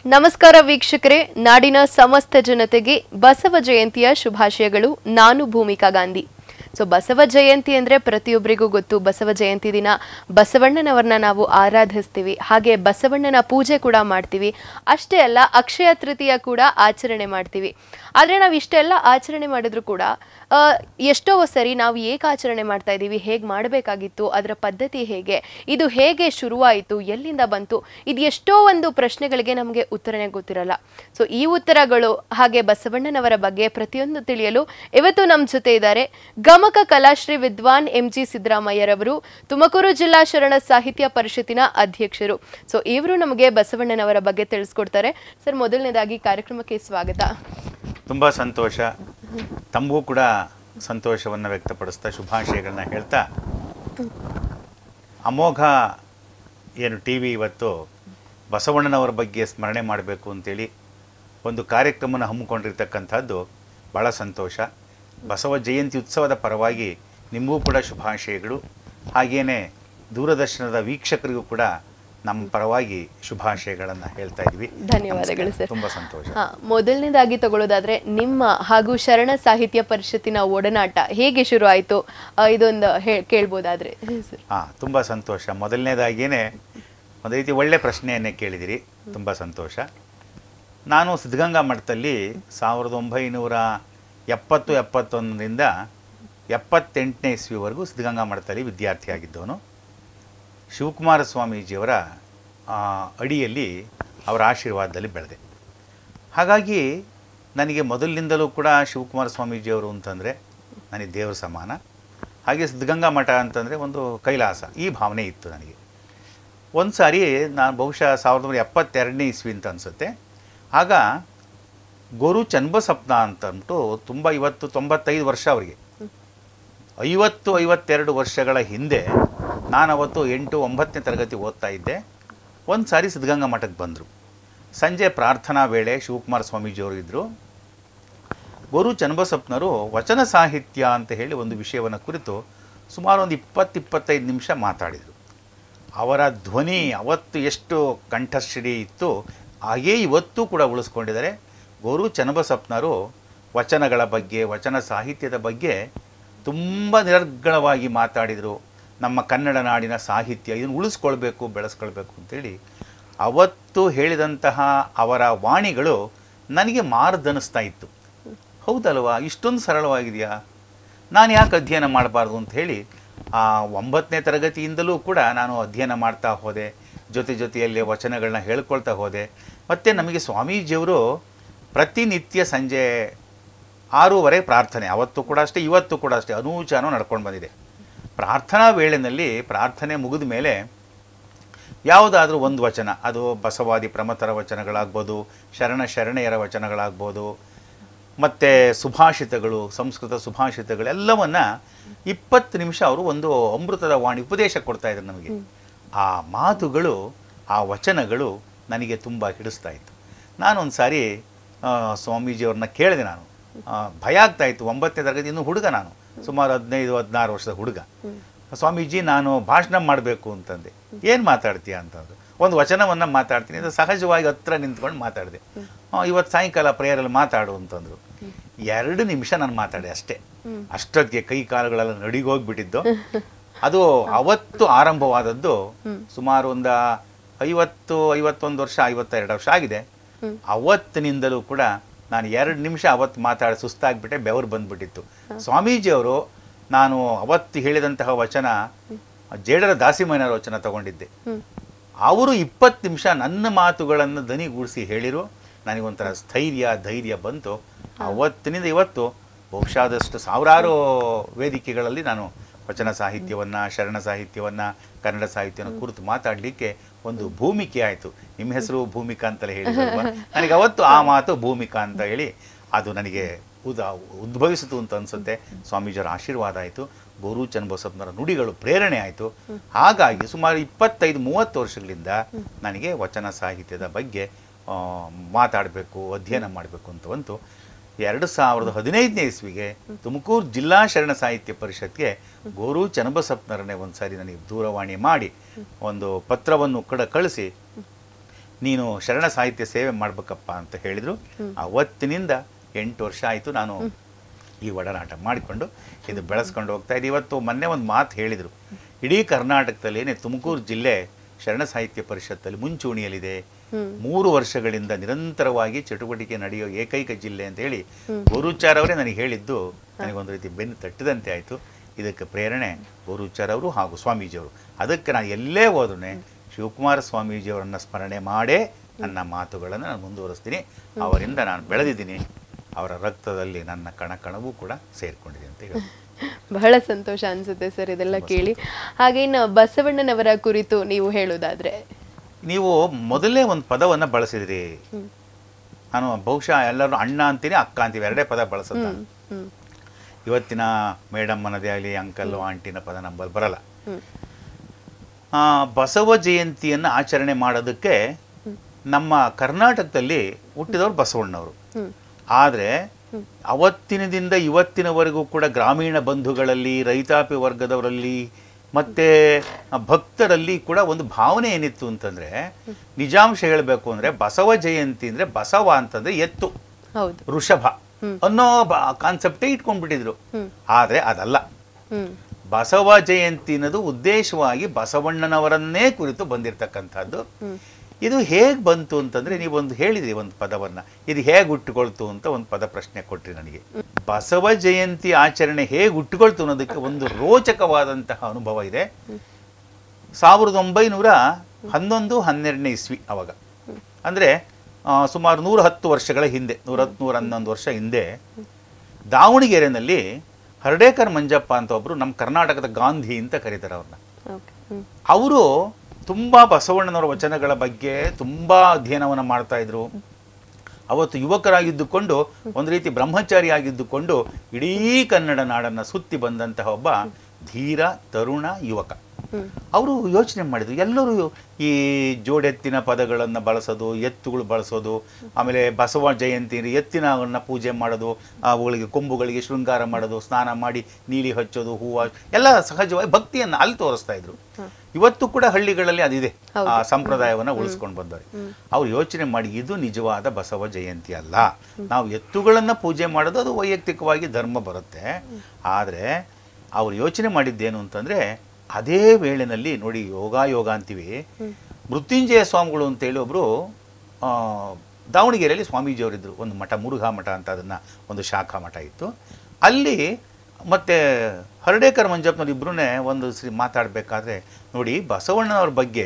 ನಮಸ್ಕಾರ ವೀಕ್ಷಕರೇ ನಾಡಿನ ಸಮಸ್ತ ಜನತೆಗೆ ಬಸವ ಜಯಂತಿಯ ಶುಭಾಶಯಗಳು ನಾನು ಭೂಮಿಕಾ ಗಾಂಧಿ ಸೊ ಬಸವ ಜಯಂತಿ ಅಂದ್ರೆ ಪ್ರತಿಯೊಬ್ಬರಿಗೂ ಗೊತ್ತು ಬಸವ ಜಯಂತಿ ದಿನ ಬಸವಣ್ಣನವರನ್ನ ನಾವು ಆರಾಧಿಸ್ತೀವಿ ಹಾಗೆ ಬಸವಣ್ಣನ ಪೂಜೆ ಕೂಡ ಮಾಡ್ತೀವಿ ಅಷ್ಟೇ ಅಲ್ಲ ಅಕ್ಷಯ ತೃತೀಯ ಕೂಡ ಆಚರಣೆ ಮಾಡ್ತೀವಿ ಆದರೆ ನಾವು ಇಷ್ಟೆಲ್ಲ ಆಚರಣೆ ಮಾಡಿದ್ರು ಕೂಡ ಆ, ಎಷ್ಟೋ ಸರಿ ನಾವು ಏಕೆ ಆಚರಣೆ ಮಾಡ್ತಾ ಇದ್ದೀವಿ ಹೇಗೆ ಮಾಡಬೇಕಾಗಿತ್ತು ಅದರ ಪದ್ಧತಿ ಹೇಗೆ ಇದು ಹೇಗೆ ಶುರುವಾಯಿತು ಎಲ್ಲಿಂದ ಬಂತು ಇದು ಎಷ್ಟೋ ಒಂದು ಪ್ರಶ್ನೆಗಳಿಗೆ ನಮಗೆ ಉತ್ತರನೇ ಗೊತ್ತಿರಲ್ಲ ಸೊ ಈ ಉತ್ತರಗಳು ಹಾಗೆ ಬಸವಣ್ಣನವರ ಬಗ್ಗೆ ಪ್ರತಿಯೊಂದು ತಿಳಿಯಲು ಇವತ್ತು ನಮ್ಮ ಜೊತೆ ಇದ್ದಾರೆ ಗಮಕ ಕಲಾಶ್ರೀ ವಿದ್ವಾನ್ ಎಂ ಜಿ ಸಿದ್ದರಾಮಯ್ಯರವರು ತುಮಕೂರು ಜಿಲ್ಲಾ ಶರಣ ಸಾಹಿತ್ಯ ಪರಿಷತ್ತಿನ ಅಧ್ಯಕ್ಷರು ಸೊ ಇವರು ನಮಗೆ ಬಸವಣ್ಣನವರ ಬಗ್ಗೆ ತಿಳಿಸ್ಕೊಡ್ತಾರೆ ಸರ್ ಮೊದಲನೇದಾಗಿ ಕಾರ್ಯಕ್ರಮಕ್ಕೆ ಸ್ವಾಗತ ತುಂಬ ಸಂತೋಷ ತಮಗೂ ಕೂಡ ಸಂತೋಷವನ್ನು ವ್ಯಕ್ತಪಡಿಸ್ತಾ ಶುಭಾಶಯಗಳನ್ನ ಹೇಳ್ತಾ ಅಮೋಘ ಏನು ಟಿ ವಿ ಇವತ್ತು ಬಸವಣ್ಣನವರ ಬಗ್ಗೆ ಸ್ಮರಣೆ ಮಾಡಬೇಕು ಅಂತೇಳಿ ಒಂದು ಕಾರ್ಯಕ್ರಮನ ಹಮ್ಮಿಕೊಂಡಿರ್ತಕ್ಕಂಥದ್ದು ಭಾಳ ಸಂತೋಷ ಬಸವ ಜಯಂತಿ ಉತ್ಸವದ ಪರವಾಗಿ ನಿಮಗೂ ಕೂಡ ಶುಭಾಶಯಗಳು ಹಾಗೆಯೇ ದೂರದರ್ಶನದ ವೀಕ್ಷಕರಿಗೂ ಕೂಡ ನಮ್ಮ ಪರವಾಗಿ ಶುಭಾಶಯಗಳನ್ನು ಹೇಳ್ತಾ ಇದ್ವಿ ಧನ್ಯವಾದಗಳು ಸರ್ ತುಂಬ ಸಂತೋಷ ಹಾ ಮೊದಲನೇದಾಗಿ ತಗೊಳ್ಳೋದಾದ್ರೆ ನಿಮ್ಮ ಹಾಗೂ ಶರಣ ಸಾಹಿತ್ಯ ಪರಿಷತ್ತಿನ ಒಡನಾಟ ಹೇಗೆ ಶುರು ಆಯ್ತು ಆ, ಇದೊಂದು ಹೇ- ಕೇಳ್ಬೋದಾದ್ರೆ ಸರ್ ಹಾಂ ತುಂಬ ಸಂತೋಷ ಮೊದಲನೇದಾಗಿಯೇ ಒಂದು ರೀತಿ ಒಳ್ಳೆ ಪ್ರಶ್ನೆಯನ್ನೇ ಕೇಳಿದಿರಿ ತುಂಬ ಸಂತೋಷ ನಾನು ಸಿದ್ಧಗಂಗಾ ಮಠದಲ್ಲಿ ಸಾವಿರದ ಒಂಬೈನೂರ ಎಪ್ಪತ್ತು ಎಪ್ಪತ್ತೊಂದರಿಂದ ಎಪ್ಪತ್ತೆಂಟನೇ ಇಸ್ವಿವರೆಗೂ ಸಿದ್ಧಗಂಗಾ ಮಠದಲ್ಲಿ ವಿದ್ಯಾರ್ಥಿಯಾಗಿದ್ದವನು ಶಿವಕುಮಾರ ಸ್ವಾಮೀಜಿಯವರ ಆ, ಅಡಿಯಲ್ಲಿ ಅವರ ಆಶೀರ್ವಾದದಲ್ಲಿ ಬೆಳೆದೆ ಹಾಗಾಗಿ ನನಗೆ ಮೊದಲಿನಿಂದಲೂ ಕೂಡ ಶಿವಕುಮಾರ ಸ್ವಾಮೀಜಿಯವರು ಅಂತಂದರೆ ನನಗೆ ದೇವರ ಸಮಾನ ಹಾಗೆ ಸಿದ್ಧಗಂಗಾ ಮಠ ಅಂತಂದರೆ ಒಂದು ಕೈಲಾಸ ಈ ಭಾವನೆ ಇತ್ತು ನನಗೆ ಒಂದು ಸಾರಿ ನಾನು ಬಹುಶಃ ಸಾವಿರದ ಒಂಬೈನೂರ ಎಪ್ಪತ್ತೆರಡನೇ ಇಸ್ವಿ ಅಂತ ಅನಿಸುತ್ತೆ ಆಗ ಗುರು ಚನ್ನಬಸಪ್ನ ಅಂತ ಅಂದ್ಬಿಟ್ಟು ತುಂಬ ಇವತ್ತು ತೊಂಬತ್ತೈದು ವರ್ಷ ಅವರಿಗೆ ಐವತ್ತು ಐವತ್ತೆರಡು ವರ್ಷಗಳ ಹಿಂದೆ ನಾನು ಅವತ್ತು ಎಂಟು ಒಂಬತ್ತನೇ ತರಗತಿ ಓದ್ತಾ ಇದ್ದೆ ಒಂದು ಸಾರಿ ಸಿದ್ಧಗಂಗಾ ಮಠಕ್ಕೆ ಬಂದರು ಸಂಜೆ ಪ್ರಾರ್ಥನಾ ವೇಳೆ ಶಿವಕುಮಾರ ಸ್ವಾಮೀಜಿಯವರು ಇದ್ದರು ಗುರು ಚನ್ನಬಸಪ್ಪನವರು ವಚನ ಸಾಹಿತ್ಯ ಅಂತ ಹೇಳಿ ಒಂದು ವಿಷಯವನ್ನು ಕುರಿತು ಸುಮಾರು ಒಂದು ಇಪ್ಪತ್ತು ಇಪ್ಪತ್ತೈದು ನಿಮಿಷ ಮಾತಾಡಿದರು ಅವರ ಧ್ವನಿ ಅವತ್ತು ಎಷ್ಟು ಕಂಠಶ್ರೀ ಇತ್ತು ಹಾಗೇ ಇವತ್ತೂ ಕೂಡ ಉಳಿಸ್ಕೊಂಡಿದ್ದಾರೆ ಗುರು ಚನ್ನಬಸಪ್ಪನವರು ವಚನಗಳ ಬಗ್ಗೆ ವಚನ ಸಾಹಿತ್ಯದ ಬಗ್ಗೆ ತುಂಬ ನಿರರ್ಗಳವಾಗಿ ಮಾತಾಡಿದರು ನಮ್ಮ ಕನ್ನಡ ನಾಡಿನ ಸಾಹಿತ್ಯ ಇದನ್ನು ಉಳಿಸ್ಕೊಳ್ಬೇಕು ಬೆಳೆಸ್ಕೊಳ್ಬೇಕು ಅಂತೇಳಿ ಅವತ್ತು ಹೇಳಿದಂತಹ ಅವರ ವಾಣಿಗಳು ನನಗೆ ಮಾರ್ದನಿಸ್ತಾ ಇತ್ತು ಹೌದಲ್ವಾ ಇಷ್ಟೊಂದು ಸರಳವಾಗಿದೆಯಾ ನಾನು ಯಾಕೆ ಅಧ್ಯಯನ ಮಾಡಬಾರ್ದು ಅಂತ ಹೇಳಿ ಆ ಒಂಬತ್ತನೇ ತರಗತಿಯಿಂದಲೂ ಕೂಡ ನಾನು ಅಧ್ಯಯನ ಮಾಡ್ತಾ ಹೋದೆ ಜೊತೆ ಜೊತೆಯಲ್ಲಿ ವಚನಗಳನ್ನ ಹೇಳ್ಕೊಳ್ತಾ ಹೋದೆ ಮತ್ತು ನಮಗೆ ಸ್ವಾಮೀಜಿಯವರು ಪ್ರತಿನಿತ್ಯ ಸಂಜೆ ಆರೂವರೆ ಪ್ರಾರ್ಥನೆ ಅವತ್ತು ಕೂಡ ಅಷ್ಟೇ ಇವತ್ತು ಕೂಡ ಅಷ್ಟೇ ಅನೂಚಾನೂ ನಡ್ಕೊಂಡು ಬಂದಿದೆ ಪ್ರಾರ್ಥನಾ ವೇಳೆಯಲ್ಲಿ ಪ್ರಾರ್ಥನೆ ಮುಗಿದ ಮೇಲೆ ಯಾವುದಾದ್ರೂ ಒಂದು ವಚನ ಅದು ಬಸವಾದಿ ಪ್ರಮಥರ ವಚನಗಳಾಗ್ಬೋದು ಶರಣ ಶರಣೆಯರ ವಚನಗಳಾಗ್ಬೋದು ಮತ್ತು ಸುಭಾಷಿತಗಳು ಸಂಸ್ಕೃತ ಸುಭಾಷಿತಗಳೆಲ್ಲವನ್ನು ಇಪ್ಪತ್ತು ನಿಮಿಷ ಅವರು ಒಂದು ಅಮೃತದ ವಾಣಿ ಉಪದೇಶ ಕೊಡ್ತಾ ಇದ್ರು ನಮಗೆ ಆ ಮಾತುಗಳು ಆ ವಚನಗಳು ನನಗೆ ತುಂಬ ಹಿಡಿಸ್ತಾ ಇತ್ತು ನಾನೊಂದು ಸಾರಿ ಆ, ಸ್ವಾಮೀಜಿಯವ್ರನ್ನ ಕೇಳಿದೆ ನಾನು ಆ, ಭಯ ಆಗ್ತಾ ಇತ್ತು ಒಂಬತ್ತನೇ ತರಗತಿ ಇನ್ನೂ ಹುಡುಗ ನಾನು ಸುಮಾರು ಹದಿನೈದು ಹದಿನಾರು ವರ್ಷದ ಹುಡುಗ ಸ್ವಾಮೀಜಿ ನಾನು ಭಾಷಣ ಮಾಡಬೇಕು ಅಂತಂದೆ ಏನು ಮಾತಾಡ್ತೀಯ ಅಂತಂದ್ರು ಒಂದು ವಚನವನ್ನು ಮಾತಾಡ್ತೀನಿ ಅದು ಸಹಜವಾಗಿ ಹತ್ರ ನಿಂತ್ಕೊಂಡು ಮಾತಾಡಿದೆ ಇವತ್ತು ಸಾಯಂಕಾಲ ಪ್ರೇಯರಲ್ಲಿ ಮಾತಾಡು ಅಂತಂದರು ಎರಡು ನಿಮಿಷ ನಾನು ಮಾತಾಡಿದೆ ಅಷ್ಟೇ ಅಷ್ಟೊತ್ತಿಗೆ ಕೈ ಕಾಲುಗಳೆಲ್ಲ ನಡಿಗೋಗ್ಬಿಟ್ಟಿದ್ದು ಅದು ಅವತ್ತು ಆರಂಭವಾದದ್ದು ಸುಮಾರು ಒಂದು ಐವತ್ತು ಐವತ್ತೊಂದು ವರ್ಷ ಐವತ್ತೆರಡು ವರ್ಷ ಆಗಿದೆ ಅವತ್ತಿನಿಂದಲೂ ಕೂಡ ನಾನು ಎರಡು ನಿಮಿಷ ಅವತ್ತು ಮಾತಾಡಿ ಸುಸ್ತಾಗ್ಬಿಟ್ಟೆ ಬೆವರು ಬಂದ್ಬಿಟ್ಟಿತ್ತು ಸ್ವಾಮೀಜಿಯವರು ನಾನು ಅವತ್ತು ಹೇಳಿದಂತಹ ವಚನ ಜೇಡರ ದಾಸಿಮಯ್ಯನವರ ವಚನ ತಗೊಂಡಿದ್ದೆ ಅವರು ಇಪ್ಪತ್ತು ನಿಮಿಷ ನನ್ನ ಮಾತುಗಳನ್ನು ದನಿಗೂಡಿಸಿ ಹೇಳಿರು ನನಗೊಂಥರ ಸ್ಥೈರ್ಯ ಧೈರ್ಯ ಬಂತು ಅವತ್ತಿನಿಂದ ಇವತ್ತು ಬಹುಶಃ ಆದಷ್ಟು ಸಾವಿರಾರು ವೇದಿಕೆಗಳಲ್ಲಿ ನಾನು ವಚನ ಸಾಹಿತ್ಯವನ್ನು ಶರಣ ಸಾಹಿತ್ಯವನ್ನು ಕನ್ನಡ ಸಾಹಿತ್ಯವನ್ನು ಕುರಿತು ಮಾತಾಡಲಿಕ್ಕೆ ಒಂದು ಭೂಮಿಕೆ ಆಯಿತು ನಿಮ್ಮ ಹೆಸರು ಭೂಮಿಕಾ ಅಂತಲೇ ಹೇಳಿದ್ರಲ್ವಾ ನನಗೆ ಅವತ್ತು ಆ ಮಾತು ಭೂಮಿಕಾ ಅಂತ ಹೇಳಿ ಅದು ನನಗೆ ಉದ ಉದ್ಭವಿಸಿತು ಅಂತ ಅನಿಸುತ್ತೆ ಸ್ವಾಮೀಜಿಯವರ ಆಶೀರ್ವಾದ ಆಯಿತು ಗುರು ಚನ್ನಬಸಪ್ಪನವರ ನುಡಿಗಳು ಪ್ರೇರಣೆ ಆಯಿತು ಹಾಗಾಗಿ ಸುಮಾರು ಇಪ್ಪತ್ತೈದು ಮೂವತ್ತು ವರ್ಷಗಳಿಂದ ನನಗೆ ವಚನ ಸಾಹಿತ್ಯದ ಬಗ್ಗೆ ಆ, ಮಾತಾಡಬೇಕು ಅಧ್ಯಯನ ಮಾಡಬೇಕು ಅಂತ ಬಂತು ಎರಡು ಸಾವಿರದ ಹದಿನೈದನೇ ಇಸ್ವಿಗೆ ತುಮಕೂರು ಜಿಲ್ಲಾ ಶರಣ ಸಾಹಿತ್ಯ ಪರಿಷತ್ಗೆ ಗೋರು ಚನ್ನಬಸಪ್ಪನವರನ್ನೇ ಒಂದು ಸಾರಿ ನನಗೆ ದೂರವಾಣಿ ಮಾಡಿ ಒಂದು ಪತ್ರವನ್ನು ಕೂಡ ಕಳಿಸಿ ನೀನು ಶರಣ ಸಾಹಿತ್ಯ ಸೇವೆ ಮಾಡ್ಬೇಕಪ್ಪ ಅಂತ ಹೇಳಿದ್ರು ಅವತ್ತಿನಿಂದ ಎಂಟು ವರ್ಷ ಆಯಿತು ನಾನು ಈ ಒಡನಾಟ ಮಾಡಿಕೊಂಡು ಇದು ಬೆಳೆಸ್ಕೊಂಡು ಹೋಗ್ತಾ ಇದ್ದೆ ಇವತ್ತು ಮೊನ್ನೆ ಒಂದು ಮಾತು ಹೇಳಿದರು ಇಡೀ ಕರ್ನಾಟಕದಲ್ಲೇನೆ ತುಮಕೂರು ಜಿಲ್ಲೆ ಶರಣ ಸಾಹಿತ್ಯ ಪರಿಷತ್ತಲ್ಲಿ ಮುಂಚೂಣಿಯಲ್ಲಿದೆ ಮೂರು ವರ್ಷಗಳಿಂದ ನಿರಂತರವಾಗಿ ಚಟುವಟಿಕೆ ನಡೆಯೋ ಏಕೈಕ ಜಿಲ್ಲೆ ಅಂತ ಹೇಳಿ ಗುರುಚಾರ್ ಅವರೇ ನನಗೆ ಹೇಳಿದ್ದು ನನಗೊಂದು ರೀತಿ ಬೆನ್ನು ತಟ್ಟಿದಂತೆ ಆಯಿತು ಇದಕ್ಕೆ ಪ್ರೇರಣೆ ಗುರುಚಾರ್ ಅವರು ಹಾಗೂ ಸ್ವಾಮೀಜಿಯವರು ಅದಕ್ಕೆ ನಾನು ಎಲ್ಲೇ ಹೋದ್ರೂ ಶಿವಕುಮಾರ ಸ್ವಾಮೀಜಿಯವರನ್ನ ಸ್ಮರಣೆ ಮಾಡೇ ನನ್ನ ಮಾತುಗಳನ್ನು ನಾನು ಮುಂದುವರಿಸ್ತೀನಿ ಅವರಿಂದ ನಾನು ಬೆಳೆದಿದ್ದೀನಿ ಅವರ ರಕ್ತದಲ್ಲಿ ನನ್ನ ಕಣ ಕಣವೂ ಕೂಡ ಸೇರಿಕೊಂಡಿದೆ ಅಂತ ಹೇಳಿ ಬಹಳ ಸಂತೋಷ ಅನ್ಸುತ್ತೆ ಸರ್ ಇದೆಲ್ಲ ಕೇಳಿ ಹಾಗೆ ಇನ್ನು ಬಸವಣ್ಣನವರ ಕುರಿತು ನೀವು ಹೇಳೋದಾದ್ರೆ ನೀವು ಮೊದಲೇ ಒಂದು ಪದವನ್ನು ಬಳಸಿದ್ರಿ ನಾನು ಬಹುಶಃ ಎಲ್ಲರೂ ಅಣ್ಣ ಅಂತೀನಿ ಅಕ್ಕ ಅಂತೀವಿ ಎರಡೇ ಪದ ಬಳಸೋದು ನಾನು ಹ್ಮ್ ಇವತ್ತಿನ ಮೇಡಮ್ ಅನ್ನೋದೇ ಆಗಲಿ ಅಂಕಲ್ ಆಂಟಿನ ಪದ ನಂಬಲ್ಲಿ ಬರಲ್ಲ ಹ್ಮ್ ಆ, ಬಸವ ಜಯಂತಿಯನ್ನು ಆಚರಣೆ ಮಾಡೋದಕ್ಕೆ ನಮ್ಮ ಕರ್ನಾಟಕದಲ್ಲಿ ಹುಟ್ಟಿದವರು ಬಸವಣ್ಣವರು ಹ್ಮ್ ಆದರೆ ಅವತ್ತಿನದಿಂದ ಇವತ್ತಿನವರೆಗೂ ಕೂಡ ಗ್ರಾಮೀಣ ಬಂಧುಗಳಲ್ಲಿ ರೈತಾಪಿ ವರ್ಗದವರಲ್ಲಿ ಮತ್ತೆ ಭಕ್ತರಲ್ಲಿ ಕೂಡ ಒಂದು ಭಾವನೆ ಏನಿತ್ತು ಅಂತಂದ್ರೆ ನಿಜಾಂಶ ಹೇಳಬೇಕು ಅಂದ್ರೆ ಬಸವ ಜಯಂತಿ ಅಂದ್ರೆ ಬಸವ ಅಂತಂದ್ರೆ ಎತ್ತು ಹೌದು ವೃಷಭ ಅನ್ನೋ ಕಾನ್ಸೆಪ್ಟೇ ಇಟ್ಕೊಂಡ್ಬಿಟ್ಟಿದ್ರು ಹ್ಮ್ ಆದರೆ ಅದಲ್ಲ ಹ್ಮ್ ಬಸವ ಜಯಂತಿ ಅನ್ನೋದು ಉದ್ದೇಶವಾಗಿ ಬಸವಣ್ಣನವರನ್ನೇ ಕುರಿತು ಬಂದಿರತಕ್ಕಂಥದ್ದು ಹ್ಮ್ ಇದು ಹೇಗೆ ಬಂತು ಅಂತಂದ್ರೆ ನೀವೊಂದು ಹೇಳಿದ್ರಿ ಒಂದು ಪದವನ್ನ ಇದು ಹೇಗೆ ಹುಟ್ಟುಕೊಳ್ತು ಅಂತ ಒಂದು ಪದ ಪ್ರಶ್ನೆ ಕೊಟ್ರಿ ನನಗೆ ಬಸವ ಜಯಂತಿ ಆಚರಣೆ ಹೇಗೆ ಹುಟ್ಟುಕೊಳ್ತು ಅನ್ನೋದಕ್ಕೆ ಒಂದು ರೋಚಕವಾದಂತಹ ಅನುಭವ ಇದೆ ಸಾವಿರದ ಒಂಬೈನೂರ ಹನ್ನೊಂದು ಹನ್ನೆರಡನೇ ಇಸ್ವಿ ಅವಾಗ ಅಂದರೆ ಸುಮಾರು ನೂರ ಹತ್ತು ವರ್ಷಗಳ ಹಿಂದೆ ನೂರ ಹತ್ತು ನೂರ ಹನ್ನೊಂದು ವರ್ಷ ಹಿಂದೆ ದಾವಣಗೆರೆನಲ್ಲಿ ಹರ್ಡೇಕರ್ ಮಂಜಪ್ಪ ಅಂತ ಒಬ್ಬರು ನಮ್ಮ ಕರ್ನಾಟಕದ ಗಾಂಧಿ ಅಂತ ಕರೀತಾರೆ ಅವ್ರನ್ನ ಓಕೆ ಹ್ಮ್ ಅವರು ತುಂಬ ಬಸವಣ್ಣನವರ ವಚನಗಳ ಬಗ್ಗೆ ತುಂಬ ಅಧ್ಯಯನವನ್ನು ಮಾಡ್ತಾ ಇದ್ರು ಅವತ್ತು ಯುವಕರಾಗಿದ್ದುಕೊಂಡು ಒಂದು ರೀತಿ ಬ್ರಹ್ಮಚಾರಿಯಾಗಿದ್ದುಕೊಂಡು ಇಡೀ ಕನ್ನಡ ನಾಡನ್ನು ಸುತ್ತಿ ಬಂದಂತಹ ಒಬ್ಬ ಧೀರ ತರುಣ ಯುವಕ ಹ್ಮ್ ಅವರು ಯೋಚನೆ ಮಾಡಿದ್ರು ಎಲ್ಲರೂ ಈ ಜೋಡೆತ್ತಿನ ಪದಗಳನ್ನು ಬಳಸೋದು ಎತ್ತುಗಳು ಬಳಸೋದು ಆಮೇಲೆ ಬಸವ ಜಯಂತಿ ಎತ್ತಿನವನ್ನ ಪೂಜೆ ಮಾಡೋದು ಅವುಗಳಿಗೆ ಕೊಂಬುಗಳಿಗೆ ಶೃಂಗಾರ ಮಾಡೋದು ಸ್ನಾನ ಮಾಡಿ ನೀಲಿ ಹಚ್ಚೋದು ಹೂವು ಎಲ್ಲ ಸಹಜವಾಗಿ ಭಕ್ತಿಯನ್ನು ಅಲ್ಲಿ ತೋರಿಸ್ತಾ ಇದ್ರು ಇವತ್ತು ಕೂಡ ಹಳ್ಳಿಗಳಲ್ಲಿ ಅದಿದೆ ಆ ಸಂಪ್ರದಾಯವನ್ನು ಉಳಿಸ್ಕೊಂಡು ಬಂದವರು ಅವ್ರು ಯೋಚನೆ ಮಾಡಿ ಇದು ನಿಜವಾದ ಬಸವ ಜಯಂತಿ ಅಲ್ಲ ನಾವು ಎತ್ತುಗಳನ್ನು ಪೂಜೆ ಮಾಡೋದು ಅದು ವೈಯಕ್ತಿಕವಾಗಿ ಧರ್ಮ ಬರುತ್ತೆ ಆದರೆ ಅವ್ರು ಯೋಚನೆ ಮಾಡಿದ್ದೇನು ಅಂತಂದ್ರೆ ಅದೇ ವೇಳೆನಲ್ಲಿ ನೋಡಿ ಯೋಗ ಯೋಗ ಅಂತೀವಿ ಮೃತ್ಯುಂಜಯ ಸ್ವಾಮಿಗಳು ಅಂತೇಳಿ ಒಬ್ಬರು ದಾವಣಗೆರೆಯಲ್ಲಿ ಸ್ವಾಮೀಜಿಯವರಿದ್ದರು ಒಂದು ಮಠ ಮುರುಘಾ ಮಠ ಅಂತ ಅದನ್ನು ಒಂದು ಶಾಖಾ ಮಠ ಇತ್ತು ಅಲ್ಲಿ ಮತ್ತೆ ಹರ್ಡೇಕರ್ ಮಂಜಪ್ಪನವ್ರು ಇಬ್ಬರೂ ಒಂದು ಶ್ರೀ ಮಾತಾಡಬೇಕಾದ್ರೆ ನೋಡಿ ಬಸವಣ್ಣನವ್ರ ಬಗ್ಗೆ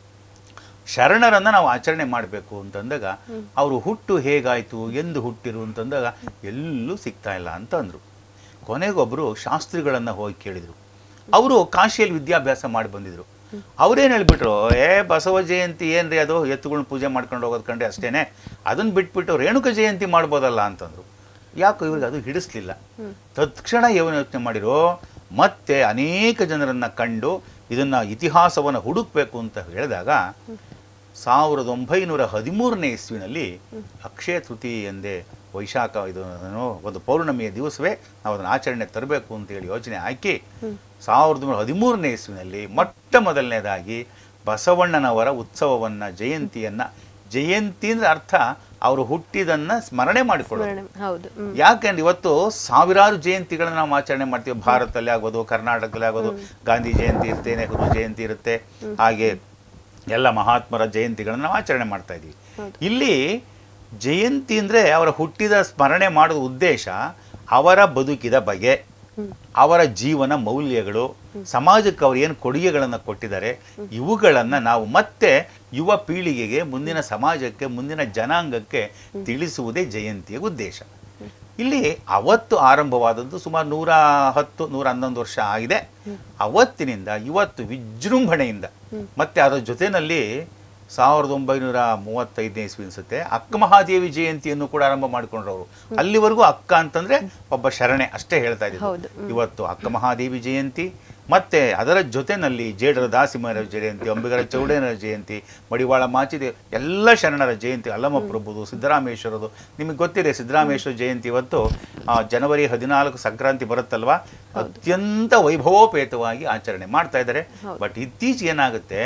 ಶರಣರನ್ನ ನಾವು ಆಚರಣೆ ಮಾಡಬೇಕು ಅಂತಂದಾಗ ಅವರು ಹುಟ್ಟು ಹೇಗಾಯಿತು ಎಂದು ಹುಟ್ಟಿರು ಅಂತಂದಾಗ ಎಲ್ಲೂ ಸಿಗ್ತಾ ಇಲ್ಲ ಅಂತ ಅಂದರು ಕೊನೆಗೊಬ್ಬರು ಶಾಸ್ತ್ರಿಗಳನ್ನು ಹೋಗಿ ಕೇಳಿದರು ಅವರು ಕಾಶಿಯಲ್ಲಿ ವಿದ್ಯಾಭ್ಯಾಸ ಮಾಡಿ ಬಂದಿದ್ರು ಅವ್ರೇನು ಹೇಳ್ಬಿಟ್ರು ಏ ಬಸವ ಜಯಂತಿ ಏನ್ರಿ ಅದು ಎತ್ತುಗಳನ್ನ ಪೂಜೆ ಮಾಡ್ಕೊಂಡು ಹೋಗೋದು ಕಂಡ್ರೆ ಅಷ್ಟೇನೆ ಅದನ್ನ ಬಿಟ್ಬಿಟ್ಟು ರೇಣುಕ ಜಯಂತಿ ಮಾಡ್ಬೋದಲ್ಲ ಅಂತಂದ್ರು ಯಾಕೋ ಇವ್ರಿಗೆ ಅದು ಹಿಡಿಸ್ಲಿಲ್ಲ ತತ್ಕ್ಷಣ ಏನು ಯೋಚನೆ ಮಾಡಿರೋ ಮತ್ತೆ ಅನೇಕ ಜನರನ್ನ ಕಂಡು ಇದನ್ನ ಇತಿಹಾಸವನ್ನು ಹುಡುಕ್ಬೇಕು ಅಂತ ಹೇಳಿದಾಗ ಸಾವಿರದ ಒಂಬೈನೂರ ಹದಿಮೂರನೇ ಇಸ್ವಿನಲ್ಲಿ ಅಕ್ಷಯ ತೃತೀಯ ಎಂದೇ ವೈಶಾಖ ಇದು ಏನೋ ಒಂದು ಪೌರ್ಣಮಿಯ ದಿವಸವೇ ನಾವು ಅದನ್ನು ಆಚರಣೆ ತರಬೇಕು ಅಂತೇಳಿ ಯೋಚನೆ ಹಾಕಿ ಸಾವಿರದ ಒಂಬೈನೂರ ಹದಿಮೂರನೇ ಇಸ್ವಿನಲ್ಲಿ ಮೊಟ್ಟ ಮೊದಲನೇದಾಗಿ ಬಸವಣ್ಣನವರ ಉತ್ಸವವನ್ನ ಜಯಂತಿಯನ್ನ ಜಯಂತಿ ಅಂದ್ರೆ ಅರ್ಥ ಅವರು ಹುಟ್ಟಿದನ್ನ ಸ್ಮರಣೆ ಮಾಡಿಕೊಳ್ಳೋದು ಸ್ಮರಣೆ ಹೌದು ಹ್ಮ್ ಯಾಕಂದ್ರೆ ಇವತ್ತು ಸಾವಿರಾರು ಜಯಂತಿಗಳನ್ನ ನಾವು ಆಚರಣೆ ಮಾಡ್ತೀವಿ ಭಾರತದಲ್ಲಿ ಆಗೋದು ಕರ್ನಾಟಕದಲ್ಲಿ ಆಗೋದು ಗಾಂಧಿ ಜಯಂತಿ ಇರುತ್ತೆ ನೆಹರು ಜಯಂತಿ ಇರುತ್ತೆ ಹಾಗೆ ಎಲ್ಲ ಮಹಾತ್ಮರ ಜಯಂತಿಗಳನ್ನ ನಾವು ಆಚರಣೆ ಮಾಡ್ತಾ ಇದೀವಿ ಇಲ್ಲಿ ಜಯಂತಿ ಅಂದ್ರೆ ಅವರ ಹುಟ್ಟಿದ ಸ್ಮರಣೆ ಮಾಡೋದ ಉದ್ದೇಶ ಅವರ ಬದುಕಿದ ಬಗೆ ಅವರ ಜೀವನ ಮೌಲ್ಯಗಳು ಸಮಾಜಕ್ಕೆ ಅವ್ರು ಏನು ಕೊಡುಗೆಗಳನ್ನು ಕೊಟ್ಟಿದ್ದಾರೆ ಇವುಗಳನ್ನ ನಾವು ಮತ್ತೆ ಯುವ ಪೀಳಿಗೆಗೆ ಮುಂದಿನ ಸಮಾಜಕ್ಕೆ ಮುಂದಿನ ಜನಾಂಗಕ್ಕೆ ತಿಳಿಸುವುದೇ ಜಯಂತಿಯ ಉದ್ದೇಶ ಇಲ್ಲಿ ಅವತ್ತು ಆರಂಭವಾದದ್ದು ಸುಮಾರು ನೂರ ಹತ್ತು ನೂರ ಹನ್ನೊಂದು ವರ್ಷ ಆಗಿದೆ ಅವತ್ತಿನಿಂದ ಇವತ್ತು ವಿಜೃಂಭಣೆಯಿಂದ ಮತ್ತೆ ಅದರ ಜೊತೆಯಲ್ಲಿ ಸಾವಿರದ ಒಂಬೈನೂರ ಮೂವತ್ತೈದನೇ ಇಸ್ವಿ ಅನ್ಸುತ್ತೆ ಅಕ್ಕ ಮಹಾದೇವಿ ಜಯಂತಿಯನ್ನು ಕೂಡ ಆರಂಭ ಮಾಡ್ಕೊಂಡ್ರು ಅವರು ಅಲ್ಲಿವರೆಗೂ ಅಕ್ಕ ಅಂತಂದ್ರೆ ಒಬ್ಬ ಶರಣೆ ಅಷ್ಟೇ ಹೇಳ್ತಾ ಇದ್ರು ಹೌದು. ಇವತ್ತು ಅಕ್ಕ ಮಹಾದೇವಿ ಜಯಂತಿ ಮತ್ತೆ ಅದರ ಜೊತೆನಲ್ಲಿ ಜೇಡರ ದಾಸಿಮರ ಜಯಂತಿ ಅಂಬಿಗರ ಚೌಡೇನರ ಜಯಂತಿ ಮಡಿವಾಳ ಮಾಚಿದೆ ಎಲ್ಲ ಶರಣರ ಜಯಂತಿ ಅಲ್ಲಮ ಪ್ರಭುದು ಸಿದ್ದರಾಮೇಶ್ವರದು ನಿಮಗೆ ಗೊತ್ತಿದೆ ಸಿದ್ದರಾಮೇಶ್ವರ ಜಯಂತಿ ಇವತ್ತು ಆ, ಜನವರಿ ಹದಿನಾಲ್ಕು ಸಂಕ್ರಾಂತಿ ಬರುತ್ತಲ್ವಾ ಅತ್ಯಂತ ವೈಭವೋಪೇತವಾಗಿ ಆಚರಣೆ ಮಾಡ್ತಾ ಇದ್ದಾರೆ ಬಟ್ ಇತ್ತೀಚೆಗೆ ಏನಾಗುತ್ತೆ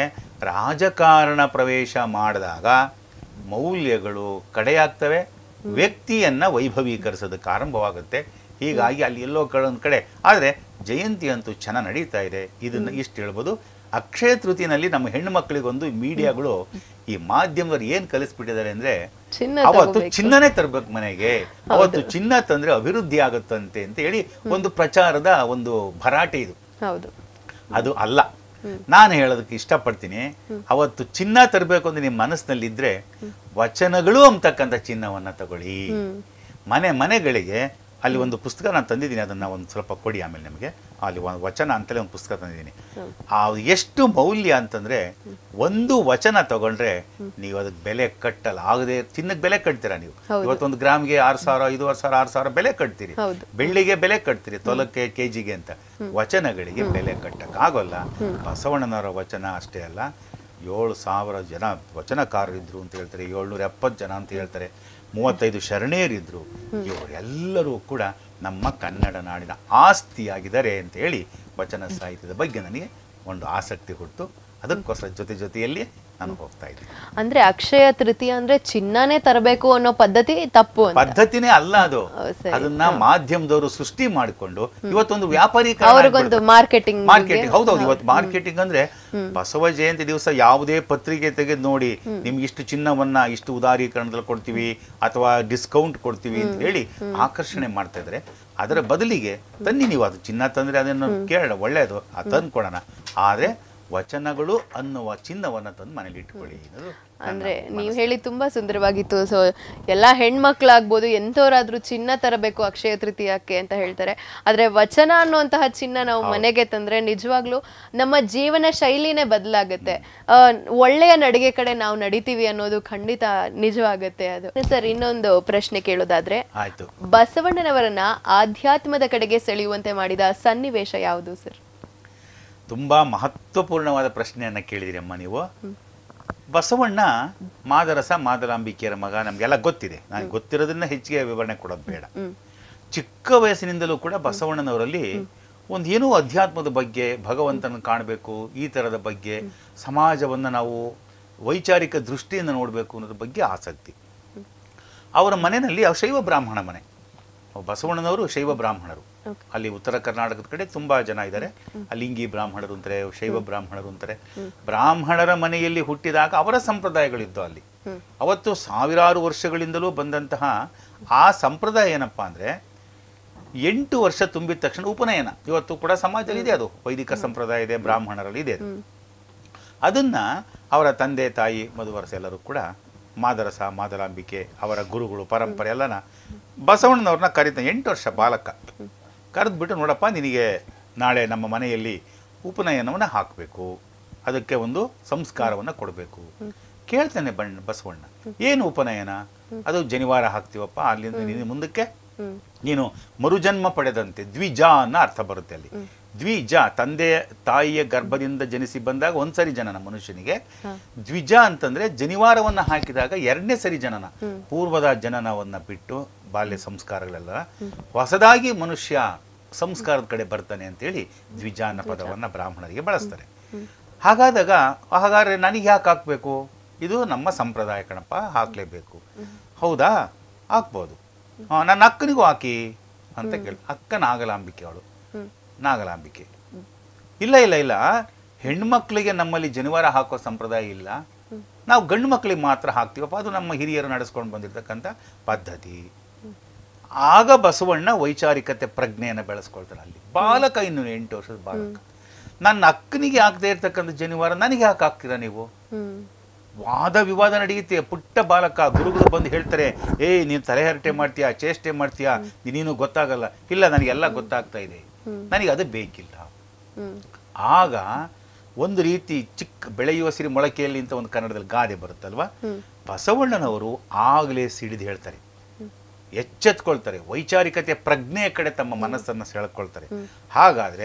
ರಾಜಕಾರಣ ಪ್ರವೇಶ ಮಾಡಿದಾಗ ಮೌಲ್ಯಗಳು ಕಡೆಯಾಗ್ತವೆ ವ್ಯಕ್ತಿಯನ್ನ ವೈಭವೀಕರಿಸೋದಕ್ಕೆ ಆರಂಭವಾಗುತ್ತೆ ಹೀಗಾಗಿ ಅಲ್ಲಿ ಎಲ್ಲೋ ಕಡೆ ಕಡೆ ಆದರೆ ಜಯಂತಿ ಅಂತೂ ಚೆನ್ನಾಗಿ ನಡೀತಾ ಇದೆ ಇದನ್ನ ಇಷ್ಟು ಹೇಳ್ಬೋದು ಅಕ್ಷಯ ತೃತೀನಲ್ಲಿ ನಮ್ಮ ಹೆಣ್ಣು ಮಕ್ಕಳಿಗೊಂದು ಮೀಡಿಯಾಗಳು ಈ ಮಾಧ್ಯಮದವ್ರು ಏನ್ ಕಲಿಸ್ಬಿಟ್ಟಿದ್ದಾರೆ ಅಂದ್ರೆ ಚಿನ್ನ ಅವತ್ತು ತಗೋಬೇಕು. ಚಿನ್ನನೇ ತರ್ಬೇಕು ಮನೆಗೆ ಅವತ್ತು ಚಿನ್ನ ತಂದ್ರೆ ಅಭಿವೃದ್ಧಿ ಆಗುತ್ತಂತೆ ಅಂತ ಹೇಳಿ ಒಂದು ಪ್ರಚಾರದ ಒಂದು ಭರಾಟೆ ಇದು ಹೌದು ಅದು ಅಲ್ಲ ನಾನು ಹೇಳೋದಕ್ಕೆ ಇಷ್ಟಪಡ್ತೀನಿ ಅವತ್ತು ಚಿನ್ನ ತರಬೇಕು ಅಂದ್ರೆ ನಿಮ್ಮ ಮನಸ್ಸಿನಲ್ಲಿ ಇದ್ರೆ ವಚನಗಳು ಅಂತಕ್ಕಂಥ ಚಿನ್ನವನ್ನ ತಗೊಳ್ಳಿ ಮನೆ ಮನೆಗಳಿಗೆ ಅಲ್ಲಿ ಒಂದು ಪುಸ್ತಕ ನಾನು ತಂದಿದ್ದೀನಿ ಅದನ್ನ ಒಂದು ಸ್ವಲ್ಪ ಕೊಡಿ ಆಮೇಲೆ ನಿಮಗೆ ಅಲ್ಲಿ ಒಂದು ವಚನ ಅಂತಲೇ ಒಂದು ಪುಸ್ತಕ ತಂದಿದ್ದೀನಿ ಆ ಎಷ್ಟು ಮೌಲ್ಯ ಅಂತಂದ್ರೆ ಒಂದು ವಚನ ತಗೊಂಡ್ರೆ ನೀವು ಅದಕ್ಕೆ ಬೆಲೆ ಕಟ್ಟಲ್ಲ ಆಗದೆ ಚಿನ್ನಕ್ಕೆ ಬೆಲೆ ಕಟ್ತೀರಾ ನೀವು ಹೌದು. ಇವತ್ತೊಂದು ಗ್ರಾಮ್ಗೆ ಆರು ಸಾವಿರ ಐದುವರೆ ಸಾವಿರ ಆರು ಸಾವಿರ ಬೆಲೆ ಕಟ್ತೀರಿ ಹೌದು. ಬೆಳ್ಳಿಗೆ ಬೆಲೆ ಕಟ್ತೀರಿ ತೊಲಕ್ಕೆ ಕೆಜಿಗೆ ಅಂತ ವಚನಗಳಿಗೆ ಬೆಲೆ ಕಟ್ಟಕ್ ಆಗೋಲ್ಲ ಬಸವಣ್ಣನವರ ವಚನ ಅಷ್ಟೇ ಅಲ್ಲ ಏಳು ಸಾವಿರ ಜನ ವಚನಕಾರರಿದ್ರು ಅಂತ ಹೇಳ್ತಾರೆ ಏಳ್ನೂರ ಎಪ್ಪತ್ತು ಜನ ಅಂತ ಹೇಳ್ತಾರೆ ಮೂವತ್ತೈದು ಶರಣೇರಿದ್ರು ಇವರೆಲ್ಲರೂ ಕೂಡ ನಮ್ಮ ಕನ್ನಡ ನಾಡಿನ ಆಸ್ತಿಯಾಗಿದ್ದಾರೆ ಅಂತ ಹೇಳಿ ವಚನ ಸಾಹಿತ್ಯದ ಬಗ್ಗೆ ನನಗೆ ಒಂದು ಆಸಕ್ತಿ ಹುಟ್ಟು ಅದಕ್ಕೋಸ್ಕರ ಜೊತೆ ಜೊತೆಯಲ್ಲಿ ನಾನು ಹೋಗ್ತಾ ಇದ್ದೀನಿ ಅಂದ್ರೆ ಅಕ್ಷಯ ತೃತೀಯ ಅಂದ್ರೆ ಚಿನ್ನನೇ ತರಬೇಕು ಅನ್ನೋ ಪದ್ಧತಿ ತಪ್ಪು ಅಂತ ಪದ್ಧತಿನೇ ಅಲ್ಲ ಅದು ಓ, ಸರಿ. ಅದನ್ನ ಮಾಧ್ಯಮದವರು ಸೃಷ್ಟಿ ಮಾಡಿಕೊಂಡು ಇವತ್ತೊಂದು ವ್ಯಾಪಾರೀಕರಣ ಅವ್ರಿಗೊಂದು ಮಾರ್ಕೆಟಿಂಗ್ ಮಾರ್ಕೆಟಿಂಗ್ ಹೌದೌದು ಇವತ್ತು ಮಾರ್ಕೆಟಿಂಗ್ ಅಂದ್ರೆ ಬಸವ ಜಯಂತಿ ದಿವಸ ಯಾವುದೇ ಪತ್ರಿಕೆ ತೆಗೆದು ನೋಡಿ ನಿಮ್ಗೆ ಇಷ್ಟು ಚಿನ್ನವನ್ನ ಇಷ್ಟು ಉದಾರೀಕರಣದಲ್ಲಿ ಕೊಡ್ತೀವಿ ಅಥವಾ ಡಿಸ್ಕೌಂಟ್ ಕೊಡ್ತೀವಿ ಅಂತ ಹೇಳಿ ಆಕರ್ಷಣೆ ಮಾಡ್ತಾ ಇದ್ದಾರೆ ಅದರ ಬದಲಿಗೆ ತನ್ನಿ ನೀವು ಅದು ಚಿನ್ನ ತಂದ್ರೆ ಅದನ್ನು ಕೇಳೋಣ ಒಳ್ಳೆಯದು ಅದು ತಂದು ಕೊಡೋಣ ಆದ್ರೆ ವಚನಗಳು ಅನ್ನುವ ಚಿನ್ನವನ್ನ ತಂದು ಮನೇಲಿ ಇಟ್ಕೊಳ್ಳಿ ಅನ್ನೋದು ನನ್ನ ಅಂದ್ರೆ ನೀವು ಹೇಳಿ ತುಂಬಾ ಸುಂದರವಾಗಿತ್ತು ಸೊ ಎಲ್ಲಾ ಹೆಣ್ಮಕ್ಳಾಗ್ಬೋದು ಎಂಥವ್ರಾದ್ರೂ ಚಿನ್ನ ತರಬೇಕು ಅಕ್ಷಯ ತೃತೀಯಕ್ಕೆ ಅಂತ ಹೇಳ್ತಾರೆ ಆದ್ರೆ ವಚನ ಅನ್ನುವಂತಹ ಚಿನ್ನ ನಾವು ಮನೆಗೆ ತಂದ್ರೆ ನಿಜವಾಗ್ಲೂ ನಮ್ಮ ಜೀವನ ಶೈಲಿನೇ ಬದಲಾಗುತ್ತೆ ಆ, ಒಳ್ಳೆಯ ನಡಿಗೆ ಕಡೆ ನಾವು ನಡಿತೀವಿ ಅನ್ನೋದು ಖಂಡಿತ ನಿಜವಾಗುತ್ತೆ ಅದು ಸರ್ ಇನ್ನೊಂದು ಪ್ರಶ್ನೆ ಕೇಳೋದಾದ್ರೆ ಆಯ್ತು ಬಸವಣ್ಣನವರನ್ನ ಆಧ್ಯಾತ್ಮದ ಕಡೆಗೆ ಸೆಳೆಯುವಂತೆ ಮಾಡಿದ ಸನ್ನಿವೇಶ ಯಾವುದು ಸರ್ ತುಂಬಾ ಮಹತ್ವಪೂರ್ಣವಾದ ಪ್ರಶ್ನೆಯನ್ನ ಕೇಳಿದಿರಮ್ಮ ನೀವು ಬಸವಣ್ಣ ಮಾದರಸ ಮಾದರಾಂಬಿಕೆಯರ ಮಗ ನಮ್ಗೆಲ್ಲ ಗೊತ್ತಿದೆ ನಾನು ಗೊತ್ತಿರೋದನ್ನ ಹೆಚ್ಚಿಗೆ ವಿವರಣೆ ಕೊಡೋದು ಬೇಡ ಚಿಕ್ಕ ವಯಸ್ಸಿನಿಂದಲೂ ಕೂಡ ಬಸವಣ್ಣನವರಲ್ಲಿ ಒಂದು ಏನೋ ಅಧ್ಯಾತ್ಮದ ಬಗ್ಗೆ ಭಗವಂತನ ಕಾಣಬೇಕು ಈ ಥರದ ಬಗ್ಗೆ ಸಮಾಜವನ್ನು ನಾವು ವೈಚಾರಿಕ ದೃಷ್ಟಿಯಿಂದ ನೋಡಬೇಕು ಅನ್ನೋದ್ರ ಬಗ್ಗೆ ಆಸಕ್ತಿ ಅವರ ಮನೆಯಲ್ಲಿ ಆ ಶೈವ ಬ್ರಾಹ್ಮಣ ಮನೆ ಬಸವಣ್ಣನವರು ಶೈವ ಬ್ರಾಹ್ಮಣರು ಅಲ್ಲಿ ಉತ್ತರ ಕರ್ನಾಟಕದ ಕಡೆ ತುಂಬಾ ಜನ ಇದ್ದಾರೆ ಅಲ್ಲಿ ಇಂಗಿ ಬ್ರಾಹ್ಮಣರು ಅಂತಾರೆ ಶೈವ ಬ್ರಾಹ್ಮಣರು ಅಂತಾರೆ ಬ್ರಾಹ್ಮಣರ ಮನೆಯಲ್ಲಿ ಹುಟ್ಟಿದಾಗ ಅವರ ಸಂಪ್ರದಾಯಗಳಿದ್ದು ಅಲ್ಲಿ ಅವತ್ತು ಸಾವಿರಾರು ವರ್ಷಗಳಿಂದಲೂ ಬಂದಂತಹ ಆ ಸಂಪ್ರದಾಯ ಏನಪ್ಪಾ ಅಂದ್ರೆ ಎಂಟು ವರ್ಷ ತುಂಬಿದ ತಕ್ಷಣ ಉಪನಯನ ಇವತ್ತು ಕೂಡ ಸಮಾಜದಲ್ಲಿ ಇದೆ ಅದು ವೈದಿಕ ಸಂಪ್ರದಾಯ ಇದೆ ಬ್ರಾಹ್ಮಣರಲ್ಲಿ ಇದೆ ಅದು. ಅದನ್ನ ಅವರ ತಂದೆ ತಾಯಿ ಮಧುವರಸ ಎಲ್ಲರೂ ಕೂಡ ಮಾದರಸ ಮಾದರಾಂಬಿಕೆ ಅವರ ಗುರುಗಳು ಪರಂಪರೆ ಎಲ್ಲನ ಬಸವಣ್ಣನವ್ರನ್ನ ಕರೀತಾನೆ ಎಂಟು ವರ್ಷ ಬಾಲಕ ಕರೆದ್ಬಿಟ್ಟು ನೋಡಪ್ಪ ನಿನಗೆ ನಾಳೆ ನಮ್ಮ ಮನೆಯಲ್ಲಿ ಉಪನಯನವನ್ನು ಹಾಕಬೇಕು ಅದಕ್ಕೆ ಒಂದು ಸಂಸ್ಕಾರವನ್ನು ಕೊಡಬೇಕು ಕೇಳ್ತಾನೆ ಬಣ್ಣ ಬಸವಣ್ಣ ಏನು ಉಪನಯನ ಅದು ಜನಿವಾರ ಹಾಕ್ತೀವಪ್ಪ ಅಲ್ಲಿಂದ ನೀನು ಮುಂದಕ್ಕೆ ನೀನು ಮರುಜನ್ಮ ಪಡೆದಂತೆ ದ್ವಿಜ ಅನ್ನೋ ಅರ್ಥ ಬರುತ್ತೆ ಅಲ್ಲಿ ದ್ವಿಜ ತಂದೆ ತಾಯಿಯ ಗರ್ಭದಿಂದ ಜನಿಸಿ ಬಂದಾಗ ಒಂದ್ಸರಿ ಜನನ ಮನುಷ್ಯನಿಗೆ ದ್ವಿಜ ಅಂತಂದ್ರೆ ಜನಿವಾರವನ್ನ ಹಾಕಿದಾಗ ಎರಡನೇ ಸರಿ ಜನನ ಪೂರ್ವದ ಜನನವನ್ನ ಬಿಟ್ಟು ಬಾಲ್ಯ ಸಂಸ್ಕಾರಗಳೆಲ್ಲ ಹೊಸದಾಗಿ ಮನುಷ್ಯ ಸಂಸ್ಕಾರದ ಕಡೆ ಬರ್ತಾನೆ ಅಂತೇಳಿ ದ್ವಿಜ ಅನ್ನೋ ಪದವನ್ನ ಬ್ರಾಹ್ಮಣರಿಗೆ ಬಳಸ್ತಾರೆ ಹಾಗಾದಾಗ ಹಾಗಾದ್ರೆ ನನಗೆ ಯಾಕೆ ಹಾಕ್ಬೇಕು ಇದು ನಮ್ಮ ಸಂಪ್ರದಾಯ ಕಣಪ್ಪ ಹಾಕ್ಲೇಬೇಕು ಹೌದಾ ಹಾಕ್ಬೋದು ಆ, ನನ್ನ ಅಕ್ಕನಿಗೂ ಹಾಕಿ ಅಂತ ಕೇಳಿ ಅಕ್ಕ ನಾಗಲಾಂಬಿಕೆ ಅವಳು ನಾಗಲಾಂಬಿಕೆ ಇಲ್ಲ ಇಲ್ಲ ಇಲ್ಲ ಹೆಣ್ಮಕ್ಳಿಗೆ ನಮ್ಮಲ್ಲಿ ಜನಿವಾರ ಹಾಕೋ ಸಂಪ್ರದಾಯ ಇಲ್ಲ ನಾವು ಗಂಡು ಮಕ್ಕಳಿಗೆ ಮಾತ್ರ ಹಾಕ್ತೀವಪ್ಪ ಅದು ನಮ್ಮ ಹಿರಿಯರು ನಡೆಸ್ಕೊಂಡು ಬಂದಿರತಕ್ಕಂಥ ಪದ್ಧತಿ ಆಗ ಬಸವಣ್ಣ ವೈಚಾರಿಕತೆ ಪ್ರಜ್ಞೆಯನ್ನು ಬೆಳೆಸ್ಕೊಳ್ತಾನೆ ಅಲ್ಲಿ ಬಾಲಕ ಇನ್ನು ಎಂಟು ವರ್ಷದ ಬಾಲಕ ನನ್ನ ಅಕ್ಕನಿಗೆ ಹಾಕದೇ ಇರ್ತಕ್ಕಂಥ ಜನಿವಾರ ನನಗೆ ಯಾಕೆ ಹಾಕ್ತೀರಾ ನೀವು ಹ್ಮ್ ವಾದ ವಿವಾದ ನಡೆಯುತ್ತೆ ಪುಟ್ಟ ಬಾಲಕ ಗುರುಗಳು ಬಂದು ಹೇಳ್ತಾರೆ ಏಯ್ ನೀನು ತಲೆಹರಟೆ ಮಾಡ್ತೀಯಾ ಚೇಷ್ಟೆ ಮಾಡ್ತೀಯಾ ನೀನು ಗೊತ್ತಾಗಲ್ಲ ಇಲ್ಲ ನನಗೆಲ್ಲ ಗೊತ್ತಾಗ್ತಾ ಇದೆ ನನಗೆ ಅದು ಬೇಕಿಲ್ಲ ಹ್ಮ್ ಆಗ ಒಂದು ರೀತಿ ಚಿಕ್ಕ ಬೆಳೆಯುವ ಸಿರಿ ಮೊಳಕೆಯಲ್ಲಿ ಅಂತ ಒಂದು ಕನ್ನಡದಲ್ಲಿ ಗಾದೆ ಬರುತ್ತಲ್ವಾ ಬಸವಣ್ಣನವರು ಆಗಲೇ ಸಿಡಿದು ಹೇಳ್ತಾರೆ ಎಚ್ಚೆತ್ಕೊಳ್ತಾರೆ ವೈಚಾರಿಕತೆ ಪ್ರಜ್ಞೆಯ ಕಡೆ ತಮ್ಮ ಮನಸ್ಸನ್ನು ಸೆಳೆಕೊಳ್ತಾರೆ ಹಾಗಾದ್ರೆ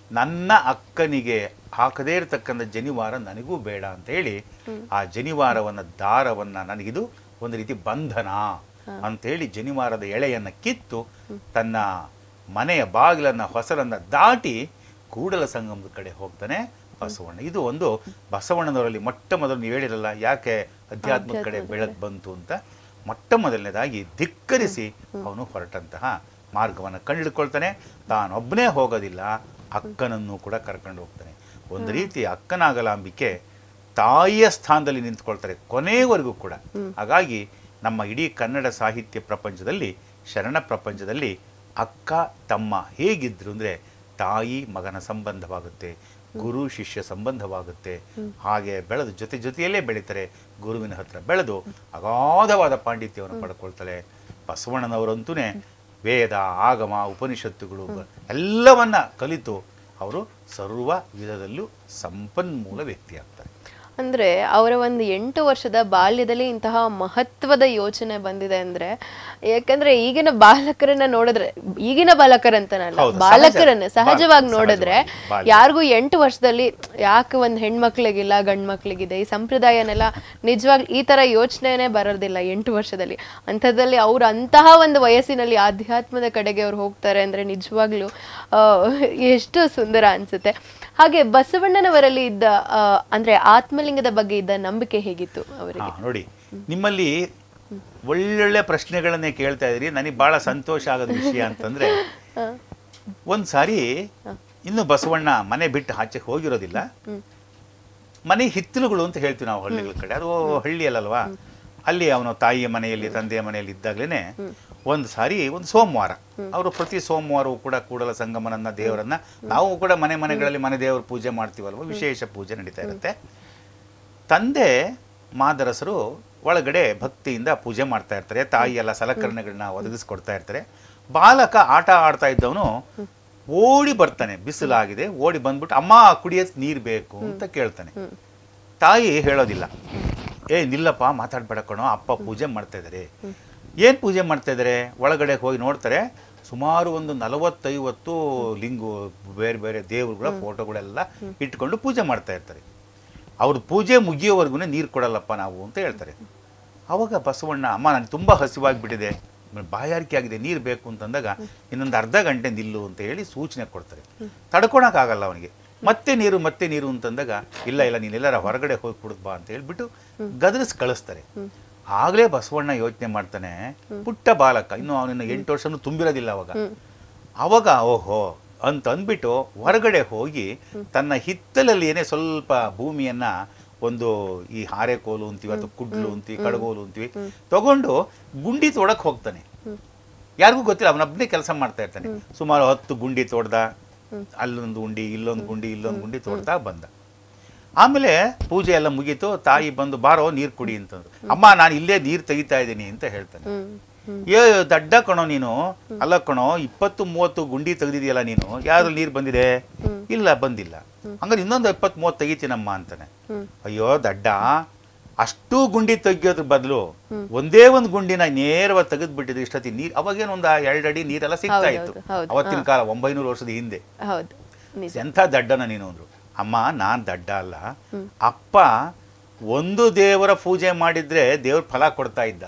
ನನ್ನ ಅಕ್ಕನಿಗೆ ಹಾಕದೇ ಇರತಕ್ಕಂಥ ಜನಿವಾರ ನನಗೂ ಬೇಡ ಅಂತ ಹೇಳಿ ಆ ಜನಿವಾರವನ್ನ ದಾರವನ್ನ ನನಗಿದು ಒಂದು ರೀತಿ ಬಂಧನ ಅಂತೇಳಿ ಜನಿವಾರದ ಎಳೆಯನ್ನ ಕಿತ್ತು ತನ್ನ ಮನೆಯ ಬಾಗಿಲನ್ನ ಹೊಸರನ್ನ ದಾಟಿ ಕೂಡಲ ಸಂಗಮದ ಕಡೆ ಹೋಗ್ತಾನೆ ಬಸವಣ್ಣ ಇದು ಒಂದು ಬಸವಣ್ಣನವರಲ್ಲಿ ಮೊಟ್ಟ ಮೊದಲು ನೀವು ಹೇಳಿರಲ್ಲ ಯಾಕೆ ಅಧ್ಯಾತ್ಮದ ಕಡೆ ಬೆಳಕು ಬಂತು ಅಂತ ಮೊಟ್ಟ ಮೊದಲನೇದಾಗಿ ಧಿಕ್ಕರಿಸಿ ಅವನು ಹೊರಟಂತಹ ಮಾರ್ಗವನ್ನು ಕಂಡುಹಿಡ್ಕೊಳ್ತಾನೆ ತಾನೊಬ್ಬನೇ ಹೋಗೋದಿಲ್ಲ ಅಕ್ಕನನ್ನು ಕೂಡ ಕರ್ಕೊಂಡು ಹೋಗ್ತಾನೆ ಒಂದು ರೀತಿ ಅಕ್ಕನಾಗಲಾಂಬಿಕೆ ತಾಯಿಯ ಸ್ಥಾನದಲ್ಲಿ ನಿಂತ್ಕೊಳ್ತಾರೆ ಕೊನೆಯವರೆಗೂ ಕೂಡ ಹಾಗಾಗಿ ನಮ್ಮ ಇಡೀ ಕನ್ನಡ ಸಾಹಿತ್ಯ ಪ್ರಪಂಚದಲ್ಲಿ ಶರಣ ಪ್ರಪಂಚದಲ್ಲಿ ಅಕ್ಕ ತಮ್ಮ ಹೇಗಿದ್ರು ಅಂದರೆ ತಾಯಿ ಮಗನ ಸಂಬಂಧವಾಗುತ್ತೆ ಗುರು ಶಿಷ್ಯ ಸಂಬಂಧವಾಗುತ್ತೆ ಹಾಗೆ ಬೆಳೆದು ಜೊತೆ ಜೊತೆಯಲ್ಲೇ ಬೆಳೀತಾರೆ ಗುರುವಿನ ಹತ್ರ ಬೆಳೆದು ಅಗಾಧವಾದ ಪಾಂಡಿತ್ಯವನ್ನು ಪಡ್ಕೊಳ್ತಾರೆ ಬಸವಣ್ಣನವರಂತೂ ವೇದ ಆಗಮ ಉಪನಿಷತ್ತುಗಳು ಬ- ಎಲ್ಲವನ್ನ ಕಲಿತು ಅವರು ಸರ್ವ ವಿಧದಲ್ಲೂ ಸಂಪನ್ಮೂಲ ವ್ಯಕ್ತಿ ಆಗ್ತಾರೆ ಅಂದ್ರೆ ಅವರ ಒಂದು ಎಂಟು ವರ್ಷದ ಬಾಲ್ಯದಲ್ಲಿ ಇಂತಹ ಮಹತ್ವದ ಯೋಚನೆ ಬಂದಿದೆ ಅಂದ್ರೆ ಯಾಕಂದ್ರೆ ಈಗಿನ ಬಾಲಕರನ್ನ ನೋಡಿದ್ರೆ ಈಗಿನ ಬಾಲಕರಂತನಲ್ಲ ಹೌದು, ಸಹಜ. ಬಾಲಕರನ್ನ ಸಹಜವಾಗಿ ಬಾಲ- ನೋಡಿದ್ರೆ ಸಹಜವಾಗಿ, ಬಾಲ್ಯ. ಯಾರಿಗೂ ಎಂಟು ವರ್ಷದಲ್ಲಿ ಯಾಕೆ ಒಂದ್ ಹೆಣ್ಮಕ್ಳಿಗಿಲ್ಲ ಗಂಡ್ ಮಕ್ಳಿಗಿದೆ ಈ ಸಂಪ್ರದಾಯನೆಲ್ಲ ನಿಜವಾಗ್ಲೂ ಈ ತರ ಯೋಚನೆನೇ ಬರೋದಿಲ್ಲ ಎಂಟು ವರ್ಷದಲ್ಲಿ ಅಂಥದ್ದಲ್ಲಿ ಅವ್ರು ಅಂತಹ ಒಂದು ವಯಸ್ಸಿನಲ್ಲಿ ಆಧ್ಯಾತ್ಮದ ಕಡೆಗೆ ಅವ್ರು ಹೋಗ್ತಾರೆ ಅಂದ್ರೆ ನಿಜವಾಗ್ಲೂ ಆ, ಎಷ್ಟು ಸುಂದರ ಅನ್ಸುತ್ತೆ ಹಾಗೆ ಬಸವಣ್ಣನವರಲ್ಲಿ ಇದ್ದ ಆ, ಅಂದ್ರೆ ಆತ್ಮಲಿಂಗದ ಬಗ್ಗೆ ಇದ್ದ ನಂಬಿಕೆ ಹೇಗಿತ್ತು ಅವರಿಗೆ ಹಾ, ನೋಡಿ ನಿಮ್ಮಲ್ಲಿ ಒಳ್ಳೊಳ್ಳೆ ಪ್ರಶ್ನೆಗಳನ್ನೇ ಕೇಳ್ತಾ ಇದ್ರಿ ನನಗೆ ಬಹಳ ಸಂತೋಷ ಆಗೋದ ವಿಷಯ ಅಂತಂದ್ರೆ ಒಂದ್ ಸಾರಿ ಇನ್ನು ಬಸವಣ್ಣ ಮನೆ ಬಿಟ್ಟು ಆಚೆಗೆ ಹೋಗಿರೋದಿಲ್ಲ ಮನೆ ಹಿತ್ತಲುಗಳು ಅಂತ ಹೇಳ್ತೀವಿ ನಾವು ಹಳ್ಳಿಗಳ ಕಡೆ ಅದು ಹಳ್ಳಿ ಅಲ್ಲಲ್ವಾ ಅಲ್ಲಿ ಅವನ ತಾಯಿಯ ಮನೆಯಲ್ಲಿ ತಂದೆಯ ಮನೆಯಲ್ಲಿ ಇದ್ದಾಗಲೇ ಒಂದು ಸಾರಿ ಒಂದು ಸೋಮವಾರ ಅವರು ಪ್ರತಿ ಸೋಮವಾರವೂ ಕೂಡ ಕೂಡಲ ಸಂಗಮನನ್ನ ದೇವರನ್ನ ನಾವು ಕೂಡ ಮನೆ ಮನೆಗಳಲ್ಲಿ ಮನೆ ದೇವರ ಪೂಜೆ ಮಾಡ್ತೀವಲ್ವ ವಿಶೇಷ ಪೂಜೆ ನಡೀತಾ ಇರುತ್ತೆ ತಂದೆ ಮಾದರಸರು ಒಳಗಡೆ ಭಕ್ತಿಯಿಂದ ಪೂಜೆ ಮಾಡ್ತಾ ಇರ್ತಾರೆ ತಾಯಿ ಎಲ್ಲ ಸಲಕರಣೆಗಳನ್ನ ಒದಗಿಸ್ಕೊಡ್ತಾ ಇರ್ತಾರೆ ಬಾಲಕ ಆಟ ಆಡ್ತಾ ಇದ್ದವನು ಓಡಿ ಬರ್ತಾನೆ ಬಿಸಿಲಾಗಿದೆ ಓಡಿ ಬಂದ್ಬಿಟ್ಟು ಅಮ್ಮ ಕುಡಿಯೋಕ್ ನೀರು ಬೇಕು ಅಂತ ಕೇಳ್ತಾನೆ ತಾಯಿ ಹೇಳೋದಿಲ್ಲ ಏ ನಿಲ್ಲಪ್ಪ ಮಾತಾಡ್ಬೇಡ ಕಣೋ ಅಪ್ಪ ಪೂಜೆ ಮಾಡ್ತಾ ಇದ್ದಾರೆ ಏನ್ ಪೂಜೆ ಮಾಡ್ತಾ ಇದ್ದಾರೆ ಒಳಗಡೆ ಹೋಗಿ ನೋಡ್ತಾರೆ ಸುಮಾರು ಒಂದು ನಲವತ್ತೈವತ್ತು ಲಿಂಗು ಬೇರೆ ಬೇರೆ ದೇವರುಗಳ ಫೋಟೋಗಳೆಲ್ಲ ಇಟ್ಕೊಂಡು ಪೂಜೆ ಮಾಡ್ತಾ ಇರ್ತಾರೆ ಅವ್ರ ಪೂಜೆ ಮುಗಿಯೋವರೆಗೂ ನೀರು ಕೊಡಲ್ಲಪ್ಪ ನಾವು ಅಂತ ಹೇಳ್ತಾರೆ ಅವಾಗ ಬಸವಣ್ಣ ಅಮ್ಮ ನನಗೆ ತುಂಬ ಹಸಿವಾಗಿಬಿಟ್ಟಿದೆ ಬಾಯಾರಿಕೆ ಆಗಿದೆ ನೀರು ಬೇಕು ಅಂತಂದಾಗ ಇನ್ನೊಂದು ಅರ್ಧ ಗಂಟೆ ನಿಲ್ಲು ಅಂತ ಹೇಳಿ ಸೂಚನೆ ಕೊಡ್ತಾರೆ ತಡ್ಕೊಳಕ್ಕಾಗಲ್ಲ ಅವನಿಗೆ ಮತ್ತೆ ನೀರು ಮತ್ತೆ ನೀರು ಅಂತಂದಾಗ ಇಲ್ಲ ಇಲ್ಲ ನೀನೆಲ್ಲರ ಹೊರಗಡೆ ಹೋಗಿ ಕುಡಿದ್ ಬಾ ಅಂತ ಹೇಳ್ಬಿಟ್ಟು ಗದರಿಸಿ ಕಳಿಸ್ತಾರೆ ಆಗಲೇ ಬಸವಣ್ಣ ಯೋಚನೆ ಮಾಡ್ತಾನೆ ಪುಟ್ಟ ಬಾಲಕ ಇನ್ನು ಅವನಿನ್ನು ಎಂಟು ವರ್ಷನೂ ತುಂಬಿರೋದಿಲ್ಲ ಅವಾಗ ಅವಾಗ ಓಹೋ ಅಂತ ಅಂದ್ಬಿಟ್ಟು ಹೊರಗಡೆ ಹೋಗಿ ತನ್ನ ಹಿತ್ತಲಲ್ಲಿ ಏನೇ ಸ್ವಲ್ಪ ಭೂಮಿಯನ್ನ ಒಂದು ಈ ಹಾರೆಕೋಲು ಅಂತೀವಿ ಅಥವಾ ಕುಡ್ಲು ಅಂತೀವಿ ಕಡಗೋಲು ಅಂತೀವಿ ತಗೊಂಡು ಗುಂಡಿ ತೋಡಕ್ ಹೋಗ್ತಾನೆ ಯಾರಿಗೂ ಗೊತ್ತಿಲ್ಲ ಅವನೊಬ್ಬನೇ ಕೆಲಸ ಮಾಡ್ತಾ ಇರ್ತಾನೆ ಸುಮಾರು ಹತ್ತು ಗುಂಡಿ ತೋಡ್ದ ಅಲ್ಲೊಂದು ಗುಂಡಿ ಇಲ್ಲೊಂದು ಗುಂಡಿ ಇಲ್ಲೊಂದು ಗುಂಡಿ ತೋಡ್ತಾ ಬಂದ ಆಮೇಲೆ ಪೂಜೆ ಎಲ್ಲ ಮುಗೀತು ತಾಯಿ ಬಂದು ಬಾರೋ ನೀರು ಕುಡಿ ಅಂತಂದ್ರು ಅಮ್ಮ ನಾನು ಇಲ್ಲೇ ನೀರು ತೆಗಿತಾ ಇದ್ದೀನಿ ಅಂತ ಹೇಳ್ತಾನೆ ಹ್ಮ್ ಏ ದಡ್ಡ ಕಣೋ ನೀನು ಅಲ್ಲ ಕಣೋ ಇಪ್ಪತ್ತು ಮೂವತ್ತು ಗುಂಡಿ ತೆಗ್ದಿದ್ಯಲ್ಲ ನೀನು ಯಾವ್ದು ನೀರು ಬಂದಿದೆ ಇಲ್ಲ ಬಂದಿಲ್ಲ ಹಂಗಾರೆ ಇನ್ನೊಂದು ಇಪ್ಪತ್ತು ಮೂವತ್ತು ತೆಗಿತೀನಮ್ಮ ಅಂತಾನೆ ಹ್ಮ್. ಅಯ್ಯೋ ದಡ್ಡ ಅಷ್ಟು ಗುಂಡಿ ತೆಗಿಯೋದ್ರ ಬದಲು ಒಂದೇ ಒಂದು ಗುಂಡಿನ ನೇರವಾಗಿ ತೆಗೆದ್ಬಿಟ್ಟಿದ್ರೆ ಇಷ್ಟೊತ್ತಿ ನೀರು ಅವಾಗೇನು ಒಂದು ಎರಡು ಅಡಿ ನೀರೆಲ್ಲ ಸಿಗ್ತಾ ಹೌದು, ಇತ್ತು ಹೌದು, ಹೌದು. ಅವತ್ತಿನ ಕಾಲ ಒಂಬೈನೂರು ವರ್ಷದ ಹಿಂದೆ ಹೌದು ನಿಜ ಎಂಥ ದಡ್ಡನ ನೀನು ಅಂದ್ರು ಅಮ್ಮ ನಾನ್ ದಡ್ಡ ಅಲ್ಲ ಅಪ್ಪ ಒಂದು ದೇವರ ಪೂಜೆ ಮಾಡಿದ್ರೆ ದೇವ್ರ ಫಲ ಕೊಡ್ತಾ ಇದ್ದ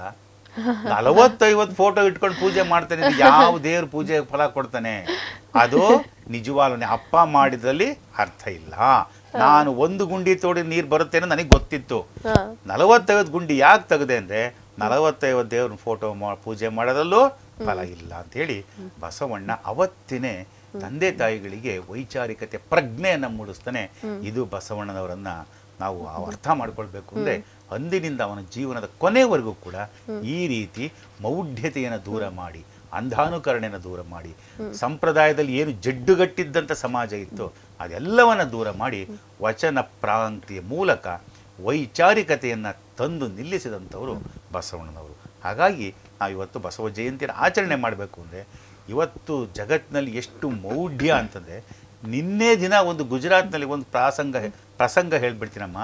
ನಲವತ್ತೈವತ್ತು ಫೋಟೋ ಇಟ್ಕೊಂಡು ಪೂಜೆ ಮಾಡ್ತಾನೆ ಅಂದ್ರೆ ಯಾವ ದೇವ್ರ ಪೂಜೆ ಫಲ ಕೊಡ್ತಾನೆ ಅದು ನಿಜವಾಗ್ಲೂ ಅಪ್ಪ ಮಾಡಿದ್ರಲ್ಲಿ ಅರ್ಥ ಇಲ್ಲ ನಾನು ಒಂದು ಗುಂಡಿ ತೋಡಿ ನೀರು ಬರುತ್ತೆ ಅನ್ನೋ ನನಗೆ ಗೊತ್ತಿತ್ತು ಹಾ ನಲವತ್ತೈವತ್ತು ಗುಂಡಿ ಯಾಕೆ ತೆಗೆದೆ ಅಂದ್ರೆ ನಲವತ್ತೈವತ್ತು ದೇವ್ರ ಫೋಟೋ ಪೂಜೆ ಮಾಡೋದಲ್ಲೂ ಫಲ ಇಲ್ಲ ಅಂತ ಹೇಳಿ ಬಸವಣ್ಣ ಅವತ್ತಿನೇ ತಂದೆ ತಾಯಿಗಳಿಗೆ ವೈಚಾರಿಕತೆ ಪ್ರಜ್ಞೆಯನ್ನ ಮೂಡಿಸ್ತಾನೆ ಇದು ಬಸವಣ್ಣನವರನ್ನ ನಾವು ಅರ್ಥ ಮಾಡ್ಕೊಳ್ಬೇಕು ಅಂದ್ರೆ ಅಂದಿನಿಂದ ಅವನ ಜೀವನದ ಕೊನೆವರೆಗೂ ಕೂಡ ಈ ರೀತಿ ಮೌಢ್ಯತೆಯನ್ನು ದೂರ ಮಾಡಿ ಅಂಧಾನುಕರಣೆಯನ್ನು ದೂರ ಮಾಡಿ ಸಂಪ್ರದಾಯದಲ್ಲಿ ಏನು ಜಡ್ಡುಗಟ್ಟಿದ್ದಂಥ ಸಮಾಜ ಇತ್ತು ಅದೆಲ್ಲವನ್ನ ದೂರ ಮಾಡಿ ವಚನ ಪ್ರಾಂತಿಯ ಮೂಲಕ ವೈಚಾರಿಕತೆಯನ್ನ ತಂದು ನಿಲ್ಲಿಸಿದಂಥವರು ಬಸವಣ್ಣನವರು ಹಾಗಾಗಿ ನಾವು ಇವತ್ತು ಬಸವ ಜಯಂತಿಯನ್ನು ಆಚರಣೆ ಮಾಡಬೇಕು ಅಂದರೆ ಇವತ್ತು ಜಗತ್ತಿನಲ್ಲಿ ಎಷ್ಟು ಮೌಢ್ಯ ಅಂತಂದರೆ ನಿನ್ನೆ ದಿನ ಒಂದು ಗುಜರಾತ್ನಲ್ಲಿ ಒಂದು ಪ್ರಾಸಂಗ ಪ್ರಸಂಗ ಹೇಳ್ಬಿಡ್ತೀನಮ್ಮ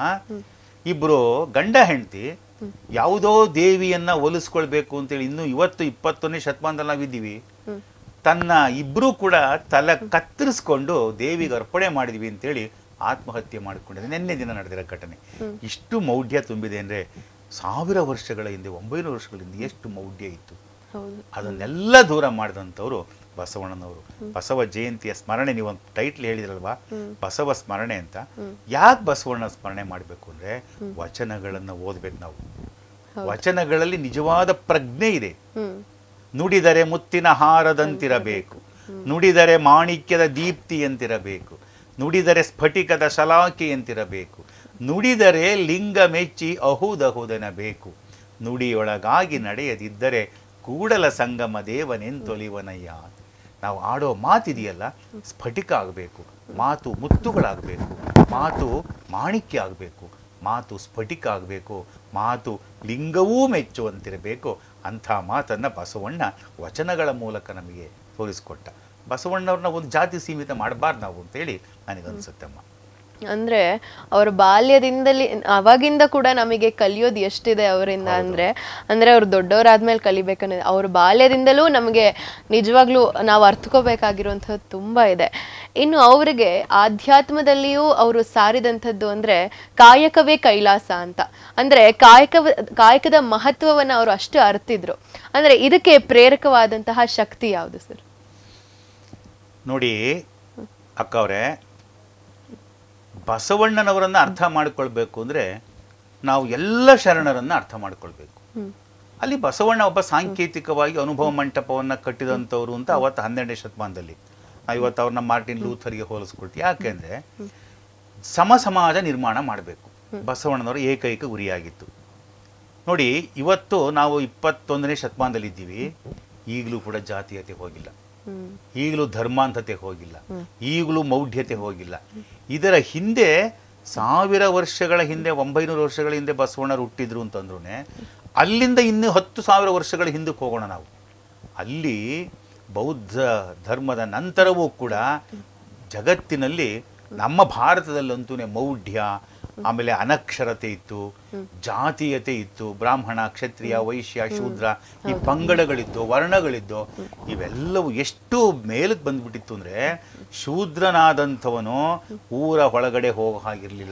ಇಬ್ಬರು ಗಂಡ ಹೆಂಡತಿ ಯಾವುದೋ ದೇವಿಯನ್ನ ಒಲಿಸ್ಕೊಳ್ಬೇಕು ಅಂತೇಳಿ ಇನ್ನು ಇವತ್ತು ಇಪ್ಪತ್ತೊಂದನೇ ಶತಮಾನದಲ್ಲಿ ನಾವಿದ್ದೀವಿ ತನ್ನ ಇಬ್ಬರೂ ಕೂಡ ತಲೆ ಕತ್ತರಿಸ್ಕೊಂಡು ದೇವಿಗೆ ಅರ್ಪಣೆ ಮಾಡಿದ್ವಿ ಅಂತೇಳಿ ಆತ್ಮಹತ್ಯೆ ಮಾಡಿಕೊಂಡಿದೆ ನಿನ್ನೆ ದಿನ ನಡೆದಿರೋ ಘಟನೆ ಇಷ್ಟು ಮೌಢ್ಯ ತುಂಬಿದೆ ಅಂದರೆ ಸಾವಿರ ವರ್ಷಗಳ ಹಿಂದೆ ಒಂಬೈನೂರು ವರ್ಷಗಳ ಹಿಂದೆ ಎಷ್ಟು ಮೌಢ್ಯ ಇತ್ತು ಹೌದು ಅದನ್ನೆಲ್ಲ ದೂರ ಮಾಡಿದಂಥವ್ರು ಬಸವಣ್ಣನವರು ಬಸವ ಜಯಂತಿಯ ಸ್ಮರಣೆ ನೀವು ಒಂದು ಟೈಟ್ಲ್ ಹೇಳಿದ್ರಲ್ವಾ ಬಸವ ಸ್ಮರಣೆ ಅಂತ ಯಾಕೆ ಬಸವಣ್ಣ ಸ್ಮರಣೆ ಮಾಡಬೇಕು ಅಂದರೆ ವಚನಗಳನ್ನು ಓದ್ಬೇಕು ನಾವು ವಚನಗಳಲ್ಲಿ ನಿಜವಾದ ಪ್ರಜ್ಞೆ ಇದೆ ಹ್ಮ್ ನುಡಿದರೆ ಮುತ್ತಿನ ಹಾರದಂತಿರಬೇಕು ನುಡಿದರೆ ಮಾಣಿಕ್ಯದ ದೀಪ್ತಿಯಂತಿರಬೇಕು ನುಡಿದರೆ ಸ್ಫಟಿಕದ ಶಲಾಕೆಯಂತಿರಬೇಕು ನುಡಿದರೆ ಲಿಂಗ ಮೆಚ್ಚಿ ಅಹುದಹುದೆನಬೇಕು ನುಡಿಯೊಳಗಾಗಿ ನಡೆಯದಿದ್ದರೆ ಕೂಡಲ ಸಂಗಮ ದೇವನೆಂತೊಲಿವನಯ್ಯ ನಾವು ಆಡೋ ಮಾತಿದೆಯಲ್ಲ ಸ್ಫಟಿಕ ಆಗಬೇಕು ಮಾತು ಮುತ್ತುಗಳಾಗಬೇಕು ಮಾತು ಮಾಣಿಕ್ಯ ಆಗಬೇಕು ಮಾತು ಸ್ಫಟಿಕ ಆಗಬೇಕು ಮಾತು ಲಿಂಗವೂ ಮೆಚ್ಚುವಂತಿರಬೇಕು ಅಂಥ ಮಾತನ್ನು ಬಸವಣ್ಣ ವಚನಗಳ ಮೂಲಕ ನಮಗೆ ತೋರಿಸ್ಕೊಟ್ಟ ಬಸವಣ್ಣವ್ರನ್ನ ಒಂದು ಜಾತಿ ಸೀಮಿತ ಮಾಡಬಾರ್ದು ನಾವು ಅಂತೇಳಿ ನನಗನ್ಸುತ್ತಮ್ಮ ಅಂದ್ರೆ ಅವ್ರ ಬಾಲ್ಯದಿಂದಲೇ ಅವಾಗಿಂದ ಕೂಡ ನಮಗೆ ಕಲಿಯೋದು ಎಷ್ಟಿದೆ ಅವರಿಂದ ಅಂದ್ರೆ ಅಂದ್ರೆ ಅವ್ರು ದೊಡ್ಡವರಾದ್ಮೇಲೆ ಕಲಿಬೇಕನ್ನೋದು ಅವ್ರ ಬಾಲ್ಯದಿಂದಲೂ ನಮಗೆ ನಿಜವಾಗ್ಲೂ ನಾವು ಅರ್ಥಕೋಬೇಕಾಗಿರುವಂಥದ್ದು ತುಂಬಾ ಇದೆ ಇನ್ನು ಅವರಿಗೆ ಆಧ್ಯಾತ್ಮದಲ್ಲಿಯೂ ಅವರು ಸಾರಿದಂಥದ್ದು ಅಂದ್ರೆ ಕಾಯಕವೇ ಕೈಲಾಸ ಅಂತ ಅಂದ್ರೆ ಕಾಯಕವ ಕಾಯಕದ ಮಹತ್ವವನ್ನ ಅವರು ಅಷ್ಟು ಅರ್ತಿದ್ರು ಅಂದ್ರೆ ಇದಕ್ಕೆ ಪ್ರೇರಕವಾದಂತಹ ಶಕ್ತಿ ಯಾವುದು ಸರ್ ನೋಡಿ ಅಕ್ಕವ್ರೆ ಬಸವಣ್ಣನವರನ್ನು ಅರ್ಥ ಮಾಡಿಕೊಳ್ಬೇಕು ಅಂದರೆ ನಾವು ಎಲ್ಲ ಶರಣರನ್ನು ಅರ್ಥ ಮಾಡಿಕೊಳ್ಬೇಕು ಹ್ಮ್ ಅಲ್ಲಿ ಬಸವಣ್ಣ ಒಬ್ಬ ಸಾಂಕೇತಿಕವಾಗಿ ಅನುಭವ ಮಂಟಪವನ್ನು ಕಟ್ಟಿದಂಥವ್ರು ಅಂತ ಅವತ್ತು ಹನ್ನೆರಡನೇ ಶತಮಾನದಲ್ಲಿ ನಾವು ಇವತ್ತು ಅವ್ರನ್ನ ಮಾರ್ಟಿನ್ ಲೂಥರ್ಗೆ ಹೋಲಿಸ್ಕೊಳ್ತೀವಿ ಯಾಕೆಂದರೆ ಸಮ ಸಮಾಜ ನಿರ್ಮಾಣ ಮಾಡಬೇಕು ಬಸವಣ್ಣನವರ ಏಕೈಕ ಗುರಿಯಾಗಿತ್ತು ನೋಡಿ ಇವತ್ತು ನಾವು ಇಪ್ಪತ್ತೊಂದನೇ ಶತಮಾನದಲ್ಲಿದ್ದೀವಿ ಈಗಲೂ ಕೂಡ ಜಾತೀಯತೆ ಹೋಗಿಲ್ಲ ಹ್ಮ್ ಈಗಲೂ ಧರ್ಮಾಂಧತೆ ಹೋಗಿಲ್ಲ ಈಗಲೂ ಮೌಢ್ಯತೆ ಹೋಗಿಲ್ಲ ಇದರ ಹಿಂದೆ ಸಾವಿರ ವರ್ಷಗಳ ಹಿಂದೆ ಒಂಬೈನೂರು ವರ್ಷಗಳ ಹಿಂದೆ ಬಸವಣ್ಣರು ಹುಟ್ಟಿದ್ರು ಅಂತಂದ್ರೂ ಅಲ್ಲಿಂದ ಇನ್ನೂ ಹತ್ತು ಸಾವಿರ ವರ್ಷಗಳ ಹಿಂದಕ್ಕೆ ಹೋಗೋಣ ನಾವು ಅಲ್ಲಿ ಬೌದ್ಧ ಧರ್ಮದ ನಂತರವೂ ಕೂಡ ಜಗತ್ತಿನಲ್ಲಿ ನಮ್ಮ ಭಾರತದಲ್ಲಂತೂ ಮೌಢ್ಯ ಆಮೇಲೆ ಅನಕ್ಷರತೆ ಇತ್ತು ಜಾತೀಯತೆ ಇತ್ತು ಬ್ರಾಹ್ಮಣ ಕ್ಷತ್ರಿಯ ವೈಶ್ಯ ಶೂದ್ರ ಈ ಪಂಗಡಗಳಿದ್ದು ವರ್ಣಗಳಿದ್ದು ಇವೆಲ್ಲವೂ ಎಷ್ಟು ಮೇಲಕ್ಕೆ ಬಂದ್ಬಿಟ್ಟಿತ್ತು ಅಂದ್ರೆ ಶೂದ್ರನಾದಂಥವನು ಊರ ಒಳಗಡೆ ಹೋಗೋ ಹಾಗಿರ್ಲಿಲ್ಲ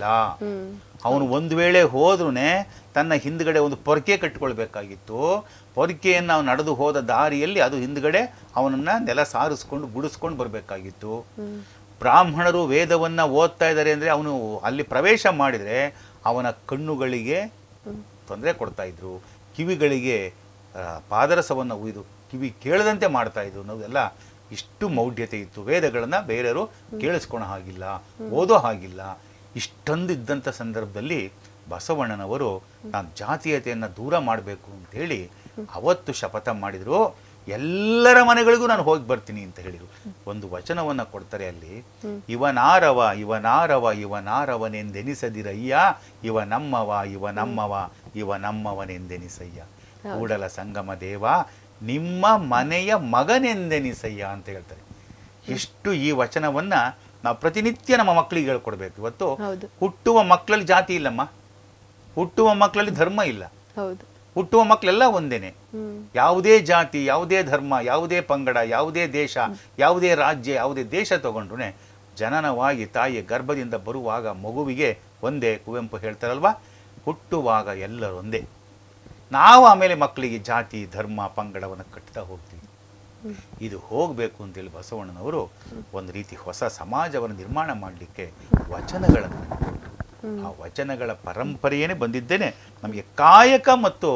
ಅವನು ಒಂದು ವೇಳೆ ಹೋದ್ರೂ ತನ್ನ ಹಿಂದ್ಗಡೆ ಒಂದು ಪೊರಕೆ ಕಟ್ಕೊಳ್ಬೇಕಾಗಿತ್ತು ಪೊರಕೆಯನ್ನು ನಾವು ನಡೆದು ಹೋದ ದಾರಿಯಲ್ಲಿ ಅದು ಹಿಂದ್ಗಡೆ ಅವನನ್ನ ನೆಲ ಸಾರಿಸ್ಕೊಂಡು ಗುಡಿಸ್ಕೊಂಡು ಬರಬೇಕಾಗಿತ್ತು ಬ್ರಾಹ್ಮಣರು ವೇದವನ್ನ ಓದ್ತಾ ಇದ್ದಾರೆ ಅಂದ್ರೆ ಅವನು ಅಲ್ಲಿ ಪ್ರವೇಶ ಮಾಡಿದ್ರೆ ಅವನ ಕಣ್ಣುಗಳಿಗೆ ತೊಂದರೆ ಕೊಡ್ತಾ ಇದ್ರು ಕಿವಿಗಳಿಗೆ ಆ, ಪಾದರಸವನ್ನ ಉಯ್ದು ಕಿವಿ ಕೇಳದಂತೆ ಮಾಡ್ತಾ ಇದ್ರು ನಾವೆಲ್ಲ ಇಷ್ಟು ಮೌಢ್ಯತೆ ಇತ್ತು ವೇದಗಳನ್ನ ಬೇರೆಯವರು ಕೇಳಿಸ್ಕೊಳೋ ಹಾಗಿಲ್ಲ ಓದೋ ಹಾಗಿಲ್ಲ ಇಷ್ಟೊಂದು ಇದ್ದಂಥ ಸಂದರ್ಭದಲ್ಲಿ ಬಸವಣ್ಣನವರು ನಾನು ಜಾತೀಯತೆಯನ್ನು ದೂರ ಮಾಡಬೇಕು ಅಂತೇಳಿ ಅವತ್ತು ಶಪಥ ಮಾಡಿದ್ರು ಎಲ್ಲರ ಮನೆಗಳಿಗೂ ನಾನು ಹೋಗಿ ಬರ್ತೀನಿ ಅಂತ ಹೇಳಿದರು ಒಂದು ವಚನವನ್ನು ಕೊಡ್ತಾರೆ ಅಲ್ಲಿ ಇವನಾರವ ಇವನಾರವ ಇವನಾರವನೆಂದೆನಿಸದಿರಯ್ಯ ಇವ ನಮ್ಮವ ಇವ ನಮ್ಮವ ಇವ ನಮ್ಮವನೆಂದೆನಿಸಯ್ಯ ಕೂಡಲ ಸಂಗಮ ದೇವ ನಿಮ್ಮ ಮನೆಯ ಮಗನೆಂದೆನಿಸಯ್ಯ ಅಂತ ಹೇಳ್ತಾರೆ ಎಷ್ಟು ಈ ವಚನವನ್ನ ನಾವು ಪ್ರತಿನಿತ್ಯ ನಮ್ಮ ಮಕ್ಕಳಿಗೆ ಹೇಳ್ಕೊಡ್ಬೇಕು ಇವತ್ತು ಹೌದು ಹುಟ್ಟುವ ಮಕ್ಕಳಲ್ಲಿ ಜಾತಿ ಇಲ್ಲಮ್ಮ ಹುಟ್ಟುವ ಮಕ್ಕಳಲ್ಲಿ ಧರ್ಮ ಇಲ್ಲ ಹೌದು ಹುಟ್ಟುವ ಮಕ್ಕಳೆಲ್ಲ ಒಂದೇನೆ ಹ್ಮ್ ಯಾವುದೇ ಜಾತಿ ಯಾವುದೇ ಧರ್ಮ ಯಾವುದೇ ಪಂಗಡ ಯಾವುದೇ ದೇಶ ಯಾವುದೇ ರಾಜ್ಯ ಯಾವುದೇ ದೇಶ ತಗೊಂಡ್ರು ಜನನವಾಗಿ ತಾಯಿಯ ಗರ್ಭದಿಂದ ಬರುವಾಗ ಮಗುವಿಗೆ ಒಂದೇ ಕುವೆಂಪು ಹೇಳ್ತಾರಲ್ವಾ ಹುಟ್ಟುವಾಗ ಎಲ್ಲರೂ ಒಂದೇ ನಾವು ಆಮೇಲೆ ಮಕ್ಕಳಿಗೆ ಜಾತಿ ಧರ್ಮ ಪಂಗಡವನ್ನು ಕಟ್ತಾ ಹೋಗ್ತೀವಿ ಇದು ಹೋಗಬೇಕು ಅಂತೇಳಿ ಬಸವಣ್ಣನವರು ಒಂದು ರೀತಿ ಹೊಸ ಸಮಾಜವನ್ನು ನಿರ್ಮಾಣ ಮಾಡಲಿಕ್ಕೆ ವಚನಗಳನ್ನು ಕೊಟ್ಟರು ಆ ವಚನಗಳ ಪರಂಪರೆಯೇ ಬಂದಿದ್ದೇನೆ ನಮಗೆ ಕಾಯಕ ಮತ್ತು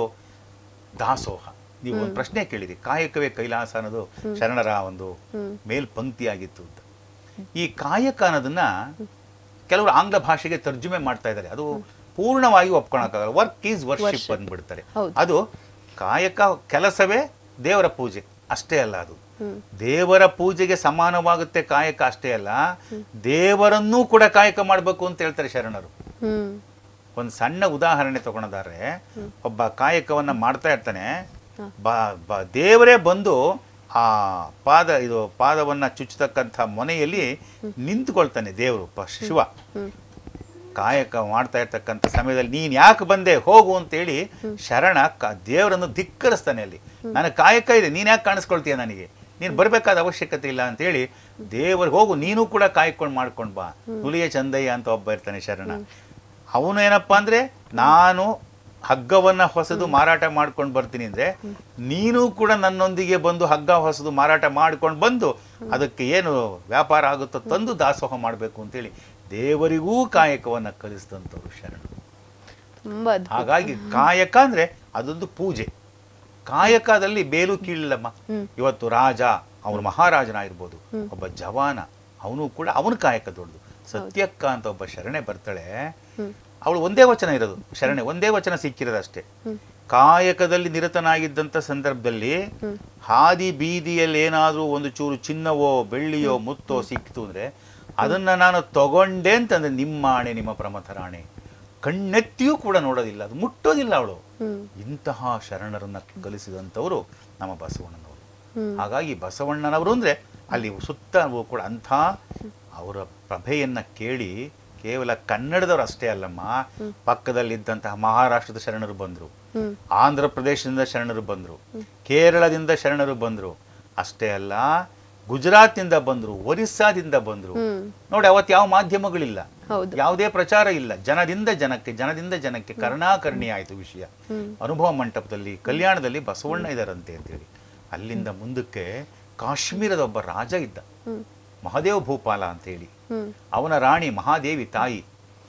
ದಾಸೋಹ ನೀವು ಒಂದು ಪ್ರಶ್ನೆ ಕೇಳಿರಿ ಕಾಯಕವೇ ಕೈಲಾಸ ಅನ್ನೋದು ಶರಣರ ಒಂದು ಮೇಲ್ಪಂಕ್ತಿಯಾಗಿತ್ತು ಅಂತ ಈ ಕಾಯಕ ಅನ್ನೋದನ್ನ ಕೆಲವರು ಆಂಗ್ಲ ಭಾಷೆಗೆ ತರ್ಜುಮೆ ಮಾಡ್ತಾ ಇದ್ದಾರೆ ಅದು ಪೂರ್ಣವಾಗಿ ಒಪ್ಕೊಳಕ್ಕಾಗಲ್ಲ ವರ್ಕ್ ಈಸ್ ವರ್ಷಿಪ್ ಅಂದ್ಬಿಡ್ತಾರೆ ಹೌದು. ಅದು ಕಾಯಕ ಕೆಲಸವೇ ದೇವರ ಪೂಜೆ ಅಷ್ಟೇ ಅಲ್ಲ ಅದು ಹ್ಮ್ ದೇವರ ಪೂಜೆಗೆ ಸಮಾನವಾಗುತ್ತೆ ಕಾಯಕ ಅಷ್ಟೇ ಅಲ್ಲ ದೇವರನ್ನೂ ಕೂಡ ಕಾಯಕ ಮಾಡಬೇಕು ಅಂತ ಹೇಳ್ತಾರೆ ಶರಣರು ಹ್ಮ್ ಒಂದು ಸಣ್ಣ ಉದಾಹರಣೆ ತಗೊಳೋದಾದ್ರೆ ಒಬ್ಬ ಕಾಯಕವನ್ನ ಮಾಡ್ತಾ ಇರ್ತಾನೆ ಬಾ ಬ- ದೇವರೇ ಬಂದು ಆ ಪಾದ ಇದು ಪಾದವನ್ನ ಚುಚ್ಚತಕ್ಕಂಥ ಮೊನೆಯಲ್ಲಿ ನಿಂತ್ಕೊಳ್ತಾನೆ ದೇವರು ಪ ಶಿವ ಹ್ಮ್ ಕಾಯಕ ಮಾಡ್ತಾ ಇರ್ತಕ್ಕಂಥ ಸಮಯದಲ್ಲಿ ನೀನ್ ಯಾಕೆ ಬಂದೆ ಹೋಗು ಅಂತೇಳಿ ಶರಣ ಕ- ದೇವರನ್ನು ಧಿಕ್ಕರಿಸ್ತಾನೆ ಅಲ್ಲಿ ನನ್ನ ಕಾಯಕ ಇದೆ ನೀನ್ ಯಾಕೆ ಕಾಣಿಸ್ಕೊಳ್ತೀಯ ನನಗೆ ನೀನು ಬರಬೇಕಾದ ಅವಶ್ಯಕತೆ ಇಲ್ಲ ಅಂತೇಳಿ ದೇವರಿಗೆ ಹೋಗು ನೀನು ಕೂಡ ಕಾಯ್ಕೊಂಡು ಮಾಡ್ಕೊಂಡು ಬಾ ಹುಲಿಯ ಚಂದಯ್ಯ ಅಂತ ಒಬ್ಬ ಇರ್ತಾನೆ ಶರಣ ಅವನು ಏನಪ್ಪಾ ಅಂದ್ರೆ ನಾನು ಹಗ್ಗವನ್ನ ಹೊಸದು ಮಾರಾಟ ಮಾಡ್ಕೊಂಡು ಬರ್ತೀನಿ ಅಂದ್ರೆ ನೀನು ಕೂಡ ನನ್ನೊಂದಿಗೆ ಬಂದು ಹಗ್ಗ ಹೊಸದು ಮಾರಾಟ ಮಾಡ್ಕೊಂಡು ಬಂದು ಅದಕ್ಕೆ ಏನು ವ್ಯಾಪಾರ ಆಗುತ್ತೋ ತಂದು ದಾಸೋಹ ಮಾಡಬೇಕು ಅಂತೇಳಿ ದೇವರಿಗೂ ಕಾಯಕವನ್ನ ಕಲಿಸಿದಂಥವ್ರು ಶರಣರು ತುಂಬಾ ಅದ್ಭುತ ಹಾಗಾಗಿ ಕಾಯಕ ಅಂದ್ರೆ ಅದೊಂದು ಪೂಜೆ ಕಾಯಕದಲ್ಲಿ ಬೇಲು ಕೀಳಿಲ್ಲಮ್ಮ ಇವತ್ತು ರಾಜ ಅವನು ಮಹಾರಾಜನಾಗಿರ್ಬೋದು ಒಬ್ಬ ಜವಾನ ಅವನು ಕೂಡ ಅವನ ಕಾಯಕ ದೊಡ್ಡದು ಸತ್ಯಕ್ಕ ಅಂತ ಒಬ್ಬ ಶರಣೆ ಬರ್ತಾಳೆ ಅವಳು ಒಂದೇ ವಚನ ಇರೋದು ಶರಣೆ ಒಂದೇ ವಚನ ಸಿಕ್ಕಿರೋದು ಅಷ್ಟೇ ಕಾಯಕದಲ್ಲಿ ನಿರತನಾಗಿದ್ದಂಥ ಸಂದರ್ಭದಲ್ಲಿ ಹಾದಿ ಬೀದಿಯಲ್ಲಿ ಏನಾದರೂ ಒಂದು ಚೂರು ಚಿನ್ನವೋ ಬೆಳ್ಳಿಯೋ ಮುತ್ತೋ ಸಿಕ್ತು ಅಂದ್ರೆ ಅದನ್ನ ನಾನು ತಗೊಂಡೆ ಅಂತಂದ್ರೆ ನಿಮ್ಮ ಆಣೆ ನಿಮ್ಮ ಪ್ರಮಥರಾಣೆ ಕಣ್ಣೆತ್ತಿಯೂ ಕೂಡ ನೋಡೋದಿಲ್ಲ ಅದು ಮುಟ್ಟೋದಿಲ್ಲ ಅವಳು ಹ್ಮ್ ಇಂತಹ ಶರಣರನ್ನ ಕಲಿಸಿದಂಥವರು ನಮ್ಮ ಬಸವಣ್ಣನವರು ಹ್ಮ್ ಹಾಗಾಗಿ ಬಸವಣ್ಣನವರು ಅಂದ್ರೆ ಅಲ್ಲಿ ಸುತ್ತ ಕೂಡ ಅಂಥ ಅವರ ಪ್ರಭೆಯನ್ನ ಕೇಳಿ ಕೇವಲ ಕನ್ನಡದವರು ಅಷ್ಟೇ ಅಲ್ಲಮ್ಮ ಪಕ್ಕದಲ್ಲಿದ್ದಂತಹ ಮಹಾರಾಷ್ಟ್ರದ ಶರಣರು ಬಂದರು ಹ್ಮ್ ಆಂಧ್ರ ಪ್ರದೇಶದಿಂದ ಶರಣರು ಬಂದರು ಕೇರಳದಿಂದ ಶರಣರು ಬಂದರು ಅಷ್ಟೇ ಅಲ್ಲ ಗುಜರಾತ್ನಿಂದ ಬಂದರು ಒರಿಸ್ಸಾದಿಂದ ಬಂದರು ಹ್ಮ್ ನೋಡಿ ಅವತ್ತು ಯಾವ ಮಾಧ್ಯಮಗಳಿಲ್ಲ ಹೌದು ಯಾವುದೇ ಪ್ರಚಾರ ಇಲ್ಲ ಜನದಿಂದ ಜನಕ್ಕೆ ಜನದಿಂದ ಜನಕ್ಕೆ ಕರ್ಣಾಕರ್ಣಿ ಆಯಿತು ವಿಷಯ ಹ್ಮ್ ಅನುಭವ ಮಂಟಪದಲ್ಲಿ ಕಲ್ಯಾಣದಲ್ಲಿ ಬಸವಣ್ಣ ಇದ್ದಾರಂತೆ ಅಂತೇಳಿ ಅಲ್ಲಿಂದ ಮುಂದಕ್ಕೆ ಕಾಶ್ಮೀರದ ಒಬ್ಬ ರಾಜ ಇದ್ದ ಹ್ಮ್ ಮಹಾದೇವ ಭೂಪಾಲ ಅಂತೇಳಿ ಹ್ಮ್ ಅವನ ರಾಣಿ ಮಹಾದೇವಿ ತಾಯಿ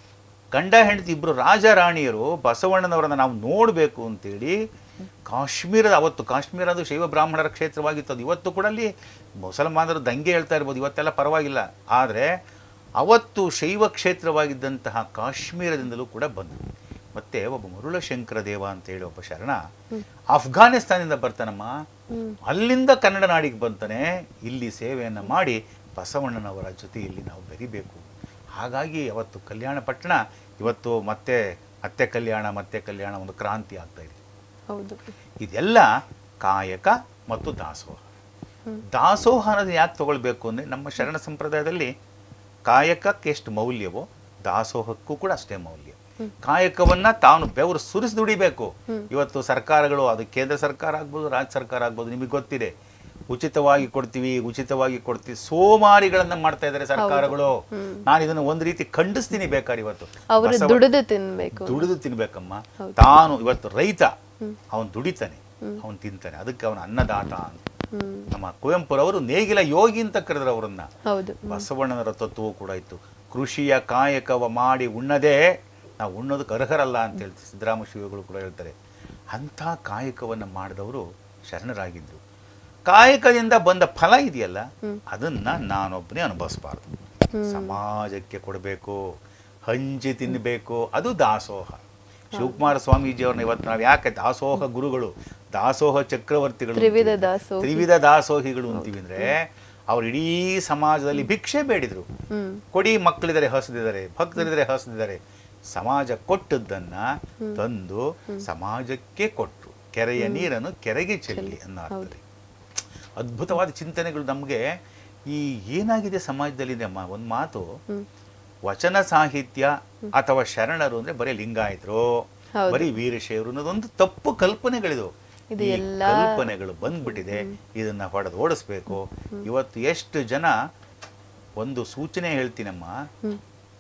ಗಂಡ ಹೆಂಡತಿ ಇಬ್ರು ರಾಜ ರಾಣಿಯರು ಬಸವಣ್ಣನವರನ್ನ ನಾವು ನೋಡಬೇಕು ಅಂತೇಳಿ ಕಾಶ್ಮೀರದ ಅವತ್ತು ಕಾಶ್ಮೀರ ಅದು ಶೈವ ಬ್ರಾಹ್ಮಣರ ಕ್ಷೇತ್ರವಾಗಿತ್ತು ಅದು ಇವತ್ತು ಕೂಡ ಅಲ್ಲಿ ಮುಸಲ್ಮಾನರು ದಂಗೆ ಹೇಳ್ತಾ ಇರ್ಬೋದು ಇವತ್ತೆಲ್ಲ ಪರವಾಗಿಲ್ಲ ಆದರೆ ಅವತ್ತು ಶೈವ ಕ್ಷೇತ್ರವಾಗಿದ್ದಂತಹ ಕಾಶ್ಮೀರದಿಂದಲೂ ಕೂಡ ಬಂದರು ಮತ್ತೆ ಒಬ್ಬ ಮರುಳಶಂಕರ ದೇವ ಅಂತೇಳಿ ಒಬ್ಬ ಶರಣ ಅಫ್ಘಾನಿಸ್ತಾನದಿಂದ ಬರ್ತಾನಮ್ಮ ಹ್ಮ್ ಅಲ್ಲಿಂದ ಕನ್ನಡ ನಾಡಿಗೆ ಬಂತಾನೆ ಇಲ್ಲಿ ಸೇವೆಯನ್ನು ಮಾಡಿ ಬಸವಣ್ಣನವರ ಜೊತೆಯಲ್ಲಿ ನಾವು ಬೆರಿಬೇಕು ಹಾಗಾಗಿ ಅವತ್ತು ಕಲ್ಯಾಣ ಪಟ್ಟಣ ಇವತ್ತು ಮತ್ತೆ ಮತ್ತೆ ಕಲ್ಯಾಣ ಮತ್ತೆ ಕಲ್ಯಾಣ ಒಂದು ಕ್ರಾಂತಿ ಆಗ್ತಾ ಇದೆ ಹೌದು ಇದೆಲ್ಲ ಕಾಯಕ ಮತ್ತು ದಾಸೋಹ ದಾಸೋಹ ಅನ್ನೋದು ಯಾಕೆ ತಗೊಳ್ಬೇಕು ಅಂದರೆ ನಮ್ಮ ಶರಣ ಸಂಪ್ರದಾಯದಲ್ಲಿ ಕಾಯಕಕ್ಕೆ ಎಷ್ಟು ಮೌಲ್ಯವೋ ದಾಸೋಹಕ್ಕೂ ಕೂಡ ಅಷ್ಟೇ ಮೌಲ್ಯ ಕಾಯಕವನ್ನ ತಾನು ಬೆವರು ಸುರಿಸಿ ದುಡಿಬೇಕು ಇವತ್ತು ಸರ್ಕಾರಗಳು ಅದು ಕೇಂದ್ರ ಸರ್ಕಾರ ಆಗ್ಬೋದು ರಾಜ್ಯ ಸರ್ಕಾರ ಆಗ್ಬೋದು ನಿಮಗೆ ಗೊತ್ತಿದೆ ಉಚಿತವಾಗಿ ಕೊಡ್ತೀವಿ ಉಚಿತವಾಗಿ ಕೊಡ್ತೀವಿ ಸೋಮಾರಿಗಳನ್ನ ಮಾಡ್ತಾ ಇದ್ದಾರೆ ಸರ್ಕಾರಗಳು ನಾನು ಇದನ್ನು ಒಂದು ರೀತಿ ಖಂಡಿಸ್ತೀನಿ ಬೇಕಾದ್ರೆ ಇವತ್ತು ಅವರು ಬಸವ- ದುಡಿದು ತಿನ್ಬೇಕು ದುಡಿದು ತಿನ್ಬೇಕಮ್ಮ ತಾನು ಇವತ್ತು ರೈತ ಅವನು ದುಡಿತಾನೆ ಅವನು ತಿಂತಾನೆ ಅದಕ್ಕೆ ಅವನ ಅನ್ನದಾತ ಅಂತ ಹ್ಮ್ ನಮ್ಮ ಕುವೆಂಪುರವರು ನೇಗಿಲ ಯೋಗಿ ಅಂತ ಕರೆದ್ರು ಅವರನ್ನ ಹೌದು ಬಸವಣ್ಣನವರ ತತ್ವವು ಕೂಡ ಇತ್ತು ಕೃಷಿಯ ಕಾಯಕವ ಮಾಡಿ ಉಣ್ಣದೇ ನಾವು ಉಣ್ಣೋದಕ್ಕೆ ಅರ್ಹರಲ್ಲ ಅಂತ ಹೇಳ್ತಾರೆ ಸಿದ್ದರಾಮ ಶಿವಗಳು ಕೂಡ ಹೇಳ್ತಾರೆ ಅಂಥ ಕಾಯಕವನ್ನು ಮಾಡಿದವರು ಶರಣರಾಗಿದ್ರು ಕಾಯಕದಿಂದ ಬಂದ ಫಲ ಇದೆಯಲ್ಲ ಅದನ್ನ ನಾನೊಬ್ಬನೇ ಅನುಭವಿಸಬಾರ್ದು ಸಮಾಜಕ್ಕೆ ಕೊಡಬೇಕು ಹಂಚಿ ತಿನ್ನಬೇಕು ಅದು ದಾಸೋಹ ಶಿವಕುಮಾರ ಸ್ವಾಮೀಜಿಯವ್ರನ್ನ ಇವತ್ತು ನಾವು ಯಾಕೆ ದಾಸೋಹ ಗುರುಗಳು ದಾಸೋಹ ಚಕ್ರವರ್ತಿಗಳು ತ್ರಿವಿಧ ಅಂತೀವಿ. ದಾಸೋಹಿ. ತ್ರಿವಿಧ ದಾಸೋಹಿಗಳು ಅಂತೀವಿ ಅಂದ್ರೆ ಅವ್ರು ಇಡೀ ಸಮಾಜದಲ್ಲಿ ಭಿಕ್ಷೆ ಬೇಡಿದ್ರು ಹ್ಮ್ ಕೊಡಿ ಮಕ್ಕಳಿದ್ದಾರೆ ಹಸಿದಿದ್ದಾರೆ ಭಕ್ತರಿದ್ದಾರೆ ಹಸಿದಿದ್ದಾರೆ ಸಮಾಜ ಕೊಟ್ಟದ್ದನ್ನ ತಂದು ಸಮಾಜಕ್ಕೆ ಕೊಟ್ಟರು ಕೆರೆಯ ನೀರನ್ನು ಕೆರೆಗೆ ಚೆಲ್ಲಿ ಅನ್ನೋ ಅರ್ಥದಲ್ಲಿ ಅದ್ಭುತವಾದ ಚಿಂತನೆಗಳು ನಮಗೆ ಈ ಏನಾಗಿದೆ ಸಮಾಜದಲ್ಲಿ ಅಮ್ಮ ಒಂದು ಮಾತು ಹ್ಮ್ ವಚನ ಸಾಹಿತ್ಯ ಅಥವಾ ಶರಣರು ಅಂದ್ರೆ ಬರೀ ಲಿಂಗಾಯತರು ಹೌದು. ಬರೀ ವೀರಶೈವರು ಅನ್ನೋದೊಂದು ತಪ್ಪು ಕಲ್ಪನೆಗಳಿದು ಇದು ಈ ಎಲ್ಲ- ಕಲ್ಪನೆಗಳು ಬಂದ್ಬಿಟ್ಟಿದೆ ಇದನ್ನ ಹೊಡೆದು ಓಡಿಸ್ಬೇಕು ಇವತ್ತು ಎಷ್ಟು ಜನ ಒಂದು ಸೂಚನೆ ಹೇಳ್ತೀನಮ್ಮ ಹ್ಮ್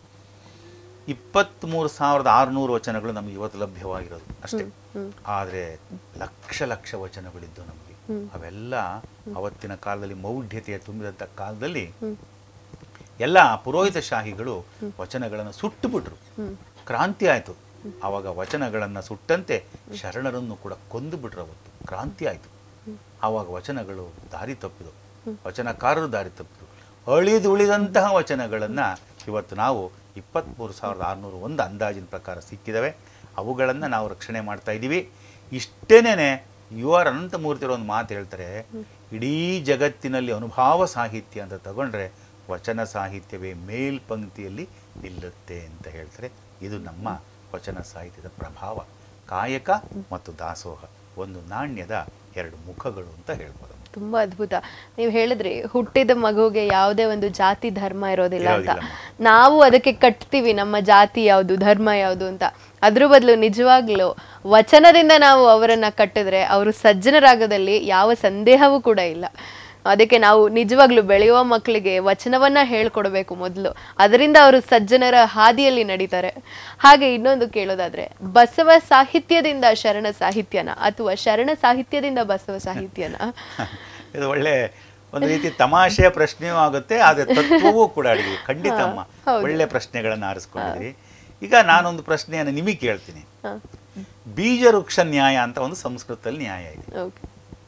ಇಪ್ಪತ್ತ್ಮೂರು ಸಾವಿರದ ಆರುನೂರು ವಚನಗಳು ನಮಗೆ ಇವತ್ತು ಲಭ್ಯವಾಗಿರೋದು ಅಷ್ಟೇ ಹ್ಮ್ ಆದರೆ ಲಕ್ಷ ಲಕ್ಷ ವಚನಗಳಿದ್ದು ನಮಗೆ ಹ್ಮ್. ಅವೆಲ್ಲ ಅವತ್ತಿನ ಕಾಲದಲ್ಲಿ ಮೌಢ್ಯತೆಯ ತುಂಬಿದಂಥ ಕಾಲದಲ್ಲಿ ಹ್ಮ್ ಎಲ್ಲ ಪುರೋಹಿತ ಶಾಹಿಗಳು ವಚನಗಳನ್ನು ಸುಟ್ಟು ಬಿಟ್ರು ಹ್ಮ್ ಕ್ರಾಂತಿ ಆಯಿತು ಆವಾಗ ವಚನಗಳನ್ನು ಸುಟ್ಟಂತೆ ಶರಣರನ್ನು ಕೂಡ ಕೊಂದು ಬಿಟ್ರು ಅವತ್ತು ಕ್ರಾಂತಿ ಆಯಿತು ಆವಾಗ ವಚನಗಳು ದಾರಿ ತಪ್ಪಿದು ವಚನಕಾರರು ದಾರಿ ತಪ್ಪಿದ್ರು ಅಳಿದು ಉಳಿದಂತಹ ವಚನಗಳನ್ನು ಇವತ್ತು ನಾವು ಇಪ್ಪತ್ತ್ಮೂರು ಸಾವಿರದ ಆರುನೂರು ಒಂದು ಅಂದಾಜಿನ ಪ್ರಕಾರ ಸಿಕ್ಕಿದವೆ ಅವುಗಳನ್ನು ನಾವು ರಕ್ಷಣೆ ಮಾಡ್ತಾ ಇದ್ದೀವಿ ಇಷ್ಟೇನೆ ಯು ಆರ್ ಅನಂತಮೂರ್ತಿಯವರು ಒಂದು ಮಾತು ಹೇಳ್ತಾರೆ ಇಡೀ ಜಗತ್ತಿನಲ್ಲಿ ಅನುಭಾವ ಸಾಹಿತ್ಯ ಅಂತ ತಗೊಂಡ್ರೆ ವಚನ ಸಾಹಿತ್ಯವೇ ಮೇಲ್ಪಂಕ್ತಿಯಲ್ಲಿ ನಿಲ್ಲುತ್ತೆ ಅಂತ ಹೇಳ್ತಾರೆ ಇದು ನಮ್ಮ ವಚನ ಸಾಹಿತ್ಯದ ಪ್ರಭಾವ ಕಾಯಕ ಮತ್ತು ದಾಸೋಹ ಒಂದು ನಾಣ್ಯದ ಎರಡು ಮುಖಗಳು ಅಂತ ಹೇಳ್ಬೋದು ತುಂಬಾ ಅದ್ಭುತ ನೀವು ಹೇಳಿದ್ರಿ ಹುಟ್ಟಿದ ಮಗುಗೆ ಯಾವುದೇ ಒಂದು ಜಾತಿ ಧರ್ಮ ಇರೋದಿಲ್ಲ ಅಂತ ಇರೋದಿಲ್ಲಮ್ಮ. ನಾವು ಅದಕ್ಕೆ ಕಟ್ತೀವಿ ನಮ್ಮ ಜಾತಿ ಯಾವುದು ಧರ್ಮ ಯಾವುದು ಅಂತ ಅದ್ರ ಬದಲು ನಿಜವಾಗ್ಲೂ ವಚನದಿಂದ ನಾವು ಅವರನ್ನ ಕಟ್ಟಿದ್ರೆ ಅವರು ಸಜ್ಜನರಾಗದಲ್ಲಿ ಯಾವ ಸಂದೇಹವೂ ಕೂಡ ಇಲ್ಲ ಅದಕ್ಕೆ ನಾವು ನಿಜವಾಗ್ಲೂ ಬೆಳೆಯುವ ಮಕ್ಕಳಿಗೆ ವಚನವನ್ನ ಹೇಳ್ಕೊಡ್ಬೇಕು ಮೊದಲು ಅದರಿಂದ ಅವರು ಸಜ್ಜನರ ಹಾದಿಯಲ್ಲಿ ನಡೀತಾರೆ ಹಾಗೆ ಇನ್ನೊಂದು ಕೇಳೋದಾದ್ರೆ ಬಸವ ಸಾಹಿತ್ಯದಿಂದ ಶರಣ ಸಾಹಿತ್ಯನ ಅಥವಾ ಶರಣ ಸಾಹಿತ್ಯದಿಂದ ಬಸವ ಸಾಹಿತ್ಯನ ಇದು ಒಳ್ಳೆ ಒಂದು ರೀತಿ ತಮಾಷೆಯ ಪ್ರಶ್ನೆಯೂ ಆಗುತ್ತೆ ಆದರೆ ತತ್ವವೂ ಕೂಡ ಅಡಿಗೆ ಖಂಡಿತ ಅಮ್ಮ ಹೌದು. ಒಳ್ಳೆ ಪ್ರಶ್ನೆಗಳನ್ನು ಆರಿಸ್ಕೊಂಡಿದ್ರಿ ಈಗ ನಾನೊಂದು ಪ್ರಶ್ನೆಯನ್ನು ನಿಮಗೆ ಕೇಳ್ತೀನಿ ಹ, ಬೀಜ ವೃಕ್ಷ ನ್ಯಾಯ ಅಂತ ಒಂದು ಸಂಸ್ಕೃತದಲ್ಲಿ ನ್ಯಾಯ ಇದೆ okay.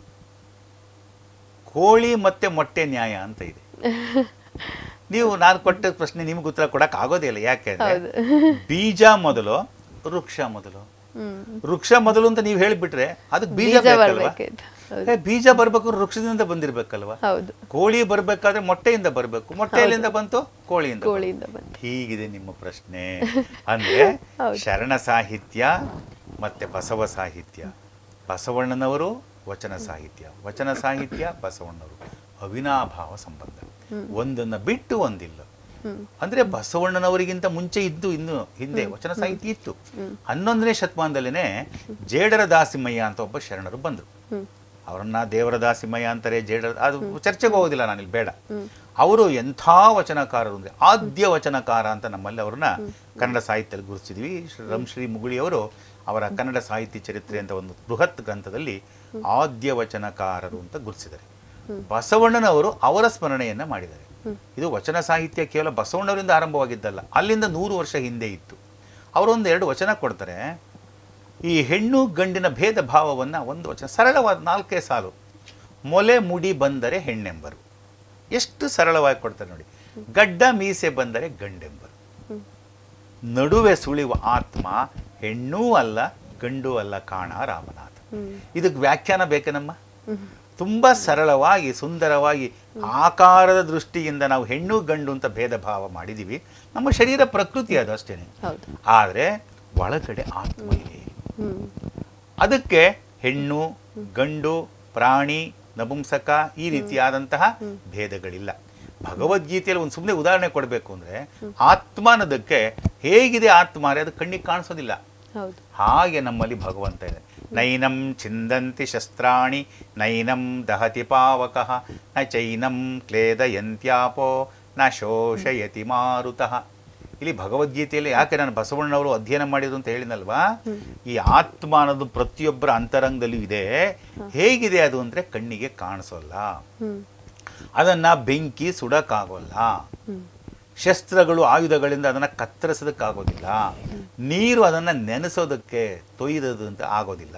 ಕೋಳಿ ಮತ್ತೆ ಮೊಟ್ಟೆ ನ್ಯಾಯ ಅಂತ ಇದೆ ನೀವು ನಾನು ಕೊಟ್ಟ ಪ್ರಶ್ನೆ ನಿಮ್ಗೆ ಉತ್ತರ ಕೊಡಕ್ ಆಗೋದೇ ಇಲ್ಲ ಯಾಕೆಂದ್ರೆ ಹೌದು. ಬೀಜ ಮೊದಲು ವೃಕ್ಷ ಮೊದಲು ಹ್ಮ್ ವೃಕ್ಷ ಮೊದಲು ಅಂತ ನೀವು ಹೇಳಿಬಿಟ್ರೆ ಅದಕ್ಕೆ ಬೀಜ ಬೀಜ ಬೇಕಲ್ವಾ ಬರ್ಬೇಕಿತ್ತು. ಹೌದು. ಏ, ಬೀಜ ಬರ್ಬೇಕು ವೃಕ್ಷದಿಂದ ಬಂದಿರ್ಬೇಕಲ್ವಾ ಹೌದು ಕೋಳಿ ಬರ್ಬೇಕಾದ್ರೆ ಮೊಟ್ಟೆಯಿಂದ ಬರಬೇಕು ಮೊಟ್ಟೆಯಲ್ಲಿಂದ ಬಂತು ಕೋಳಿಯಿಂದ ಬಂತು. ಕೋಳಿಯಿಂದ ಬಂತು ಹೀಗಿದೆ ನಿಮ್ಮ ಪ್ರಶ್ನೆ ಅಂದ್ರೆ ಹೌದು. ಶರಣ ಸಾಹಿತ್ಯ ಮತ್ತೆ ಬಸವ ಸಾಹಿತ್ಯ ಬಸವಣ್ಣನವರು ವಚನ ಸಾಹಿತ್ಯ ವಚನ ಸಾಹಿತ್ಯ ಬಸವಣ್ಣವರು ಅವಿನಾಭಾವ ಸಂಬಂಧ ಒಂದನ್ನ ಬಿಟ್ಟು ಒಂದಿಲ್ಲ ಹ್ಮ್ ಅಂದ್ರೆ ಬಸವಣ್ಣನವರಿಗಿಂತ ಮುಂಚೆ ಇದ್ದು ಇನ್ನು ಹಿಂದೆ ವಚನ ಸಾಹಿತ್ಯ ಇತ್ತು ಹನ್ನೊಂದನೇ ಶತಮಾನದಲ್ಲೇನೆ ಜೇಡರ ದಾಸಿಮಯ್ಯ ಅಂತ ಒಬ್ಬ ಶರಣರು ಬಂದರು ಹ್ಮ್ ಅವರನ್ನ ದೇವರ ದಾಸಿಮಯ್ಯ ಅಂತಾರೆ ಜೇಡರ ಅದು ಚರ್ಚೆಗೆ ಹೋಗೋದಿಲ್ಲ ನಾನಿಲ್ಲಿ ಬೇಡ ಅವರು ಎಂಥ ವಚನಕಾರರು ಅಂದ್ರೆ ಆದ್ಯ ವಚನಕಾರ ಅಂತ ನಮ್ಮಲ್ಲಿ ಅವ್ರನ್ನ ಕನ್ನಡ ಸಾಹಿತ್ಯದಲ್ಲಿ ಗುರುತಿಸಿದ್ವಿ ರಂಶ್ರೀ ಮುಗುಳಿಯವರು ಅವರ ಕನ್ನಡ ಸಾಹಿತ್ಯ ಚರಿತ್ರೆ ಅಂತ ಒಂದು ಬೃಹತ್ ಗ್ರಂಥದಲ್ಲಿ ಆದ್ಯ ವಚನಕಾರರು ಅಂತ ಗುರುತಿಸಿದ್ದಾರೆ ಬಸವಣ್ಣನವರು ಅವರ ಸ್ಮರಣೆಯನ್ನ ಮಾಡಿದ್ದಾರೆ ಇದು ವಚನ ಸಾಹಿತ್ಯ ಕೇವಲ ಬಸವಣ್ಣವರಿಂದ ಆರಂಭವಾಗಿದ್ದಲ್ಲ ಅಲ್ಲಿಂದ ನೂರು ವರ್ಷ ಹಿಂದೆ ಇತ್ತು ಅವರೊಂದು ಎರಡು ವಚನ ಕೊಡ್ತಾರೆ ಈ ಹೆಣ್ಣು ಗಂಡಿನ ಭೇದ ಭಾವವನ್ನು ಒಂದು ವಚನ ಸರಳವಾದ ನಾಲ್ಕೇ ಸಾಲು ಮೊಲೆ ಮುಡಿ ಬಂದರೆ ಹೆಣ್ಣೆಂಬರು ಎಷ್ಟು ಸರಳವಾಗಿ ಕೊಡ್ತಾರೆ ನೋಡಿ ಗಡ್ಡ ಮೀಸೆ ಬಂದರೆ ಗಂಡೆಂಬರು ನಡುವೆ ಸುಳಿವ ಆತ್ಮ ಹೆಣ್ಣೂ ಅಲ್ಲ ಗಂಡು ಅಲ್ಲ ಕಾಣ ರಾಮನಾಥ ಇದಕ್ಕೆ ವ್ಯಾಖ್ಯಾನ ಬೇಕೇನಮ್ಮ ತುಂಬಾ ಸರಳವಾಗಿ ಸುಂದರವಾಗಿ ಆಕಾರದ ದೃಷ್ಟಿಯಿಂದ ನಾವು ಹೆಣ್ಣು ಗಂಡು ಅಂತ ಭೇದ ಭಾವ ಮಾಡಿದೀವಿ ನಮ್ಮ ಶರೀರ ಪ್ರಕೃತಿ ಅದು ಅಷ್ಟೇನೆ ಹೌದು ಆದರೆ ಒಳಗಡೆ ಆತ್ಮ ಇದೆ ಹ್ಮ್ ಅದಕ್ಕೆ ಹೆಣ್ಣು ಗಂಡು ಪ್ರಾಣಿ ನಪುಂಸಕ ಈ ರೀತಿಯಾದಂತಹ ಭೇದಗಳಿಲ್ಲ ಭಗವದ್ಗೀತೆಯಲ್ಲಿ ಒಂದು ಸುಮ್ಮನೆ ಉದಾಹರಣೆ ಕೊಡಬೇಕು ಅಂದ್ರೆ ಆತ್ಮ ಅನ್ನೋದಕ್ಕೆ ಹೇಗಿದೆ ಆತ್ಮ ಅಂದ್ರೆ ಅದು ಕಣ್ಣಿಗೆ ಕಾಣಿಸೋದಿಲ್ಲ ಹೌದು ಹಾಗೆ ನಮ್ಮಲ್ಲಿ ಭಗವಂತ ಇದೆ ನೈನಂ ಚಿಂದಂತಿ ಶಸ್ತ್ರಾಣಿ ನೈನಂ ದಹತಿ ಪಾವಕಃ ನ ಚೈನಂ ಕ್ಲೇದಯಂತ್ಯಾಪೋ ನ ಶೋಷಯತಿ ಮಾರುತಃ ಇಲ್ಲಿ ಭಗವದ್ಗೀತೆಯಲ್ಲಿ ಯಾಕೆ ನಾನು ಬಸವಣ್ಣವರು ಅಧ್ಯಯನ ಮಾಡಿದ್ರು ಅಂತ ಹೇಳಿನಲ್ವಾ ಈ ಆತ್ಮ ಅನ್ನೋದು ಪ್ರತಿಯೊಬ್ಬರ ಅಂತರಂಗದಲ್ಲೂ ಇದೆ ಹೇಗಿದೆ ಅದು ಅಂದ್ರೆ ಕಣ್ಣಿಗೆ ಕಾಣಿಸೋಲ್ಲ ಹ್ಮ್ ಅದನ್ನ ಬೆಂಕಿ ಸುಡಕ್ಕಾಗೋಲ್ಲ ಹ್ಮ್ ಶಸ್ತ್ರಗಳು ಆಯುಧಗಳಿಂದ ಅದನ್ನ ಕತ್ತರಿಸೋದಕ್ಕಾಗೋದಿಲ್ಲ ನೀರು ಅದನ್ನ ನೆನೆಸೋದಕ್ಕೆ ತೊಯ್ದದು ಅಂತ ಆಗೋದಿಲ್ಲ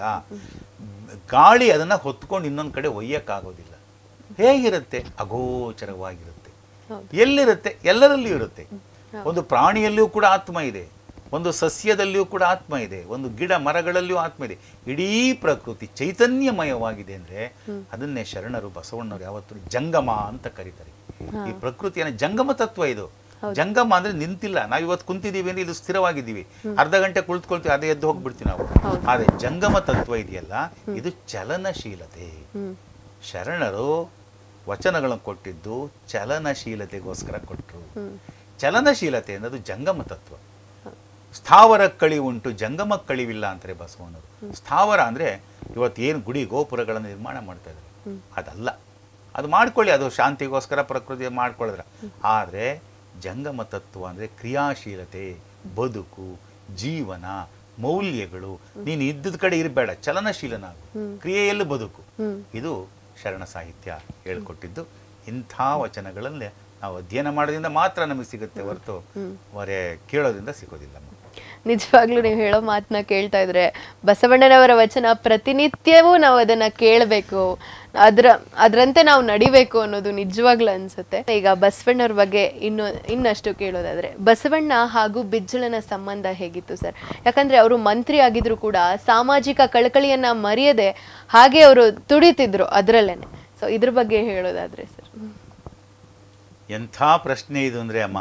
ಗಾಳಿ ಅದನ್ನ ಹೊತ್ಕೊಂಡು ಇನ್ನೊಂದು ಕಡೆ ಒಯ್ಯಕ್ಕಾಗೋದಿಲ್ಲ ಹೇಗಿರುತ್ತೆ ಅಗೋಚರವಾಗಿರುತ್ತೆ ಹೌದು. ಎಲ್ಲಿರುತ್ತೆ ಎಲ್ಲರಲ್ಲಿಯೂ ಇರುತ್ತೆ ಒಂದು ಪ್ರಾಣಿಯಲ್ಲಿಯೂ ಕೂಡ ಆತ್ಮ ಇದೆ ಒಂದು ಸಸ್ಯದಲ್ಲಿಯೂ ಕೂಡ ಆತ್ಮ ಇದೆ ಒಂದು ಗಿಡ ಮರಗಳಲ್ಲಿಯೂ ಆತ್ಮ ಇದೆ ಇಡೀ ಪ್ರಕೃತಿ ಚೈತನ್ಯಮಯವಾಗಿದೆ ಅಂದ್ರೆ ಅದನ್ನೇ ಶರಣರು ಬಸವಣ್ಣರು ಯಾವತ್ತೂ ಜಂಗಮ ಅಂತ ಕರೀತಾರೆ ಈ ಪ್ರಕೃತಿಯ ಜಂಗಮ ತತ್ವ ಇದು ಜಂಗಮ ಅಂದ್ರೆ ನಿಂತಿಲ್ಲ ನಾವು ಇವತ್ತು ಕುಂತಿದೀವಿ ಅಂದ್ರೆ ಇದು ಸ್ಥಿರವಾಗಿದ್ದೀವಿ ಅರ್ಧ ಗಂಟೆ ಕುಳಿತುಕೊಳ್ತೀವಿ ಅದೇ ಎದ್ದು ಹೋಗ್ಬಿಡ್ತೀವಿ ನಾವು ಆದ್ರೆ ಜಂಗಮ ತತ್ವ ಇದೆಯಲ್ಲ ಇದು ಚಲನಶೀಲತೆ ಹ್ಮ್ ಶರಣರು ವಚನಗಳನ್ನು ಕೊಟ್ಟಿದ್ದು ಚಲನಶೀಲತೆಗೋಸ್ಕರ ಕೊಟ್ಟರು ಹ್ಮ್ ಚಲನಶೀಲತೆ ಅನ್ನೋದು ಜಂಗಮ ತತ್ವ ಸ್ಥಾವರ ಕಳಿ ಉಂಟು ಜಂಗಮ ಕಳಿವಿಲ್ಲ ಅಂತಾರೆ ಬಸವಣ್ಣರು ಸ್ಥಾವರ ಅಂದ್ರೆ ಇವತ್ತು ಏನು ಗುಡಿ ಗೋಪುರಗಳನ್ನು ನಿರ್ಮಾಣ ಮಾಡ್ತಾ ಇದ್ದಾರೆ ಅದಲ್ಲ ಅದು ಮಾಡ್ಕೊಳ್ಳಿ ಅದು ಶಾಂತಿಗೋಸ್ಕರ ಪ್ರಕೃತಿ ಮಾಡ್ಕೊಳ್ಳಿದ್ರ ಆದರೆ ಜಂಗಮ ತತ್ವ ಅಂದ್ರೆ ಕ್ರಿಯಾಶೀಲತೆ ಬದುಕು ಜೀವನ ಮೌಲ್ಯಗಳು ನೀನು ಇದ್ದದ ಕಡೆ ಇರಬೇಡ ಚಲನಶೀಲನಾಗು ಕ್ರಿಯೆಯಲ್ಲಿ ಬದುಕು ಹ್ಮ್ ಇದು ಶರಣ ಸಾಹಿತ್ಯ ಹೇಳ್ಕೊಟ್ಟಿದ್ದು ಇಂಥ ವಚನಗಳಲ್ಲೇ ನಾವು ಅಧ್ಯಯನ ಮಾಡೋದ್ರಿಂದ ಮಾತ್ರ ನಮಗೆ ಸಿಗುತ್ತೆ ಹೊರತು ಹೊರೆ ಕೇಳೋದ್ರಿಂದ ಸಿಗೋದಿಲ್ಲ ನಿಜವಾಗ್ಲೂ ನೀವು ಹೇಳೋ ಮಾತನ್ನ ಕೇಳ್ತಾ ಇದ್ರೆ ಬಸವಣ್ಣನವರ ವಚನ ಪ್ರತಿನಿತ್ಯವೂ ನಾವು ಅದನ್ನ ಕೇಳಬೇಕು ಅದ್ರ ಅದರಂತೆ ನಾವು ನಡಿಬೇಕು ಅನ್ನೋದು ನಿಜವಾಗ್ಲೂ ಅನ್ಸುತ್ತೆ ಈಗ ಬಸವಣ್ಣವ್ರ ಬಗ್ಗೆ ಇನ್ನು ಇನ್ನಷ್ಟು ಕೇಳೋದಾದ್ರೆ ಬಸವಣ್ಣ ಹಾಗೂ ಬಿಜ್ಜಳನ ಸಂಬಂಧ ಹೇಗಿತ್ತು ಸರ್ ಯಾಕಂದ್ರೆ ಅವರು ಮಂತ್ರಿ ಆಗಿದ್ರು ಕೂಡ ಸಾಮಾಜಿಕ ಕಳಕಳಿಯನ್ನ ಮರೆಯದೆ ಹಾಗೆ ಅವರು ತುಡಿತಿದ್ರು ಅದ್ರಲ್ಲೇನೆ ಸೊ ಇದ್ರ ಬಗ್ಗೆ ಹೇಳೋದಾದ್ರೆ ಸರ್ ಎಂಥ ಪ್ರಶ್ನೆ ಇದು ಅಂದರೆ ಅಮ್ಮ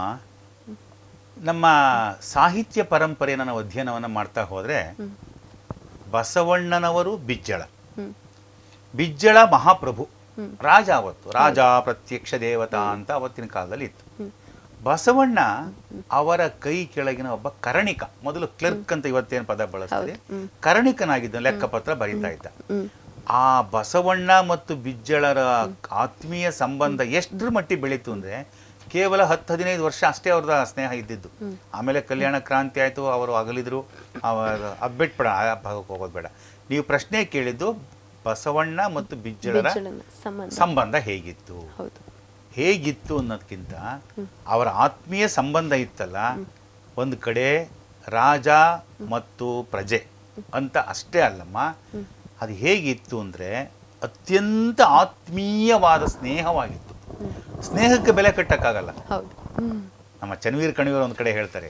ನಮ್ಮ ಸಾಹಿತ್ಯ ಪರಂಪರೆಯನ್ನು ನಾವು ಅಧ್ಯಯನವನ್ನು ಮಾಡ್ತಾ ಹೋದರೆ ಬಸವಣ್ಣನವರು ಬಿಜ್ಜಳ ಹ್ಮ್ ಬಿಜ್ಜಳ ಮಹಾಪ್ರಭು ರಾಜ ಅವತ್ತು ರಾಜ ಪ್ರತ್ಯಕ್ಷ ದೇವತಾ ಅಂತ ಅವತ್ತಿನ ಕಾಲದಲ್ಲಿ ಇತ್ತು ಬಸವಣ್ಣ ಅವರ ಕೈ ಕೆಳಗಿನ ಒಬ್ಬ ಕರಣಿಕ ಮೊದಲು ಕ್ಲರ್ಕ್ ಅಂತ ಇವತ್ತೇನು ಪದ ಬಳಸ್ತಾರೆ ಕರಣಿಕನಾಗಿದ್ದ ಲೆಕ್ಕಪತ್ರ ಬರೀತಾ ಇದ್ದ ಹ್ಮ್ ಆ ಬಸವಣ್ಣ ಮತ್ತು ಬಿಜ್ಜಳರ ಆತ್ಮೀಯ ಸಂಬಂಧ ಎಷ್ಟರ ಮಟ್ಟಿಗೆ ಬೆಳೀತು ಅಂದ್ರೆ ಕೇವಲ ಹತ್ತು ಹದಿನೈದು ವರ್ಷ ಅಷ್ಟೇ ಅವ್ರದ ಸ್ನೇಹ ಇದ್ದಿದ್ದು ಆಮೇಲೆ ಕಲ್ಯಾಣ ಕ್ರಾಂತಿ ಆಯಿತು ಅವರು ಅಗಲಿದ್ರು ಅವಾಗ ಅಬ್ಬಿಟ್ಬೇಡ ಆ ಭಾಗಕ್ಕೆ ಹೋಗೋದು ಬೇಡ ನೀವು ಪ್ರಶ್ನೆ ಕೇಳಿದ್ದು ಬಸವಣ್ಣ ಮತ್ತು ಬಿಜ್ಜಳರ ಬಿಜ್ಜಳನ ಸಂಬಂಧ ಸಂಬಂಧ ಹೇಗಿತ್ತು ಹೌದು ಹೇಗಿತ್ತು ಅನ್ನೋದಕ್ಕಿಂತ ಅವರ ಆತ್ಮೀಯ ಸಂಬಂಧ ಇತ್ತಲ್ಲ ಒಂದು ಕಡೆ ರಾಜ ಮತ್ತು ಪ್ರಜೆ ಅಂತ ಅಷ್ಟೇ ಅಲ್ಲಮ್ಮ ಅದು ಹೇಗಿತ್ತು ಅಂದರೆ ಅತ್ಯಂತ ಆತ್ಮೀಯವಾದ ಸ್ನೇಹವಾಗಿತ್ತು ಸ್ನೇಹಕ್ಕೆ ಬೆಲೆ ಕಟ್ಟಕ್ಕಾಗಲ್ಲ ಹೌದು ಹ್ಮ್ ನಮ್ಮ ಚನ್ವೀರ್ ಕಣಿವರು ಒಂದು ಕಡೆ ಹೇಳ್ತಾರೆ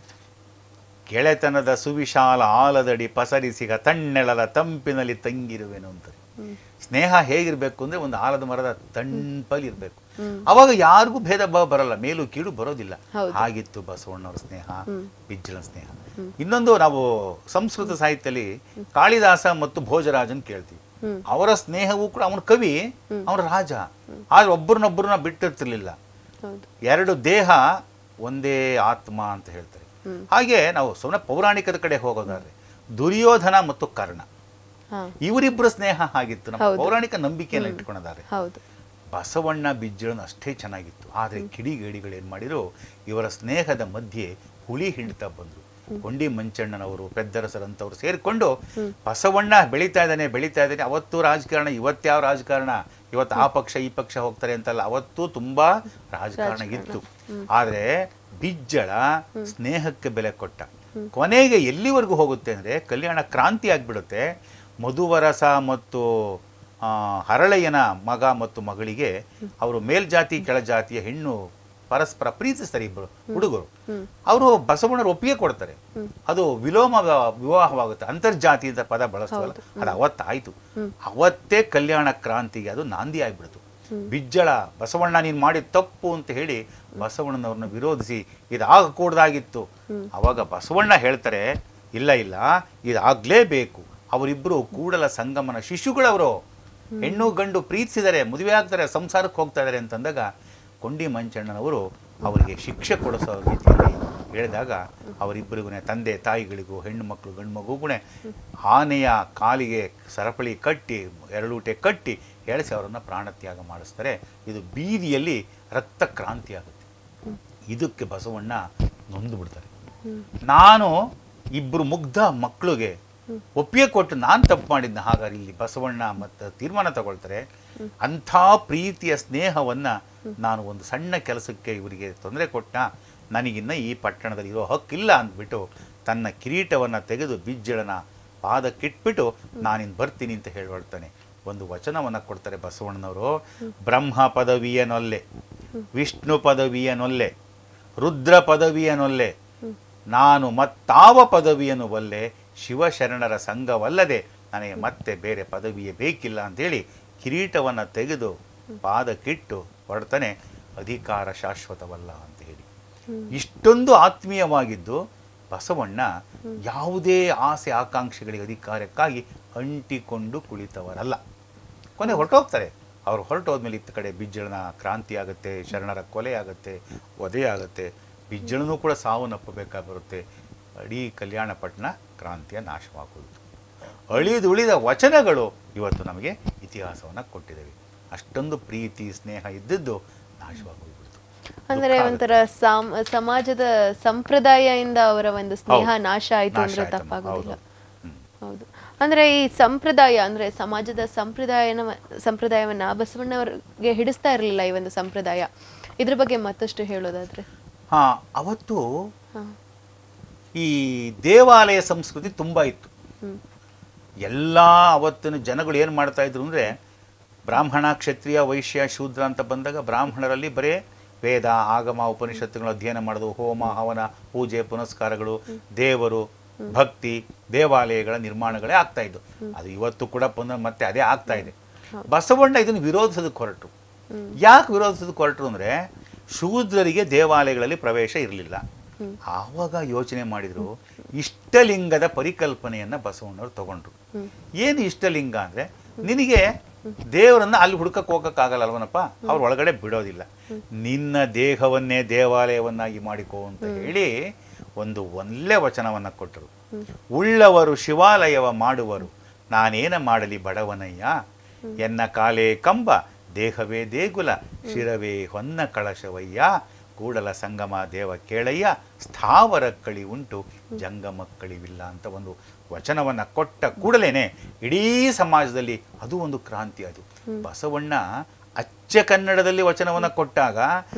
ಗೆಳೆತನದ ಸುವಿಶಾಲ ಆಲದಡಿ ಪಸರಿಸಿಗ ತಣ್ಣೆಳಲ ತಂಪಿನಲ್ಲಿ ತಂಗಿರುವೆನು ಅಂತಾರೆ ಸ್ನೇಹ ಹೇಗಿರ್ಬೇಕು ಅಂದ್ರೆ ಒಂದು ಆಲದ ಮರದ ತಂಪಲ್ಲಿ ಇರಬೇಕು ಅವಾಗ ಯಾರಿಗೂ ಭೇದ ಭಾವ ಬರಲ್ಲ ಮೇಲು ಕೀಳು ಬರೋದಿಲ್ಲ ಹೌದು. ಹಾಗಿತ್ತು ಬಸವಣ್ಣವ್ರ ಸ್ನೇಹ ಬಿಜ್ಜಳ ಸ್ನೇಹ ಇನ್ನೊಂದು ನಾವು ಸಂಸ್ಕೃತ ಸಾಹಿತ್ಯದಲ್ಲಿ ಕಾಳಿದಾಸ ಮತ್ತು ಭೋಜರಾಜನ್ ಕೇಳ್ತೀವಿ ಹ್ಮ್. ಅವರ ಸ್ನೇಹವೂ ಕೂಡ ಅವನ ಕವಿ ಅವನ ರಾಜ ಆದ್ರೆ ಒಬ್ಬರನ್ನೊಬ್ಬರನ್ನ ಬಿಟ್ಟಿರ್ತಿರ್ಲಿಲ್ಲ ಹೌದು ಎರಡು ದೇಹ ಒಂದೇ ಆತ್ಮ ಅಂತ ಹೇಳ್ತಾರೆ ಹ್ಮ್. ಹಾಗೆ ನಾವು ಸುಮ್ಮನೆ ಪೌರಾಣಿಕದ ಕಡೆ ಹೋಗೋದಾದ್ರೆ ದುರ್ಯೋಧನ ಮತ್ತು ಕರ್ಣ ಹಾ ಇವರಿಬ್ಬರ ಸ್ನೇಹ ಆಗಿತ್ತು ನಮ್ಮ ಹೌದು. ಪೌರಾಣಿಕ ನಂಬಿಕೆಯನ್ನು ಇಟ್ಕೊಂಡಿದ್ದಾರೆ ಹೌದು ಬಸವಣ್ಣ ಬಿಜ್ಜಳನ ಅಷ್ಟೇ ಚೆನ್ನಾಗಿತ್ತು ಆದರೆ ಕಿಡಿಗೇಡಿಗಳೇನು ಮಾಡಿದ್ರು ಇವರ ಸ್ನೇಹದ ಮಧ್ಯೆ ಹುಳಿ ಹಿಂಡ್ತಾ ಬಂದ್ರು ಕೊಂಡಿ ಮಂಚಣ್ಣನವರು ಪೆದ್ದರಸರಂತವ್ರು ಸೇರಿಕೊಂಡು ಬಸವಣ್ಣ ಬೆಳೀತಾ ಇದ್ದಾನೆ ಬೆಳೀತಾ ಇದ್ದಾನೆ ಅವತ್ತು ರಾಜಕಾರಣ ಇವತ್ತ್ಯಾವ ರಾಜಕಾರಣ ಇವತ್ತು ಆ ಪಕ್ಷ ಈ ಪಕ್ಷ ಹೋಗ್ತಾರೆ ಅಂತಲ್ಲ ಅವತ್ತು ತುಂಬಾ ರಾಜಕಾರಣ ಇತ್ತು ಆದರೆ ಬಿಜ್ಜಳ ಸ್ನೇಹಕ್ಕೆ ಬೆಲೆ ಕೊಟ್ಟ ಕೊನೆಗೆ ಎಲ್ಲಿವರೆಗೂ ಹೋಗುತ್ತೆ ಅಂದ್ರೆ ಕಲ್ಯಾಣ ಕ್ರಾಂತಿ ಆಗ್ಬಿಡುತ್ತೆ ಮಧುವರಸ ಮತ್ತು ಆ, ಹರಳೆಯನ ಮಗ ಮತ್ತು ಮಗಳಿಗೆ ಅವರು ಮೇಲ್ಜಾತಿ ಕೆಳಜಾತಿಯ ಹೆಣ್ಣು ಪರಸ್ಪರ ಪ್ರೀತಿಸ್ತಾರೆ ಇಬ್ಬರು ಹುಡುಗರು ಅವರು ಬಸವಣ್ಣರು ಒಪ್ಪಿಗೆ ಕೊಡ್ತಾರೆ ಅದು ವಿಲೋಮ ವ- ವಿವಾಹವಾಗುತ್ತೆ ಅಂತರ್ಜಾತಿ ಅಂತ ಪದ ಬಳಸ್ತವಲ್ಲ ಅದು ಅವತ್ತಾಯ್ತು ಅವತ್ತೇ ಕಲ್ಯಾಣ ಕ್ರಾಂತಿಗೆ ಅದು ನಾಂದಿ ಆಗ್ಬಿಡ್ತು ಬಿಜ್ಜಳ ಬಸವಣ್ಣ ನೀನು ಮಾಡಿದ ತಪ್ಪು ಅಂತ ಹೇಳಿ ಬಸವಣ್ಣನವ್ರನ್ನ ವಿರೋಧಿಸಿ ಇದು ಆಗಕೂಡ್ದಾಗಿತ್ತು ಅವಾಗ ಬಸವಣ್ಣ ಹೇಳ್ತಾರೆ ಇಲ್ಲ ಇಲ್ಲ ಇದಾಗ್ಲೇಬೇಕು ಅವರಿಬ್ಬರು ಕೂಡಲ ಸಂಗಮನ ಶಿಶುಗಳವರು ಹೆಣ್ಣು ಗಂಡು ಪ್ರೀತಿಸಿದರೆ ಮದುವೆ ಆಗ್ತಾರೆ ಸಂಸಾರಕ್ಕೆ ಹೋಗ್ತಾ ಇದ್ದಾರೆ ಅಂತಂದಾಗ ಕೊಂಡಿ ಮಂಚಣ್ಣನವರು ಅವರಿಗೆ ಶಿಕ್ಷೆ ಕೊಡಿಸೋ ರೀತಿಯಲ್ಲಿ ಹೇಳಿದಾಗ ಅವರಿಬ್ಬರಿಗೂ ತಂದೆ ತಾಯಿಗಳಿಗೂ ಹೆಣ್ಣು ಮಕ್ಕಳು ಗಂಡು ಮಗುಗೂ ಆನೆಯ ಕಾಲಿಗೆ ಸರಪಳಿ ಕಟ್ಟಿ ಎರಡೂಟೆ ಕಟ್ಟಿ ಎಳೆಸಿ ಅವರನ್ನು ಪ್ರಾಣತ್ಯಾಗ ಮಾಡಿಸ್ತಾರೆ ಇದು ಬೀದಿಯಲ್ಲಿ ರಕ್ತ ಕ್ರಾಂತಿ ಆಗುತ್ತೆ ಇದಕ್ಕೆ ಬಸವಣ್ಣ ನೊಂದು ಬಿಡ್ತಾರೆ ನಾನು ಇಬ್ಬರು ಮುಗ್ಧ ಮಕ್ಕಳಿಗೆ ಒಪ್ಪಿಗೆ ಕೊಟ್ಟು ನಾನು ತಪ್ಪು ಮಾಡಿದ್ನ ಹಾಗಾದ್ರೆ ಇಲ್ಲಿ ಬಸವಣ್ಣ ಮತ್ತು ತೀರ್ಮಾನ ತಗೊಳ್ತಾರೆ ಅಂಥ ಪ್ರೀತಿಯ ಸ್ನೇಹವನ್ನ ನಾನು ಒಂದು ಸಣ್ಣ ಕೆಲಸಕ್ಕೆ ಇವರಿಗೆ ತೊಂದರೆ ಕೊಟ್ಟ ನನಗಿನ್ನ ಈ ಪಟ್ಟಣದಲ್ಲಿ ಇರೋ ಹಕ್ಕಿಲ್ಲ ಅಂದ್ಬಿಟ್ಟು ತನ್ನ ಕಿರೀಟವನ್ನ ತೆಗೆದು ಬಿಜ್ಜಳನ ಪಾದಕ್ಕಿಟ್ಬಿಟ್ಟು ನಾನಿನ್ ಬರ್ತೀನಿ ಅಂತ ಹೇಳ್ಕೊಳ್ತಾನೆ ಒಂದು ವಚನವನ್ನ ಕೊಡ್ತಾರೆ ಬಸವಣ್ಣನವರು ಬ್ರಹ್ಮ ಪದವಿಯನೊಲ್ಲೆ ವಿಷ್ಣು ಪದವಿಯನೊಲ್ಲೆ ರುದ್ರ ಪದವಿಯನೊಲ್ಲೆ ನಾನು ಮತ್ತಾವ ಪದವಿಯನ್ನು ಒಲ್ಲೆ ಶಿವಶರಣರ ಸಂಘವಲ್ಲದೆ ನನಗೆ ಮತ್ತೆ ಬೇರೆ ಪದವಿಯೇ ಬೇಕಿಲ್ಲ ಅಂತೇಳಿ ಕಿರೀಟವನ್ನು ತೆಗೆದು ಪಾದಕ್ಕಿಟ್ಟು ಹೊರಡ್ತಾನೆ ಅಧಿಕಾರ ಶಾಶ್ವತವಲ್ಲ ಅಂತ ಹೇಳಿ ಇಷ್ಟೊಂದು ಆತ್ಮೀಯವಾಗಿದ್ದು ಬಸವಣ್ಣ ಯಾವುದೇ ಆಸೆ ಆಕಾಂಕ್ಷೆಗಳಿಗೆ ಅಧಿಕಾರಕ್ಕಾಗಿ ಅಂಟಿಕೊಂಡು ಕುಳಿತವರಲ್ಲ ಕೊನೆ ಹೊರಟೋಗ್ತಾರೆ ಅವ್ರು ಹೊರಟೋದ್ಮೇಲೆ ಇತ್ತ ಕಡೆ ಬಿಜ್ಜಳನ ಕ್ರಾಂತಿ ಆಗುತ್ತೆ ಶರಣರ ಕೊಲೆ ಆಗುತ್ತೆ ವಧೆ ಆಗುತ್ತೆ ಬಿಜ್ಜಳನೂ ಕೂಡ ಸಾವನ್ನಪ್ಪಬೇಕಾಗಿ ಬರುತ್ತೆ ಇಡೀ ಕಲ್ಯಾಣ ಪಟ್ಟಣ ಕ್ರಾಂತಿಯ ನಾಶವಾಗುವುದು ಅಳಿದುಳಿದ ವಚನಗಳು ಇವತ್ತು ನಮಗೆ ಇತಿಹಾಸವನ್ನು ಕೊಟ್ಟಿದ್ದೇವೆ ಅಷ್ಟೊಂದು ಪ್ರೀತಿ ಸ್ನೇಹ ಇದ್ದದ್ದು ನಾಶವಾಗೋಗ್ಬಿಡ್ತು ಅಂದ್ರೆ ಒಂಥರ ಸಾಮ್ ಸಮಾಜದ ಸಂಪ್ರದಾಯದಿಂದ ಅವರ ಒಂದು ಸ್ನೇಹ ಹೌದು. ನಾಶ ಆಯ್ತು ಅಂದ್ರೆ ನಾಶ ಆಯ್ತಮ್ಮ. ತಪ್ಪಾಗೋದಿಲ್ಲ ಹೌದು. ಹ್ಮ್. ಹೌದು ಅಂದ್ರೆ ಈ ಸಂಪ್ರದಾಯ ಅಂದ್ರೆ ಸಮಾಜದ ಸಂಪ್ರದಾಯನ ಸಂಪ್ರದಾಯವನ್ನ ಬಸವಣ್ಣವರಿಗೆ ಹಿಡಿಸ್ತಾ ಇರಲಿಲ್ಲ ಈ ಒಂದು ಸಂಪ್ರದಾಯ ಇದ್ರ ಬಗ್ಗೆ ಮತ್ತಷ್ಟು ಹೇಳೋದಾದ್ರೆ ಹಾ ಅವತ್ತು ಹಾ. ಈ ದೇವಾಲಯ ಸಂಸ್ಕೃತಿ ತುಂಬ ಇತ್ತು ಹ್ಮ್. ಎಲ್ಲ ಅವತ್ತಿನ ಜನಗಳು ಏನು ಮಾಡ್ತಾ ಇದ್ರು ಅಂದರೆ ಬ್ರಾಹ್ಮಣ ಕ್ಷತ್ರಿಯ ವೈಶ್ಯ ಶೂದ್ರ ಅಂತ ಬಂದಾಗ ಬ್ರಾಹ್ಮಣರಲ್ಲಿ ಬರೇ ವೇದ ಆಗಮ ಉಪನಿಷತ್ತುಗಳು ಅಧ್ಯಯನ ಮಾಡೋದು ಹೋಮ ಹವನ ಪೂಜೆ ಪುನಸ್ಕಾರಗಳು ದೇವರು ಭಕ್ತಿ ದೇವಾಲಯಗಳ ನಿರ್ಮಾಣಗಳೇ ಆಗ್ತಾ ಇದ್ದು ಅದು ಇವತ್ತು ಕೂಡ ಪುನಃ ಮತ್ತೆ ಅದೇ ಆಗ್ತಾ ಇದೆ ಬಸವಣ್ಣ ಇದನ್ನು ವಿರೋಧಿಸೋದಕ್ಕೆ ಹೊರಟು ಯಾಕೆ ವಿರೋಧಿಸೋದಕ್ಕೆ ಹೊರಟರು ಅಂದರೆ ಶೂದ್ರರಿಗೆ ದೇವಾಲಯಗಳಲ್ಲಿ ಪ್ರವೇಶ ಇರಲಿಲ್ಲ ಆವಾಗ ಯೋಚನೆ ಮಾಡಿದ್ರು ಇಷ್ಟಲಿಂಗದ ಪರಿಕಲ್ಪನೆಯನ್ನ ಬಸವಣ್ಣವ್ರು ತಗೊಂಡ್ರು ಏನು ಇಷ್ಟಲಿಂಗ ಅಂದ್ರೆ ನಿನಗೆ ದೇವರನ್ನ ಅಲ್ಲಿ ಹುಡುಕಕ್ಕೆ ಹೋಗಕ್ಕಾಗಲ್ಲ ಅಲ್ವನಪ್ಪ ಅವ್ರ ಒಳಗಡೆ ಬಿಡೋದಿಲ್ಲ ನಿನ್ನ ದೇಹವನ್ನೇ ದೇವಾಲಯವನ್ನಾಗಿ ಮಾಡಿಕೋ ಅಂತ ಹೇಳಿ ಒಂದು ಒಳ್ಳೆ ವಚನವನ್ನ ಕೊಟ್ಟರು ಉಳ್ಳವರು ಶಿವಾಲಯವ ಮಾಡುವರು ನಾನೇನ ಮಾಡಲಿ ಬಡವನಯ್ಯ ಎನ್ನ ಕಾಲೇ ಕಂಬ ದೇಹವೇ ದೇಗುಲ ಶಿರವೇ ಹೊನ್ನ ಕಳಶವಯ್ಯ ಕೂಡಲ ಸಂಗಮ ದೇವ ಕೇಳಯ್ಯ ಸ್ಥಾವರ ಕಳಿ ಉಂಟು ಜಂಗಮ ಕಳಿವಿಲ್ಲ ಅಂತ ಒಂದು ವಚನವನ್ನು ಕೊಟ್ಟ ಕೂಡಲೇನೆ ಇಡೀ ಸಮಾಜದಲ್ಲಿ ಅದು ಒಂದು ಕ್ರಾಂತಿ ಅದು ಬಸವಣ್ಣ ಅಚ್ಚ ಕನ್ನಡದಲ್ಲಿ ವಚನವನ್ನು ಕೊಟ್ಟಾಗ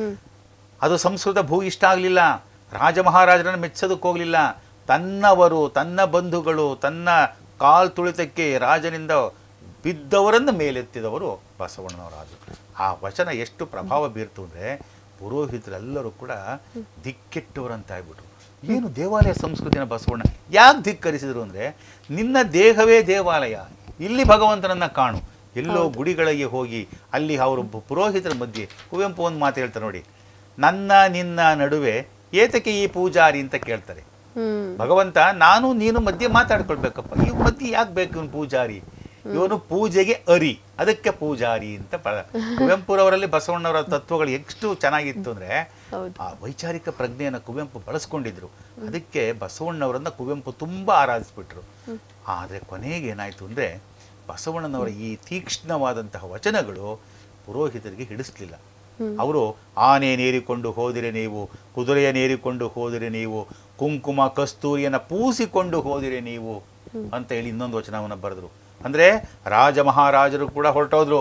ಅದು ಸಂಸ್ಕೃತ ಭೂ ಇಷ್ಟ ಆಗಲಿಲ್ಲ ರಾಜ ಮಹಾರಾಜರನ್ನು ಮೆಚ್ಚೋದಕ್ಕೆ ಹೋಗಲಿಲ್ಲ ತನ್ನವರು ತನ್ನ ಬಂಧುಗಳು ತನ್ನ ಕಾಲ್ ತುಳಿತಕ್ಕೆ ರಾಜನಿಂದ ಬಿದ್ದವರನ್ನು ಮೇಲೆತ್ತಿದವರು ಬಸವಣ್ಣನವರಾದರು ಆ ವಚನ ಎಷ್ಟು ಪ್ರಭಾವ ಬೀರ್ತು ಅಂದರೆ ಪುರೋಹಿತರೆಲ್ಲರೂ ಕೂಡ ದಿಕ್ಕೆಟ್ಟವರಂತಾಗ್ಬಿಟ್ರು ಏನು ದೇವಾಲಯ ಸಂಸ್ಕೃತಿನ ಬಸವಣ್ಣ ಯಾಕೆ ಧಿಕ್ಕರಿಸಿದ್ರು ಅಂದರೆ ನಿನ್ನ ದೇಹವೇ ದೇವಾಲಯ ಇಲ್ಲಿ ಭಗವಂತನನ್ನ ಕಾಣು ಎಲ್ಲೋ ಗುಡಿಗಳಿಗೆ ಹೋಗಿ ಅಲ್ಲಿ ಅವರು ಪು- ಪುರೋಹಿತರ ಮಧ್ಯೆ ಕುವೆಂಪು ಒಂದು ಮಾತು ಹೇಳ್ತಾರೆ ನೋಡಿ ನನ್ನ ನಿನ್ನ ನಡುವೆ ಏತಕ್ಕೆ ಈ ಪೂಜಾರಿ ಅಂತ ಕೇಳ್ತಾರೆ ಹ್ಮ್ ಭಗವಂತ ನಾನು ನೀನು ಮಧ್ಯೆ ಮಾತಾಡ್ಕೊಳ್ಬೇಕಪ್ಪ ಈ ಮಧ್ಯೆ ಯಾಕೆ ಬೇಕು ಇವನು ಪೂಜಾರಿ ಇವನು ಪೂಜೆಗೆ ಅರಿ ಅದಕ್ಕೆ ಪೂಜಾರಿ ಅಂತ ಪ- ಕುವೆಂಪುರವರಲ್ಲಿ ಬಸವಣ್ಣವರ ತತ್ವಗಳು ಎಷ್ಟು ಚೆನ್ನಾಗಿತ್ತು ಅಂದ್ರೆ ಹೌದು ಆ ವೈಚಾರಿಕ ಪ್ರಜ್ಞೆಯನ್ನು ಕುವೆಂಪು ಬಳಸ್ಕೊಂಡಿದ್ರು ಅದಕ್ಕೆ ಬಸವಣ್ಣವರನ್ನ ಕುವೆಂಪು ತುಂಬಾ ಆರಾಧಿಸ್ಬಿಟ್ರು ಆದರೆ ಕೊನೆಗೆ ಏನಾಯ್ತು ಅಂದ್ರೆ ಬಸವಣ್ಣನವರ ಈ ತೀಕ್ಷ್ಣವಾದಂತಹ ವಚನಗಳು ಪುರೋಹಿತರಿಗೆ ಹಿಡಿಸ್ಲಿಲ್ಲ ಅವರು ಆನೆ ನೇರಿಕೊಂಡು ಹೋದಿರೆ ನೀವು ಕುದುರೆಯ ನೇರಿಕೊಂಡು ಹೋದಿರೆ ನೀವು ಕುಂಕುಮ ಕಸ್ತೂರಿಯನ್ನ ಪೂಸಿಕೊಂಡು ಹೋದಿರೆ ನೀವು ಅಂತ ಹೇಳಿ ಇನ್ನೊಂದು ವಚನವನ್ನು ಬರೆದ್ರು ಅಂದ್ರೆ ರಾಜ ಮಹಾರಾಜರು ಕೂಡ ಹೊರಟೋದ್ರು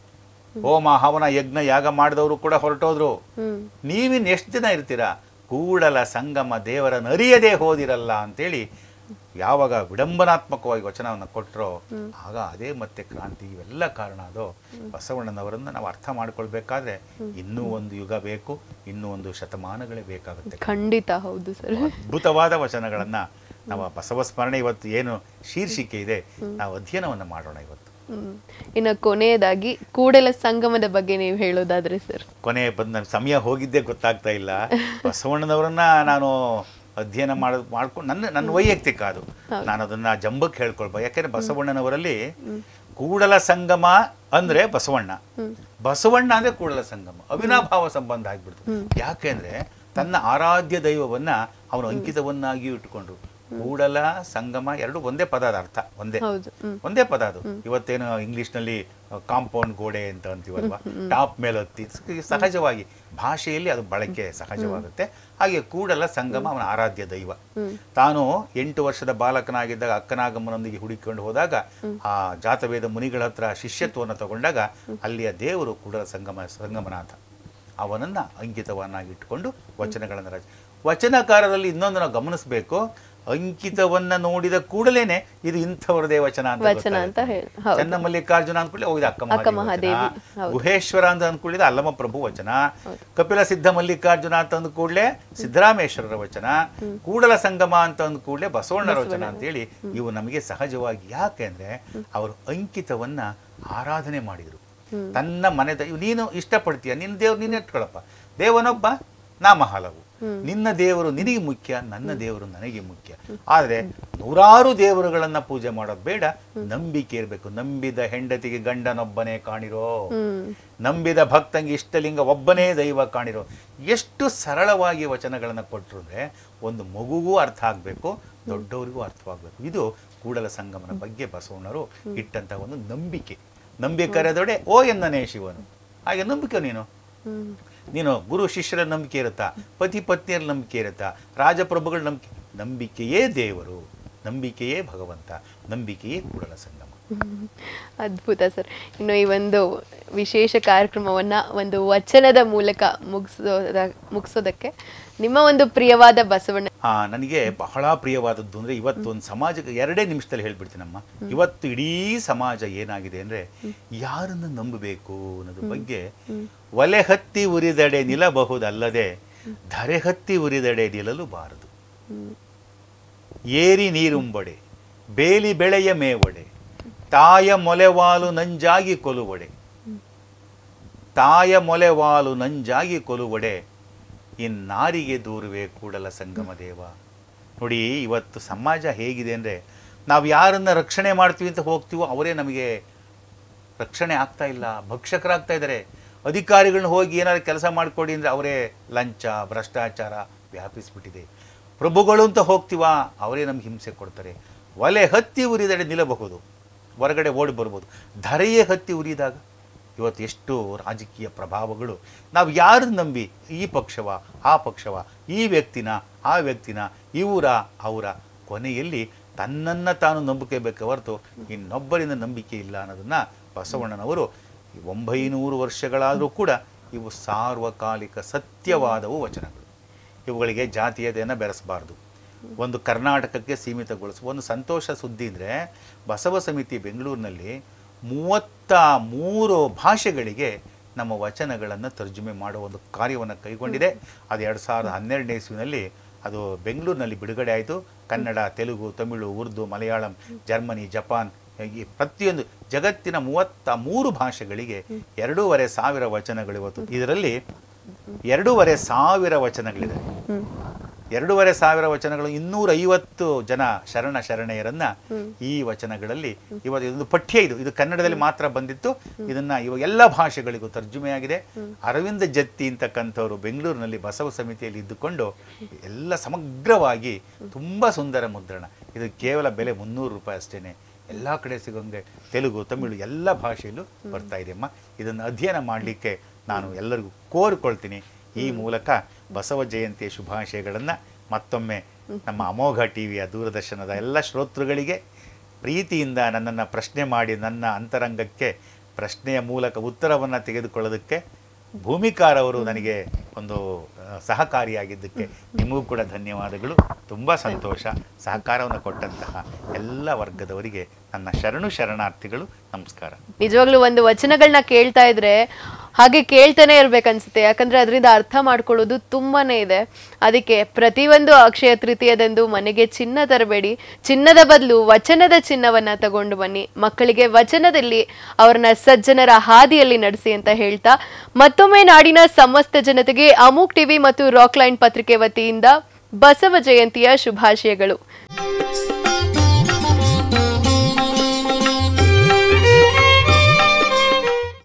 ಹೋಮ ಹವನ ಯಜ್ಞ ಯಾಗ ಮಾಡಿದವರು ಕೂಡ ಹೊರಟೋದ್ರು ಹ್ಮ್ ನೀವಿನ್ ಎಷ್ಟು ದಿನ ಇರ್ತೀರಾ ಕೂಡಲ ಸಂಗಮ ದೇವರನ್ನು ಅರಿಯದೇ ಹೋದಿರಲ್ಲ ಅಂತೇಳಿ ಯಾವಾಗ ವಿಡಂಬನಾತ್ಮಕವಾಗಿ ವಚನವನ್ನು ಕೊಟ್ಟರೋ ಆಗ ಅದೇ ಮತ್ತೆ ಕ್ರಾಂತಿ ಇವೆಲ್ಲ ಕಾರಣ ಅದು ಬಸವಣ್ಣನವರನ್ನು ನಾವು ಅರ್ಥ ಮಾಡ್ಕೊಳ್ಬೇಕಾದ್ರೆ ಇನ್ನೂ ಒಂದು ಯುಗ ಬೇಕು ಇನ್ನೂ ಒಂದು ಶತಮಾನಗಳೇ ಬೇಕಾಗುತ್ತೆ ಖಂಡಿತ ಹೌದು ಸರ್ ಅದ್ಭುತವಾದ ವಚನಗಳನ್ನ ನಾವು ಆ ಬಸವ ಸ್ಮರಣೆ ಇವತ್ತು ಏನು ಶೀರ್ಷಿಕೆ ಇದೆ ನಾವು ಅಧ್ಯಯನವನ್ನು ಮಾಡೋಣ ಇವತ್ತು ಹ್ಮ್ ಇನ್ನು ಕೊನೆಯದಾಗಿ ಕೂಡಲ ಸಂಗಮದ ಬಗ್ಗೆ ನೀವು ಹೇಳೋದಾದ್ರೆ ಸರ್ ಕೊನೆ ಬಂದ ನನ್ ಸಮಯ ಹೋಗಿದ್ದೇ ಗೊತ್ತಾಗ್ತಾ ಇಲ್ಲ ಬಸವಣ್ಣನವರನ್ನ ನಾನು ಅಧ್ಯಯನ ಮಾಡ ಮಾಡ್ಕೊಂಡು ನನ್ನ ನನ್ನ ವೈಯಕ್ತಿಕ ಅದು ನಾನು ಅದನ್ನ ಜಂಬಕ್ಕೆ ಹೇಳ್ಕೊಳ್ಬ ಯಾಕೆಂದ್ರೆ ಬಸವಣ್ಣನವರಲ್ಲಿ ಕೂಡಲ ಸಂಗಮ ಅಂದ್ರೆ ಬಸವಣ್ಣ ಬಸವಣ್ಣ ಅಂದ್ರೆ ಕೂಡಲ ಸಂಗಮ ಅವಿನಾಭಾವ ಸಂಬಂಧ ಆಗ್ಬಿಡ್ತು ಯಾಕೆಂದ್ರೆ ತನ್ನ ಆರಾಧ್ಯ ದೈವವನ್ನ ಅವನು ಅಂಕಿತವನ್ನಾಗಿ ಇಟ್ಕೊಂಡ್ರು ಕೂಡಲ ಸಂಗಮ ಎರಡು ಒಂದೇ ಪದದ ಅರ್ಥ ಒಂದೇ ಹೌದು ಹ್ಮ್ ಒಂದೇ ಪದ ಅದು ಇವತ್ತೇನು ಇಂಗ್ಲಿಷ್ನಲ್ಲಿ ಕಾಂಪೌಂಡ್ ಗೋಡೆ ಅಂತ ಅಂತೀವಲ್ವಾ ಟಾಪ್ ಮೇಲೆ ಹತ್ತಿ ಸ- ಸಹಜವಾಗಿ ಭಾಷೆಯಲ್ಲಿ ಅದು ಬಳಕೆ ಸಹಜವಾಗುತ್ತೆ ಹಾಗೆ ಕೂಡಲ ಸಂಗಮ ಅವನ ಆರಾಧ್ಯ ದೈವ ತಾನು ಎಂಟು ವರ್ಷದ ಬಾಲಕನಾಗಿದ್ದಾಗ ಅಕ್ಕನಾಗಮ್ಮನೊಂದಿಗೆ ಹುಡುಕಿಕೊಂಡು ಹೋದಾಗ ಆ ಜಾತವೇದ ಮುನಿಗಳ ಹತ್ರ ಶಿಷ್ಯತ್ವವನ್ನು ತಗೊಂಡಾಗ ಅಲ್ಲಿಯ ದೇವರು ಕೂಡಲ ಸಂಗಮ ಸಂಗಮನಾಥ ಅವನನ್ನ ಅಂಕಿತವನ್ನಾಗಿಟ್ಟುಕೊಂಡು ವಚನಗಳನ್ನು ರಚ ವಚನಕಾರರಲ್ಲಿ ಇನ್ನೊಂದು ನಾವು ಗಮನಿಸಬೇಕು ಅಂಕಿತವನ್ನ ನೋಡಿದ ಕೂಡಲೇನೆ ಇದು ಇಂಥವರದೇ ವಚನ ಅಂತ ವಚನ ಗೊತ್ತಾಗುತ್ತೆ. ಅಂತ ಹೇಳಿ ಹೌದು ಚನ್ನ ಮಲ್ಲಿಕಾರ್ಜುನ ಅಂದ್ಕೊಳ್ಳಿ ಹೋಗಿದೆ ಅಕ್ಕ ಅಕ್ಕ ಮಹಾದೇವಿ ಮಹಾದೇವಿ, ವಚನ. ಹೌದು. ಗುಹೇಶ್ವರ ಅಂತ ಅಂದ್ಕೊಳ್ಳಿದ ಅಲ್ಲಮ ಪ್ರಭು ವಚನ ಕಪಿಲ ಸಿದ್ಧ ಮಲ್ಲಿಕಾರ್ಜುನ ಅಂತ ಅಂದ ಕೂಡಲೇ ಸಿದ್ದರಾಮೇಶ್ವರರ ವಚನ ಕೂಡಲ ಸಂಗಮ ಅಂತ ಅಂದ ಕೂಡಲೇ ಬಸವಣ್ಣರ ವಚನ ಅಂತೇಳಿ ಇವು ನಮಗೆ ಸಹಜವಾಗಿ ಯಾಕೆ ಅಂದ್ರೆ ಅವರು ಅಂಕಿತವನ್ನ ಆರಾಧನೆ ಮಾಡಿದ್ರು ತನ್ನ ಮನೆ ದ- ಇವ್ ನೀನು ಇಷ್ಟಪಡ್ತೀಯ ನಿನ್ನ ದೇವ್ರು ನೀನು ಇಟ್ಕೊಳಪ್ಪ ದೇವನೊಬ್ಬ ನಾಮ ಹಲವು ನಿನ್ನ ದೇವರು ನಿನಗೆ ಮುಖ್ಯ ನನ್ನ ದೇವರು ನನಗೆ ಮುಖ್ಯ ಆದರೆ ನೂರಾರು ದೇವರುಗಳನ್ನ ಪೂಜೆ ಮಾಡೋದು ಬೇಡ ನಂಬಿಕೆ ಇರಬೇಕು ನಂಬಿದ ಹೆಂಡತಿಗೆ ಗಂಡನೊಬ್ಬನೇ ಕಾಣಿರೋ ಹ್ಮ್ ನಂಬಿದ ಭಕ್ತಂಗೆ ಇಷ್ಟಲಿಂಗ ಒಬ್ಬನೇ ದೈವ ಕಾಣಿರೋ ಎಷ್ಟು ಸರಳವಾಗಿ ವಚನಗಳನ್ನು ಕೊಟ್ಟರು ಅಂದ್ರೆ ಒಂದು ಮಗುಗೂ ಅರ್ಥ ಆಗಬೇಕು ದೊಡ್ಡವರಿಗೂ ಅರ್ಥವಾಗಬೇಕು ಇದು ಕೂಡಲ ಸಂಗಮನ ಬಗ್ಗೆ ಬಸವಣ್ಣರು ಇಟ್ಟಂತಹ ಒಂದು ನಂಬಿಕೆ ನಂಬಿಕರೆದೊಡೆ ಓ ಎನ್ನನೇ ಶಿವನು ಹಾಗೆ ನಂಬಿಕೆ ನೀನು ಹ್ಮ್ ನೀನು ಗುರು ಶಿಷ್ಯರ ನಂಬಿಕೆ ಇರುತ್ತಾ ಪತಿ ಪತ್ನಿಯರ ನಂಬಿಕೆ ಇರುತ್ತಾ ರಾಜಪ್ರಭುಗಳ ನಂಬಿಕೆ ನಂಬಿಕೆಯೇ ದೇವರು ನಂಬಿಕೆಯೇ ಭಗವಂತ ನಂಬಿಕೆಯೇ ಕೂಡಲ ಸಂಗಮ ಹ್ಮ್. ಅದ್ಭುತ ಸರ್ ಇನ್ನು ಈ ಒಂದು ವಿಶೇಷ ಕಾರ್ಯಕ್ರಮವನ್ನ ಒಂದು ವಚನದ ಮೂಲಕ ಮುಗಿಸೋದ ಮುಗಿಸೋದಕ್ಕೆ ನಿಮ್ಮ ಒಂದು ಪ್ರಿಯವಾದ ಬಸವಣ್ಣ ಆ ನನಗೆ ಬಹಳ ಪ್ರಿಯವಾದದ್ದು ಅಂದ್ರೆ ಇವತ್ತು ಒಂದು ಸಮಾಜಕ್ಕೆ ಎರಡೇ ನಿಮಿಷದಲ್ಲಿ ಹೇಳ್ಬಿಡ್ತೀನಮ್ಮ ಇವತ್ತು ಇಡೀ ಸಮಾಜ ಏನಾಗಿದೆ ಅಂದ್ರೆ ಯಾರನ್ನ ನಂಬಬೇಕು ಅನ್ನೋದ್ರ ಬಗ್ಗೆ ಒಲೆ ಹತ್ತಿ ಉರಿದಡೆ ನಿಲ್ಲಬಹುದಲ್ಲದೆ ಧರೆ ಹತ್ತಿ ಉರಿದಡೆ ನಿಲ್ಲಲು ಬಾರದು ಹ್ಮ್. ಏರಿ ನೀರುಂಬಡೆ ಬೇಲಿ ಬೆಳೆಯ ಮೇವಡೆ ತಾಯ ಮೊಲೆವಾಲು ನಂಜಾಗಿ ಕೊಲುವಡೆ ತಾಯ ಮೊಲೆವಾಲು ನಂಜಾಗಿ ಕೊಲುವಡೆ ಇನ್ನಾರಿಗೆ ದೂರುವೆ ಕೂಡಲ ಸಂಗಮ ದೇವ ನೋಡಿ ಇವತ್ತು ಸಮಾಜ ಹೇಗಿದೆ ಅಂದರೆ ನಾವು ಯಾರನ್ನ ರಕ್ಷಣೆ ಮಾಡ್ತೀವಿ ಅಂತ ಹೋಗ್ತೀವೋ ಅವರೇ ನಮಗೆ ರಕ್ಷಣೆ ಆಗ್ತಾ ಇಲ್ಲ ಭಕ್ಷಕರಾಗ್ತಾ ಇದ್ದಾರೆ ಅಧಿಕಾರಿಗಳನ್ನ ಹೋಗಿ ಏನಾದ್ರು ಕೆಲಸ ಮಾಡಿಕೊಡಿ ಅಂದರೆ ಅವರೇ ಲಂಚ ಭ್ರಷ್ಟಾಚಾರ ವ್ಯಾಪಿಸ್ಬಿಟ್ಟಿದೆ ಪ್ರಭುಗಳು ಅಂತ ಹೋಗ್ತೀವಾ ಅವರೇ ನಮ್ಗೆ ಹಿಂಸೆ ಕೊಡ್ತಾರೆ ಒಲೆ ಹತ್ತಿ ಉರಿದಡೆ ನಿಲ್ಲಬಹುದು ಹೊರಗಡೆ ಓಡಿ ಬರ್ಬೋದು ಧರೆಯೇ ಹತ್ತಿ ಉರಿದಾಗ ಇವತ್ತು ಎಷ್ಟು ರಾಜಕೀಯ ಪ್ರಭಾವಗಳು ನಾವು ಯಾರನ್ನ ನಂಬಿ ಈ ಪಕ್ಷವ ಆ ಪಕ್ಷವ ಈ ವ್ಯಕ್ತಿನ ಆ ವ್ಯಕ್ತಿನ ಇವರ ಅವರ ಕೊನೆಯಲ್ಲಿ ತನ್ನನ್ನು ತಾನು ನಂಬಿಕೆ ಬೇಕೆ ಹೊರತು ಇನ್ನೊಬ್ಬರಿಂದ ನಂಬಿಕೆ ಇಲ್ಲ ಅನ್ನೋದನ್ನು ಬಸವಣ್ಣನವರು ಈ ಒಂಬೈನೂರು ವರ್ಷಗಳಾದರೂ ಕೂಡ ಇವು ಸಾರ್ವಕಾಲಿಕ ಸತ್ಯವಾದವು ವಚನಗಳು ಇವುಗಳಿಗೆ ಜಾತೀಯತೆಯನ್ನು ಬೆರೆಸಬಾರ್ದು ಒಂದು ಕರ್ನಾಟಕಕ್ಕೆ ಸೀಮಿತಗೊಳಿಸುವ ಒಂದು ಸಂತೋಷ ಸುದ್ದಿ ಅಂದರೆ ಬಸವ ಸಮಿತಿ ಬೆಂಗಳೂರಿನಲ್ಲಿ ಮೂವತ್ತ ಮೂರು ಭಾಷೆಗಳಿಗೆ ನಮ್ಮ ವಚನಗಳನ್ನು ತರ್ಜುಮೆ ಮಾಡುವ ಒಂದು ಕಾರ್ಯವನ್ನು ಕೈಗೊಂಡಿದೆ ಅದು ಎರಡು ಸಾವಿರದ ಹನ್ನೆರಡನೇ ಇಸ್ವಿನಲ್ಲಿ ಅದು ಬೆಂಗಳೂರಿನಲ್ಲಿ ಬಿಡುಗಡೆ ಆಯಿತು ಕನ್ನಡ ತೆಲುಗು ತಮಿಳು ಉರ್ದು ಮಲಯಾಳಂ ಜರ್ಮನಿ ಜಪಾನ್ ಈ ಪ್ರತಿಯೊಂದು ಜಗತ್ತಿನ ಮೂವತ್ತ ಮೂರು ಭಾಷೆಗಳಿಗೆ ಎರಡೂವರೆ ಸಾವಿರ ವಚನಗಳು ಇವತ್ತು ಇದರಲ್ಲಿ ಎರಡೂವರೆ ಸಾವಿರ ವಚನಗಳಿದೆ ಎರಡೂವರೆ ಸಾವಿರ ವಚನಗಳು ಇನ್ನೂರ ಐವತ್ತು ಜನ ಶರಣ ಶರಣೆಯರನ್ನ ಈ ವಚನಗಳಲ್ಲಿ ಇವತ್ತು ಇದೊಂದು ಪಠ್ಯ ಇದು ಇದು ಕನ್ನಡದಲ್ಲಿ ಮಾತ್ರ ಬಂದಿತ್ತು ಇದನ್ನ ಇವಾಗ ಎಲ್ಲ ಭಾಷೆಗಳಿಗೂ ತರ್ಜುಮೆಯಾಗಿದೆ ಅರವಿಂದ ಜತ್ತಿ ಅಂತಕ್ಕಂಥವ್ರು ಬೆಂಗಳೂರಿನಲ್ಲಿ ಬಸವ ಸಮಿತಿಯಲ್ಲಿ ಇದ್ದುಕೊಂಡು ಎಲ್ಲ ಸಮಗ್ರವಾಗಿ ತುಂಬಾ ಸುಂದರ ಮುದ್ರಣ ಇದು ಕೇವಲ ಬೆಲೆ ಮುನ್ನೂರು ರೂಪಾಯಿ ಅಷ್ಟೇನೆ ಎಲ್ಲ ಕಡೆ ಸಿಗೋಂಗೆ ತೆಲುಗು ತಮಿಳು ಎಲ್ಲ ಭಾಷೆಯಲ್ಲೂ ಬರ್ತಾ ಇದೆ ಅಮ್ಮ ಇದನ್ನು ಅಧ್ಯಯನ ಮಾಡಲಿಕ್ಕೆ ನಾನು ಎಲ್ಲರಿಗೂ ಕೋರಿಕೊಳ್ತೀನಿ ಈ ಮೂಲಕ ಬಸವ ಜಯಂತಿಯ ಶುಭಾಶಯಗಳನ್ನು ಮತ್ತೊಮ್ಮೆ ನಮ್ಮ ಅಮೋಘ ಟಿವಿಯ ದೂರದರ್ಶನದ ಎಲ್ಲ ಶ್ರೋತೃಗಳಿಗೆ ಪ್ರೀತಿಯಿಂದ ನನ್ನನ್ನು ಪ್ರಶ್ನೆ ಮಾಡಿ ನನ್ನ ಅಂತರಂಗಕ್ಕೆ ಪ್ರಶ್ನೆಯ ಮೂಲಕ ಉತ್ತರವನ್ನು ತೆಗೆದುಕೊಳ್ಳೋದಕ್ಕೆ ಭೂಮಿಕಾರವರು ನನಗೆ ಒಂದು ಆ, ಸಹಕಾರಿಯಾಗಿದ್ದಕ್ಕೆ ನಿಮಗೂ ಕೂಡ ಧನ್ಯವಾದಗಳು ತುಂಬ ಸಂತೋಷ ಸಹಕಾರವನ್ನು ಕೊಟ್ಟಂತಹ ಎಲ್ಲ ವರ್ಗದವರಿಗೆ ನನ್ನ ಶರಣು ಶರಣಾರ್ಥಿಗಳು ನಮಸ್ಕಾರ ನಿಜವಾಗ್ಲೂ ಒಂದು ವಚನಗಳನ್ನ ಕೇಳ್ತಾ ಇದ್ರೆ ಹಾಗೆ ಕೇಳ್ತಾನೆ ಇರ್ಬೇಕನ್ಸುತ್ತೆ ಯಾಕಂದ್ರೆ ಅದರಿಂದ ಅರ್ಥ ಮಾಡ್ಕೊಳ್ಳೋದು ತುಂಬಾನೇ ಇದೆ ಅದಕ್ಕೆ ಪ್ರತಿಯೊಂದು ಅಕ್ಷಯ ತೃತೀಯದಂದು ಮನೆಗೆ ಚಿನ್ನ ತರಬೇಡಿ ಚಿನ್ನದ ಬದಲು ವಚನದ ಚಿನ್ನವನ್ನ ತಗೊಂಡು ಬನ್ನಿ ಮಕ್ಕಳಿಗೆ ವಚನದಲ್ಲಿ ಅವ್ರನ್ನ ಸಜ್ಜನರ ಹಾದಿಯಲ್ಲಿ ನಡೆಸಿ ಅಂತ ಹೇಳ್ತಾ ಮತ್ತೊಮ್ಮೆ ನಾಡಿನ ಸಮಸ್ತ ಜನತೆಗೆ ಅಮುಕ್ ಟಿವಿ ಮತ್ತು ರಾಕ್ ಲೈನ್ ಪತ್ರಿಕೆ ವತಿಯಿಂದ ಬಸವ ಜಯಂತಿಯ ಶುಭಾಶಯಗಳು